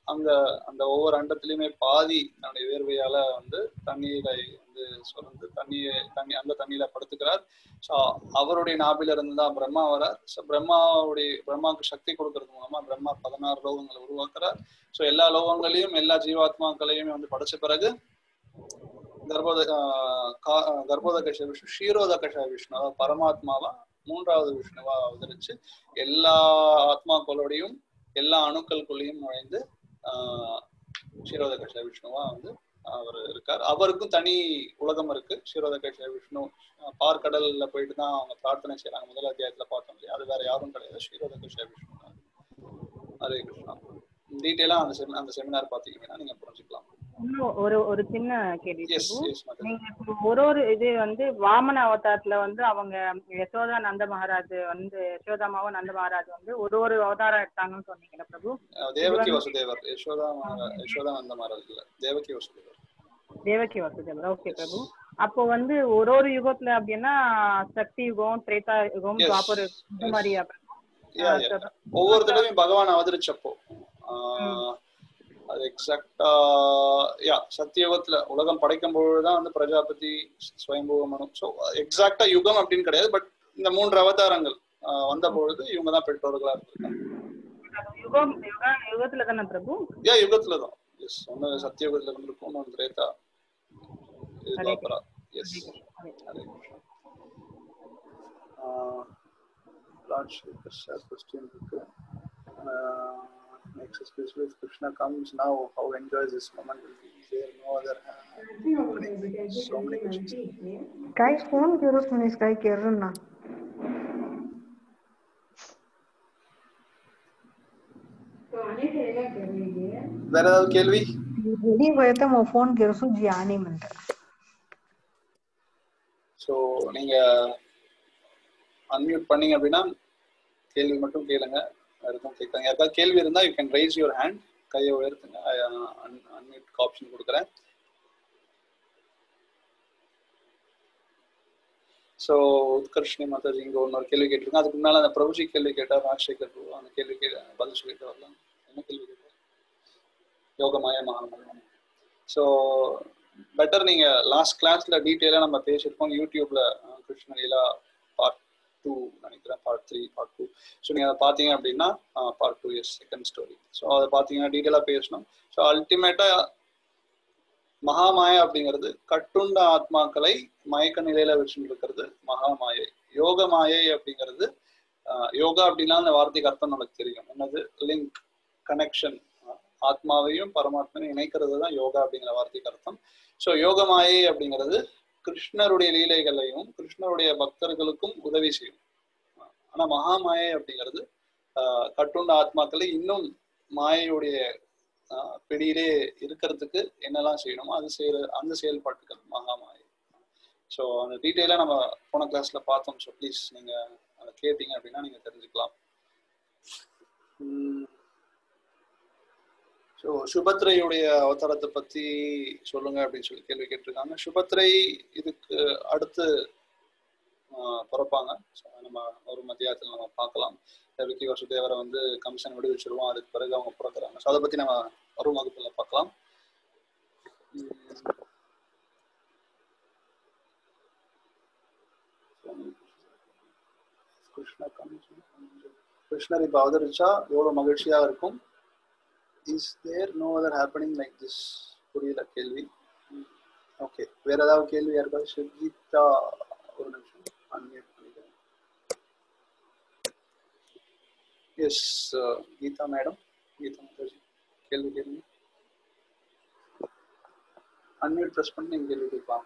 அந்த அந்த ஒவ்வொரு அண்டத்திலயுமே பாதி தன்னுடைய வேர்வையால வந்து தண்ணீரை வந்து சுரந்து தண்ணியை தண்ணி அந்த தண்ணியில படுத்துக்கிறார் ஸோ அவருடைய நாபில இருந்து தான் பிரம்மா வரார் ஸோ பிரம்மாவுடைய பிரம்மாவுக்கு சக்தி கொடுக்கறது மூலமா பிரம்மா பதினாறு லோகங்களை உருவாக்குறார் ஸோ எல்லா லோகங்களையும் எல்லா ஜீவாத்மாக்களையுமே வந்து படைச்ச பிறகு கர்ப்போத ஆஹ் கா- கர்ப்போதகஷ விஷ்ணு ஷீரோதகஷ விஷ்ணு அதாவது பரமாத்மாவா மூன்றாவது விஷ்ணுவா அவதரிச்சு எல்லா ஆத்மாக்களோடையும் எல்லா அணுக்களுக்குள்ளேயும் நுழைந்து ஆஹ் ஷீரோதகஷ விஷ்ணுவா வந்து அவர் இருக்கார் அவருக்கும் தனி உலகம் இருக்கு ஷீரோதகஷ விஷ்ணு ஆஹ் பார்க்கடல்ல போயிட்டு தான் அவங்க பிரார்த்தனை செய்யறாங்க முதல் அத்தியாயத்துல பார்த்தோம் இல்லையா அது வேற யாரும் கிடையாது ஷீரோதகஷ விஷ்ணு தான். ஹரே கிருஷ்ணா டீட்டெயிலா அந்த செமி அந்த செமினார் பாத்தீங்கன்னா நீங்க புரிஞ்சுக்கலாம் இன்னும் ஒரு ஒரு சின்ன கேள்வி எஸ் பிரபு எஸ் மதன் நீங்க இப்போ ஒரு ஒரு இது வந்து வாமன அவதாரத்துல வந்து அவங்க யசோதா நந்த மகாராஜ் வந்து யசோதாமாவும் நந்த மகாராஜ் வந்து ஒரு ஒரு அவதாரம் எடுத்தாங்கன்னு சொன்னீங்கல்ல பிரபு அஹ் தேவகி வசுதேவர் யசோதா மகா- யசோதானந்த மகாராஜ் இல்ல தேவகி வசுதேவர் தேவகி வசுதேவர் ஓகே பிரபு அப்போ வந்து ஒரு ஒரு யுகத்துல அப்படின்னா சக்தி யுகம் திரேதா யுகம் Yes. துவாபர யுகம், இந்த Yes. மாதிரியா பிரபு Yeah, yeah. ஒவ்வொரு தடவையும் பகவான் அவதரிச்சப்போ ஆஹ் அது எக்ஸாக்டா யா சத்தியுகத்துல உலகம் படைக்கும் பொழுதுதான் வந்து பிரஜாபதி ஸ்வயம்புவ மனு ஸோ எக்ஸாக்டா யுகம் அப்படின்னு கிடையாது பட் இந்த மூன்று அவதாரங்கள் ஆஹ் வந்த பொழுது இவங்க தான் பெற்றோர்களா இருந்திருக்காங்க யுகம் யுக யுகத்துல தானே பிரபு யா யுகத்துல தான் எஸ் ஒன்னு சத்தியுகத்துல இருந்திருக்கும் ஒன்னு திரேதா இது ஹரே துவாபரா எஸ் ஹரே ஹரே கிருஷ்ணா ஆஹ் Lord Shri Krishna question இருக்கு Uh, next especially if Krishna comes now, how enjoys this moment will be there no other so many questions. Guys, phone करो सुन इसका ही कह रहा ना வேற ஏதாவது கேள்வி रेडी हुए तो मैं फोन करो सु जी आने म्हणता ஸோ நீங்க அன்மியூட் பண்ணீங்க அப்படின்னா கேள்வி மட்டும் கேளுங்க வேற எதுவும் கேட்காங்க யாருக்காவது கேள்வி இருந்தா you can raise your hand கையை உயர்த்துங்க அன்மியூட் ஆப்ஷன் கொடுக்குறேன் ஸோ உத்கர்ஷினி மாதாஜி இங்க இன்னொரு கேள்வி கேட்டிருக்கேன் அதுக்கு முன்னால அந்த பிரபுஜி கேள்வி கேட்டார் ராஜசேகர் பிரபு அந்த கேள்வி கே பதில் சொல்லிட்டு வரலாம் என்ன கேள்வி கேட்டார் யோகமாய மகாமயம் ஸோ பெட்டர் நீங்க லாஸ்ட் கிளாஸ்ல டீட்டெயிலாக நம்ம பேசியிருக்கோம் யூடியூப்ல அஹ், கிருஷ்ணலீலா பார்ட் டூ நினைக்கிறேன் part three part two so நீங்க அதை பார்த்தீங்க அப்படின்னா part two years second story so அதை பார்த்தீங்கன்னா டீட்டெயிலாக பேசணும் ஸோ அல்டிமேட்டா மகாமாயா அப்படிங்கிறது கட்டுண்ட ஆத்மாக்களை மயக்க நிலையில வச்சுட்டு இருக்கிறது மகாமாயை யோக மாயை அப்படிங்கிறது ஆஹ், யோகா அப்படின்னா அந்த வார்த்தைக்கு அர்த்தம் நமக்கு தெரியும் என்னது லிங்க் கனெக்ஷன் ஆத்மாவையும் பரமாத்மையும் இணைக்கிறது தான் யோகா அப்படிங்கிற வார்த்தைக்கு அர்த்தம் ஸோ யோக மாயை அப்படிங்கிறது கிருஷ்ணருடைய லீலைகளையும் கிருஷ்ணருடைய பக்தர்களுக்கும் உதவி செய்யும் ஆனா மகாமாயை அப்படிங்கிறது ஆஹ், கட்டுண்ட ஆத்மாக்களை இன்னும் மாயையுடைய ஆஹ், பிடியிலே இருக்கிறதுக்கு என்னெல்லாம் செய்யணுமோ அது செய்யற அந்த செயல்பாட்டுகள் மகாமாயை ஸோ அந்த டீட்டெயிலாக நம்ம போன கிளாஸ்ல பார்த்தோம் ஸோ ப்ளீஸ் நீங்க அதை கேட்டீங்க அப்படின்னா நீங்க தெரிஞ்சுக்கலாம் ஸோ சுபத்ரையுடைய அவதாரத்தை பத்தி சொல்லுங்க அப்படின்னு சொல்லி கேள்வி கேட்டிருக்காங்க சுபத்ரை இதுக்கு அடுத்து ஆஹ், பிறப்பாங்க ஸோ நம்ம ஒரு மத்தியானத்தில் நம்ம பார்க்கலாம் விக்கி வசுதேவரை வந்து கமிஷன் விடுவிச்சிருவோம் அதுக்கு பிறகு அவங்க பிறக்கிறாங்க ஸோ அதை பத்தி நம்ம வரும் வகுப்புல பார்க்கலாம் உம். கிருஷ்ணா கமிஷன் கிருஷ்ணர் இப்போ அவதரிச்சா எவ்வளவு மகிழ்ச்சியா இருக்கும் is there no other happening like this புரியல கேள்வி ஓகே வேற ஏதாவது கேள்வி யாருக்காவது சுஜிதா ஒரு நிமிஷம் அன்மியூட் பண்ணிக்கிறேன் எஸ் கீதா மேடம் கீதா மாதாஜி கேள்வி கேளுங்க அன்மியூட் ப்ரெஸ் பண்ணி நீங்க கேள்வி கேட்கலாம்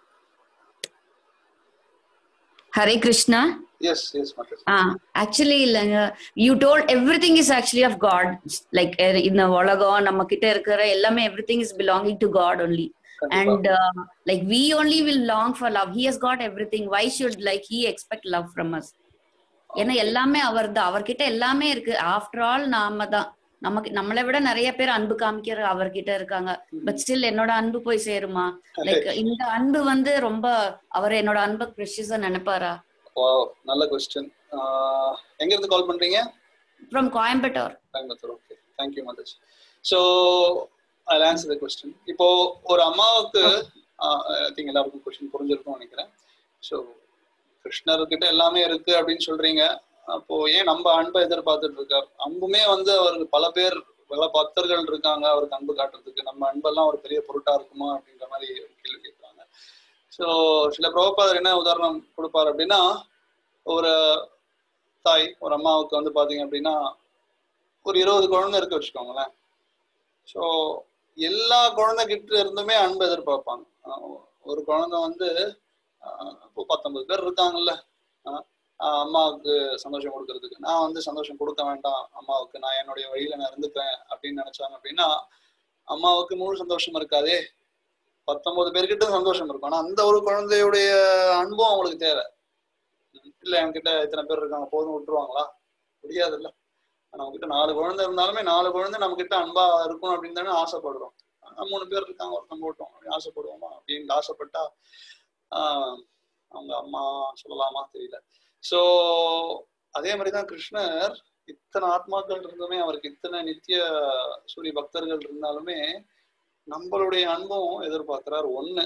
Hare Krishna yes yes mataji ah actually இல்லைங்க you told everything is actually of God like இந்த உலகம் நம்ம கிட்ட இருக்கிற எல்லாமே everything is belonging to God only கண்டிப்பா and like we only will long for love he has got everything why should like he expect love from us ஏன்னா எல்லாமே அவர் தான் அவர்கிட்ட எல்லாமே இருக்கு ஆஃப்டர் ஆல் நாம தான் நமக்கு நம்மளை விட நிறைய பேர் அன்பு காமிக்கிற அவர்கிட்ட இருக்காங்க பட் ஸ்டில் என்னோட அன்பு போய் சேருமா லைக் இந்த அன்பு வந்து ரொம்ப அவர் என்னோட அன்பை ப்ரெஷியஸா நினைப்பாரா Wow, நல்ல கொஸ்டின் எங்க இருந்து கால் பண்றீங்க from Coimbatore Coimbatore okay thank you Mathesh so I answer the question இப்போ ஒரு அம்மாவுக்கு ஐ திங்க் எல்லாருக்கும் கொஸ்டின் புரிஞ்சிருக்கும்னு நினைக்கிறேன் ஸோ கிருஷ்ணர்கிட்ட எல்லாமே இருக்கு அப்படின்னு சொல்றீங்க அப்போ ஏன் நம்ம அன்பை எதிர்பார்த்துட்டு இருக்கார் அன்புமே வந்து அவருக்கு பல பேர் பல பக்தர்கள் இருக்காங்க அவருக்கு அன்பு காட்டுறதுக்கு நம்ம அன்பெல்லாம் ஒரு பெரிய பொருட்டா இருக்குமா அப்படின்ற மாதிரி ஒரு கேள்வி கேட்குறாங்க ஸோ சில பிரபுபாதர் என்ன உதாரணம் கொடுப்பார் அப்படின்னா ஒரு தாய் ஒரு அம்மாவுக்கு வந்து பாத்தீங்க அப்படின்னா ஒரு இருபது குழந்தை இருக்கு வச்சுக்கோங்களேன் ஸோ எல்லா குழந்தைகிட்ட இருந்துமே அன்பு எதிர்பார்ப்பாங்க ஆஹ் ஒரு குழந்தை வந்து ஆஹ் இப்போ பத்தொன்பது பேர் இருக்காங்கல்ல ஆஹ் ஆஹ் அம்மாவுக்கு சந்தோஷம் கொடுக்கறதுக்கு நான் வந்து சந்தோஷம் கொடுக்க வேண்டாம் அம்மாவுக்கு நான் என்னுடைய வழியில நான் இருந்துப்பேன் அப்படின்னு நினைச்சாங்க அப்படின்னா அம்மாவுக்கு முழு சந்தோஷம் இருக்காதே பத்தொன்பது பேர்கிட்ட சந்தோஷம் இருக்கும் ஆனா அந்த ஒரு குழந்தையுடைய அன்பும் அவங்களுக்கு தேவை உம் இல்ல என்கிட்ட இத்தனை பேர் இருக்காங்க போதும் விட்டுருவாங்களா முடியாதுல்ல நம்ம கிட்ட நாலு குழந்தை இருந்தாலுமே நாலு குழந்தை நம்ம கிட்ட அன்பா இருக்கும் அப்படின்னு தானே ஆசைப்படுறோம் ஆனா மூணு பேர் இருக்காங்க ஒருத்தன் போட்டோம் அப்படின்னு ஆசைப்படுவோமா அப்படின்னு ஆசைப்பட்டா ஆஹ் அவங்க அம்மா சொல்லலாமா தெரியல சோ அதே மாதிரிதான் கிருஷ்ணர் இத்தனை ஆத்மாக்கள் இருந்துமே அவருக்கு இத்தனை நித்திய சூரிய பக்தர்கள் இருந்தாலுமே நம்மளுடைய அன்பும் எதிர்பார்க்கிறார் ஒண்ணு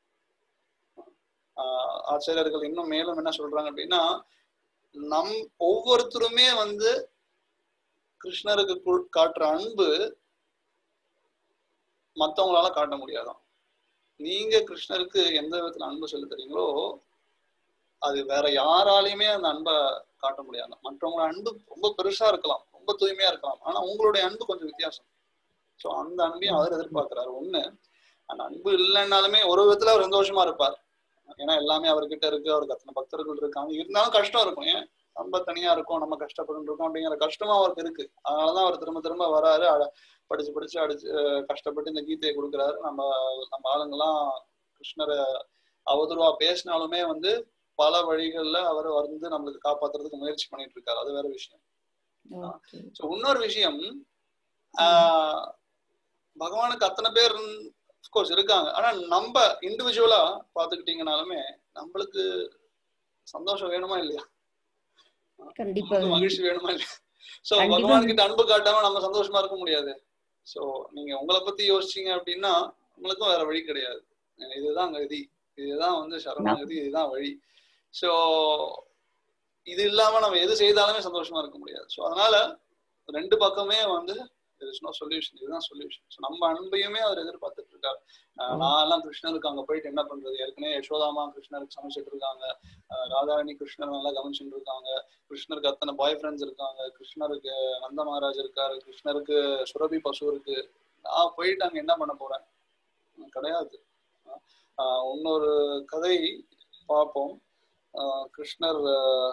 ஆஹ் ஆச்சாரியர்கள் இன்னும் மேலும் என்ன சொல்றாங்க அப்படின்னா நம் ஒவ்வொருத்தருமே வந்து கிருஷ்ணருக்கு கு- காட்டுற அன்பு மத்தவங்களால காட்ட முடியாதாம் நீங்க கிருஷ்ணருக்கு எந்த விதத்துல அன்பு செலுத்துறீங்களோ அது வேற யாராலையுமே அந்த அன்பை காட்ட முடியாது மற்றவங்களோட அன்பு ரொம்ப பெருசா இருக்கலாம் ரொம்ப தூய்மையா இருக்கலாம் ஆனா உங்களுடைய அன்பு கொஞ்சம் வித்தியாசம் சோ அந்த அன்பையும் அவர் எதிர்பார்க்கிறாரு ஒண்ணு அந்த அன்பு இல்லைன்னாலுமே ஒரு விதத்துல அவர் சந்தோஷமா இருப்பார் ஏன்னா எல்லாமே அவர்கிட்ட இருக்கு அவருக்கு அத்தனை பக்தர்கள் இருக்காங்க இருந்தாலும் கஷ்டம் இருக்கும் ஏன் நம்ம தனியா இருக்கோம் நம்ம கஷ்டப்பட்டு இருக்கோம் அப்படிங்கிற கஷ்டமா அவருக்கு இருக்கு அதனாலதான் அவர் திரும்ப திரும்ப வராரு அழ- படிச்சு படிச்சு அடிச்சு அஹ் கஷ்டப்பட்டு இந்த கீதையை கொடுக்குறாரு நம்ம நம்ம ஆளுங்கெல்லாம் கிருஷ்ணரை அவதூறா பேசினாலுமே வந்து பல வழிகள்ல அவர் வந்து நம்மளுக்கு காப்பாத்துறதுக்கு முயற்சி பண்ணிட்டு இருக்காரு அது வேற விஷயம் ஓகே ஸோ இன்னொரு விஷயம் ஆஹ் பகவானுக்கு அத்தனை பேர் கோர்ஸ் இருக்காங்க ஆனா நம்ம இண்டிவிஜுவலா பாத்துக்கிட்டீங்கனாலுமே நம்மளுக்கு சந்தோஷம் வேணுமா இல்லையா கண்டிப்பா நமக்கு மகிழ்ச்சி வேணுமா இல்லையா சோ கண்டிப்பா. பகவான் கிட்ட அன்பு காட்டாம நம்ம சந்தோஷமா இருக்க முடியாது சோ நீங்க உங்களை பத்தி யோசிச்சீங்க அப்படின்னா உங்களுக்கும் வேற வழி கிடையாது இதுதான் கதி இதுதான் வந்து சரணகதி இதுதான் வழி சோ இது இல்லாம நம்ம எது செய்தாலுமே சந்தோஷமா இருக்க முடியாது சோ அதனால ரெண்டு பக்கமே வந்து நோ சொல்யூஷன் இதுதான் சொல்யூஷன் ஸோ நம்ம அன்பையுமே அவர் எதிர்பார்த்துட்டு இருக்காரு அஹ் நான் எல்லாம் கிருஷ்ணருக்கு அங்க போயிட்டு என்ன பண்றது ஏற்கனவே யசோதாமா கிருஷ்ணருக்கு சமைச்சிட்டு இருக்காங்க அஹ் ராதாராணி கிருஷ்ணர் நல்லா கவனிச்சுட்டு இருக்காங்க கிருஷ்ணருக்கு அத்தனை பாய் ஃப்ரெண்ட்ஸ் இருக்காங்க கிருஷ்ணருக்கு நந்த மகாராஜ் இருக்காரு கிருஷ்ணருக்கு சுரபி பசு இருக்கு நான் போயிட்டு அங்க என்ன பண்ண போறேன் உம் கிடையாது ஆஹ் இன்னொரு கதை பார்ப்போம் ஆஹ் கிருஷ்ணர்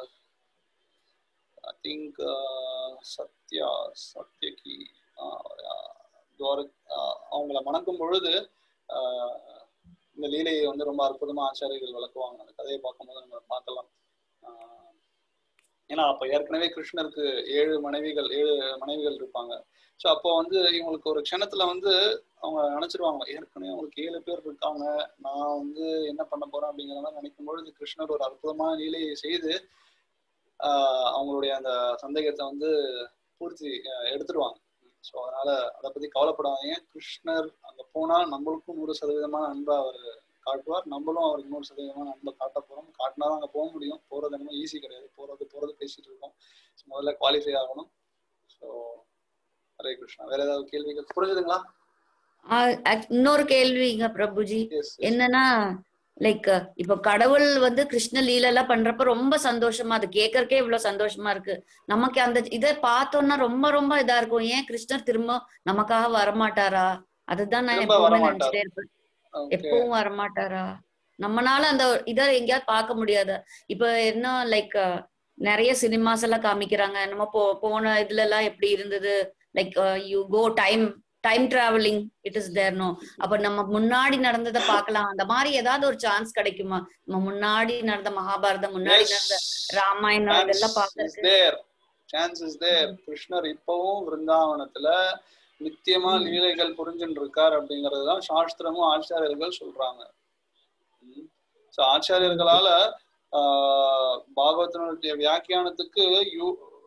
ஐ திங்க் சத்யா சத்யகி துவார அவங்கள மணக்கும் பொழுது ஆஹ் இந்த லீலையை வந்து ரொம்ப அற்புதமா ஆச்சாரியர்கள் விளக்குவாங்க அந்த கதையை பார்க்கும்போது நம்ம பார்க்கலாம் ஆஹ் ஏன்னா அப்ப ஏற்கனவே கிருஷ்ணருக்கு ஏழு மனைவிகள் ஏழு மனைவிகள் இருப்பாங்க ஸோ அப்போ வந்து இவங்களுக்கு ஒரு க்ஷணத்துல வந்து அவங்க நினைச்சிருவாங்க ஏற்கனவே அவங்களுக்கு ஏழு பேர் இருக்காங்க நான் வந்து என்ன பண்ண போறேன் அப்படிங்கிற மாதிரி நினைக்கும் பொழுது கிருஷ்ணர் ஒரு அற்புதமான லீலையை செய்து ஆஹ் அவங்களுடைய அந்த சந்தேகத்தை வந்து பூர்த்தி ஆஹ் எடுத்துருவாங்க ஸோ அதனால அதை பத்தி கவலைப்படாதீங்க கிருஷ்ணர் அங்க போனா நம்மளுக்கும் நூறு சதவீதமான அன்பை அவர் காட்டுவார் நம்மளும் அவருக்கு நூறு சதவீதமான அன்பை காட்ட போறோம் காட்டினா அங்க போக முடியும் போறது என்னமோ ஈஸி கிடையாது போறது போறது பேசிட்டு இருக்கோம் So, முதல்ல குவாலிஃபை ஆகணும் ஸோ ஹரே கிருஷ்ணா வேற ஏதாவது கேள்விகள் புரிஞ்சுதுங்களா ஆஹ் act- இன்னொரு கேள்விங்க பிரபுஜி எஸ் என்னன்னா லைக் இப்ப கடவுள் வந்து கிருஷ்ண லீலெல்லாம் பண்றப்ப ரொம்ப சந்தோஷமா அது கேட்கறக்கே இவ்வளவு சந்தோஷமா இருக்கு நமக்கு அந்த இதை பார்த்தோம்னா ரொம்ப ரொம்ப இதா இருக்கும் ஏன் கிருஷ்ணர் திரும்ப நமக்காக வரமாட்டாரா அதுதான் நான் திரும்ப எப்பவுமே வரமாட்டார். நினைச்சிட்டே இருப்பேன் ஓகே எப்பவும் வரமாட்டாரா நம்மனால அந்த இதை எங்கேயாவது பார்க்க முடியாது இப்ப என்ன லைக் நிறைய சினிமாஸ் எல்லாம் காமிக்கிறாங்க நம்ம போ போன இதுல எல்லாம் எப்படி இருந்தது like you go time time travelling it is there no அப்ப நம்ம முன்னாடி நடந்ததை பார்க்கலாம் அந்த மாதிரி ஏதாவது ஒரு சான்ஸ் கிடைக்குமா நம்ம முன்னாடி நடந்த மகாபாரதம் முன்னாடி நடந்த ராமாயணம் இதெல்லாம் பார்க்கறதுக்கு தேர் சான்ஸ் இஸ் தேர் கிருஷ்ணர் இப்பவும் விருந்தாவனத்துல நித்தியமா லீலைகள் புரிஞ்சுட்டு இருக்கார் அப்படிங்கிறது தான் சாஸ்திரமும் ஆச்சாரியர்கள் சொல்றாங்க ஸோ ஆச்சாரியர்களால ஆஹ் பாகவதனுடைய வியாக்கியானத்துக்கு யூ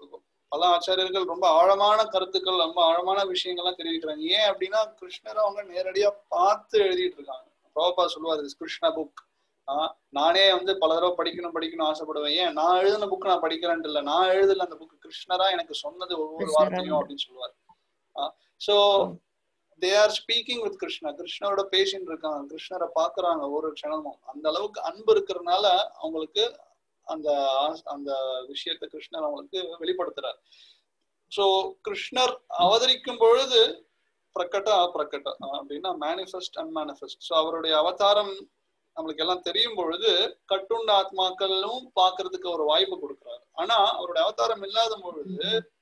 பல ஆச்சாரியர்கள் ரொம்ப ஆழமான கருத்துக்கள் ரொம்ப ஆழமான விஷயங்கள்லாம் தெரிவிக்கிறாங்க ஏன் அப்படின்னா கிருஷ்ணரை அவங்க நேரடியா பார்த்து எழுதிட்டு இருக்காங்க பிரபா சொல்லுவார் இது கிருஷ்ண புக் நானே வந்து பல தடவை படிக்கணும் படிக்கணும் ஆசைப்படுவேன் ஏன் நான் எழுதின புக் நான் படிக்கிறேன்ட்டு இல்ல நான் எழுதல அந்த புக் கிருஷ்ணரா எனக்கு சொன்னது ஒவ்வொரு கிருஷ்ணரா. வார்த்தையும் அப்படின்னு சொல்லுவார் so they are speaking with Krishna கிருஷ்ணரோட பேசிட்டு இருக்காங்க கிருஷ்ணரை பாக்குறாங்க ஒரு க்ஷணமும் அந்த அளவுக்கு அன்பு இருக்கிறதுனால அவங்களுக்கு அந்த ஆஸ்- அந்த விஷயத்தை கிருஷ்ணர் அவங்களுக்கு வெளிப்படுத்துறார் சோ கிருஷ்ணர் அவதரிக்கும் பொழுது பிரகட்ட பிரகட்ட அப்படின்னா மேனிஃபெஸ்ட் அண்ட் மேனிஃபெஸ்ட் ஸோ அவருடைய அவதாரம் நம்மளுக்கு எல்லாம் தெரியும் பொழுது கட்டுண்ட ஆத்மாக்களும் பார்க்கிறதுக்கு ஒரு வாய்ப்பு கொடுக்குறாரு ஆனா அவருடைய அவதாரம் இல்லாத பொழுது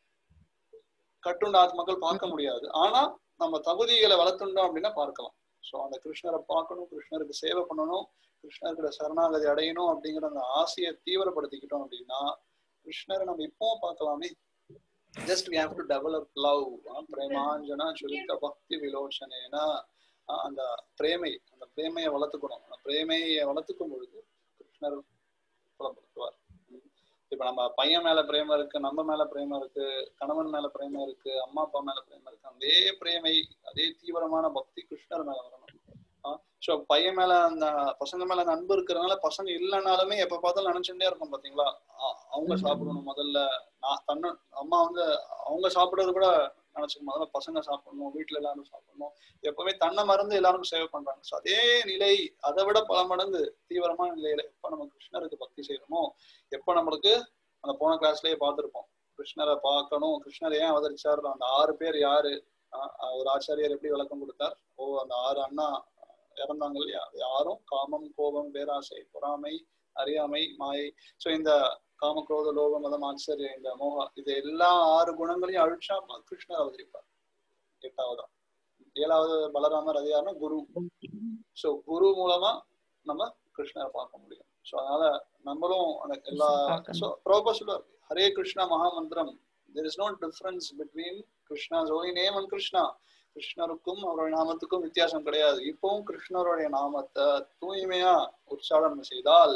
கட்டுண்ட ஆத்மாக்கள் பார்க்க முடியாது ஆனா நம்ம தகுதிகளை வளர்த்துட்டோம் அப்படின்னா பார்க்கலாம் ஸோ அந்த கிருஷ்ணரை பார்க்கணும் கிருஷ்ணருக்கு சேவை பண்ணணும் கிருஷ்ணர்கிட்ட சரணாகதி அடையணும் அப்படிங்கிற அந்த ஆசையை தீவிரப்படுத்திக்கிட்டோம் அப்படின்னா கிருஷ்ணரை நம்ம இப்பவும் பார்க்கலாமே just we have to develop love அஹ் பிரேமாஞ்சனா சுரித்த பக்தி விலோச்சனேனா அஹ் அந்த பிரேமை அந்த பிரேமையை வளர்த்துக்கணும் அந்த பிரேமையை வளர்த்துக்கும் பொழுது கிருஷ்ணர் புலப்படுத்துவார் உம் இப்ப நம்ம பையன் மேல பிரேமம் இருக்கு நம்ம மேல பிரேமம் இருக்கு கணவன் மேல பிரேமம் இருக்கு அம்மா அப்பா மேல பிரேமம் இருக்கு அதே பிரேமை அதே தீவிரமான பக்தி கிருஷ்ணர் மேல வரணும் ஸோ பையன் மேல அந்த பசங்க மேல அந்த அன்பு இருக்கிறதுனால பசங்க இல்லைனாலுமே எப்ப பார்த்தாலும் நினைச்சுட்டே இருக்கும் பாத்தீங்களா அ- அவங்க சாப்பிடணும் முதல்ல நான் தன்ன அம்மா வந்து அவங்க சாப்பிடுறது கூட நினைச்சுக்க முதல்ல பசங்க சாப்பிடணும் வீட்டுல எல்லாரும் சாப்பிடணும் எப்பவுமே தன்னை மறந்து எல்லாருக்கும் சேவை பண்றாங்க ஸோ அதே நிலை அதை விட பல மடங்கு தீவிரமான நிலையில எப்ப நம்ம கிருஷ்ணருக்கு பக்தி செய்யறோமோ எப்ப நம்மளுக்கு அந்த போன கிளாஸ்லயே பார்த்திருப்போம் கிருஷ்ணரை பார்க்கணும் கிருஷ்ணர் ஏன் அவதரிச்சார் அந்த ஆறு பேர் யாரு ஆஹ் ஆஹ் ஒரு ஆச்சாரியர் எப்படி விளக்கம் கொடுத்தார் ஓ அந்த ஆறு அண்ணா இறந்தாங்க இல்லையா அது யாரும் காமம் கோபம் பேராசை பொறாமை அறியாமை மாயை சோ இந்த காம குரோத லோக மதம் ஆச்சரிய இந்த மோக இது எல்லா ஆறு குணங்களையும் அழிச்சா கிருஷ்ணர் அவதரிப்பார் எட்டாவதா ஏழாவது பலராமர் அது யாருன்னா குரு சோ குரு மூலமா நம்ம கிருஷ்ணரை பார்க்க முடியும் சோ அதனால நம்மளும் அந்த எல்லா பார்க்கணும். சோ ப்ரோபா சொல்லுவார் ஹரே கிருஷ்ணா மகாமந்திரம் there is no difference between Krishna holy name and Krishna கிருஷ்ணருக்கும் அவருடைய நாமத்துக்கும் வித்தியாசம் கிடையாது இப்பவும் கிருஷ்ணருடைய நாமத்தை தூய்மையா உச்சாரணம் செய்தால்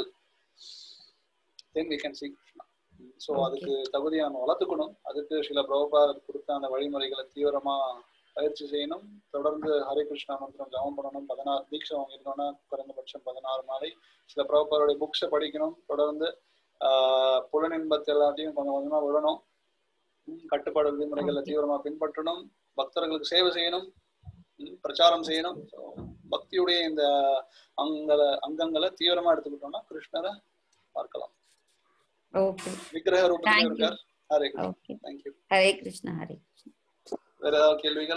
then we can see Krishna so அதுக்கு தகுதியை நம்ம வளர்த்துக்கணும் அதுக்கு சில பிரபுபார் கொடுத்த அந்த வழிமுறைகளை தீவிரமா பயிற்சி செய்யணும் தொடர்ந்து ஹரே கிருஷ்ணா மந்திரம் ஜபம் பண்ணணும் பதினாறு தீட்சை வாங்கிருக்கோம்னா குறைந்தபட்சம் பதினாறு நாளை சில பிரபுபாருடைய புக்ஸை படிக்கணும் தொடர்ந்து ஆஹ் புலனின்பத்தை எல்லாத்தையும் கொஞ்சம் கொஞ்சமா விடணும் உம் கட்டுப்பாடு விதிமுறைகளை தீவிரமா பின்பற்றணும் பக்தர்களுக்கு சேவை செய்யணும் உம் பிரச்சாரம் செய்யணும் So, பக்தியுடைய இந்த அங்கல அங்கங்களை தீவிரமா எடுத்துக்கிட்டோம்னா கிருஷ்ணரை பார்க்கலாம் ஓகே விக்கிரக ரூபத்தில் Thank you. இருக்கார் ஹரே கிருஷ்ணா ஓகே தேங்க்யூ ஹரே கிருஷ்ணா ஹரே கிருஷ்ணா வேற ஏதாவது கேள்விகள்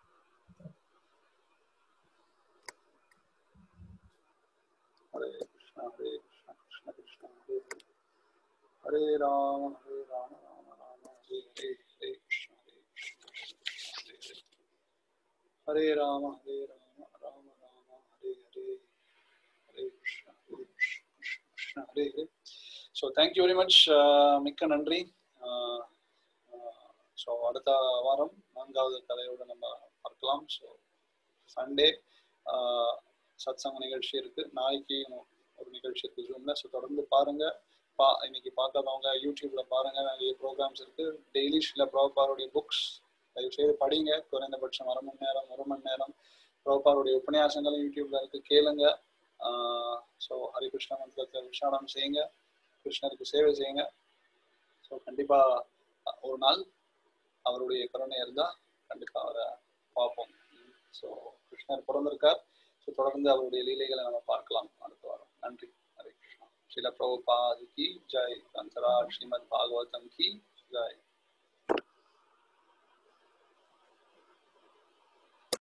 Hare Krishna Hare Krishna Krishna Krishna Hare Hare. Hare Rama Hare Rama Rama Rama Hare Hare Hare Krishna Hare Krishna Krishna Krishna Hare Hare Hare Rama Hare Rama Rama Rama Hare Hare Hare Krishna Hare Krishna Krishna Krishna Hare Hare so thank you very much மிக்க நன்றி ஸோ அடுத்த வாரம் நான்காவது கதையோட நம்ம பார்க்கலாம் ஸோ சண்டே சத்சங்க நிகழ்ச்சி இருக்கு நாளைக்கு ஒரு நிகழ்ச்சி இருக்கு ஜூம்ல ஸோ தொடர்ந்து பாருங்க பா இன்னைக்கு பார்க்காதவங்க யூடியூப்ல பாருங்க நிறைய ப்ரோக்ராம்ஸ் இருக்கு டெய்லி சில ப்ரோபாருடைய புக்ஸ் தயவு செய்து படிங்க குறைந்தபட்சம் அரை மணி நேரம் ஒரு மணி நேரம் ப்ரோபாருடைய உபன்யாசங்களும் யூடியூப்ல இருக்கு கேளுங்க ஸோ ஹரிகிருஷ்ண மந்திரத்தை உச்சாரணம் செய்யுங்க கிருஷ்ணருக்கு சேவை செய்யுங்க ஸோ கண்டிப்பா அஹ், ஒரு நாள் அவருடைய கருணை இருந்தா கண்டிப்பா அவரை பார்ப்போம் ஸோ கிருஷ்ணர் பிறந்திருக்கார் ஸோ தொடர்ந்து அவருடைய லீலைகளை நம்ம பார்க்கலாம் அடுத்த வாரம் நன்றி ஹரே கிருஷ்ணா ஸ்ரீல பிரபுபாதி கி ஜெய் கந்தரா ஸ்ரீமத் பாகவதம் கி ஜெய்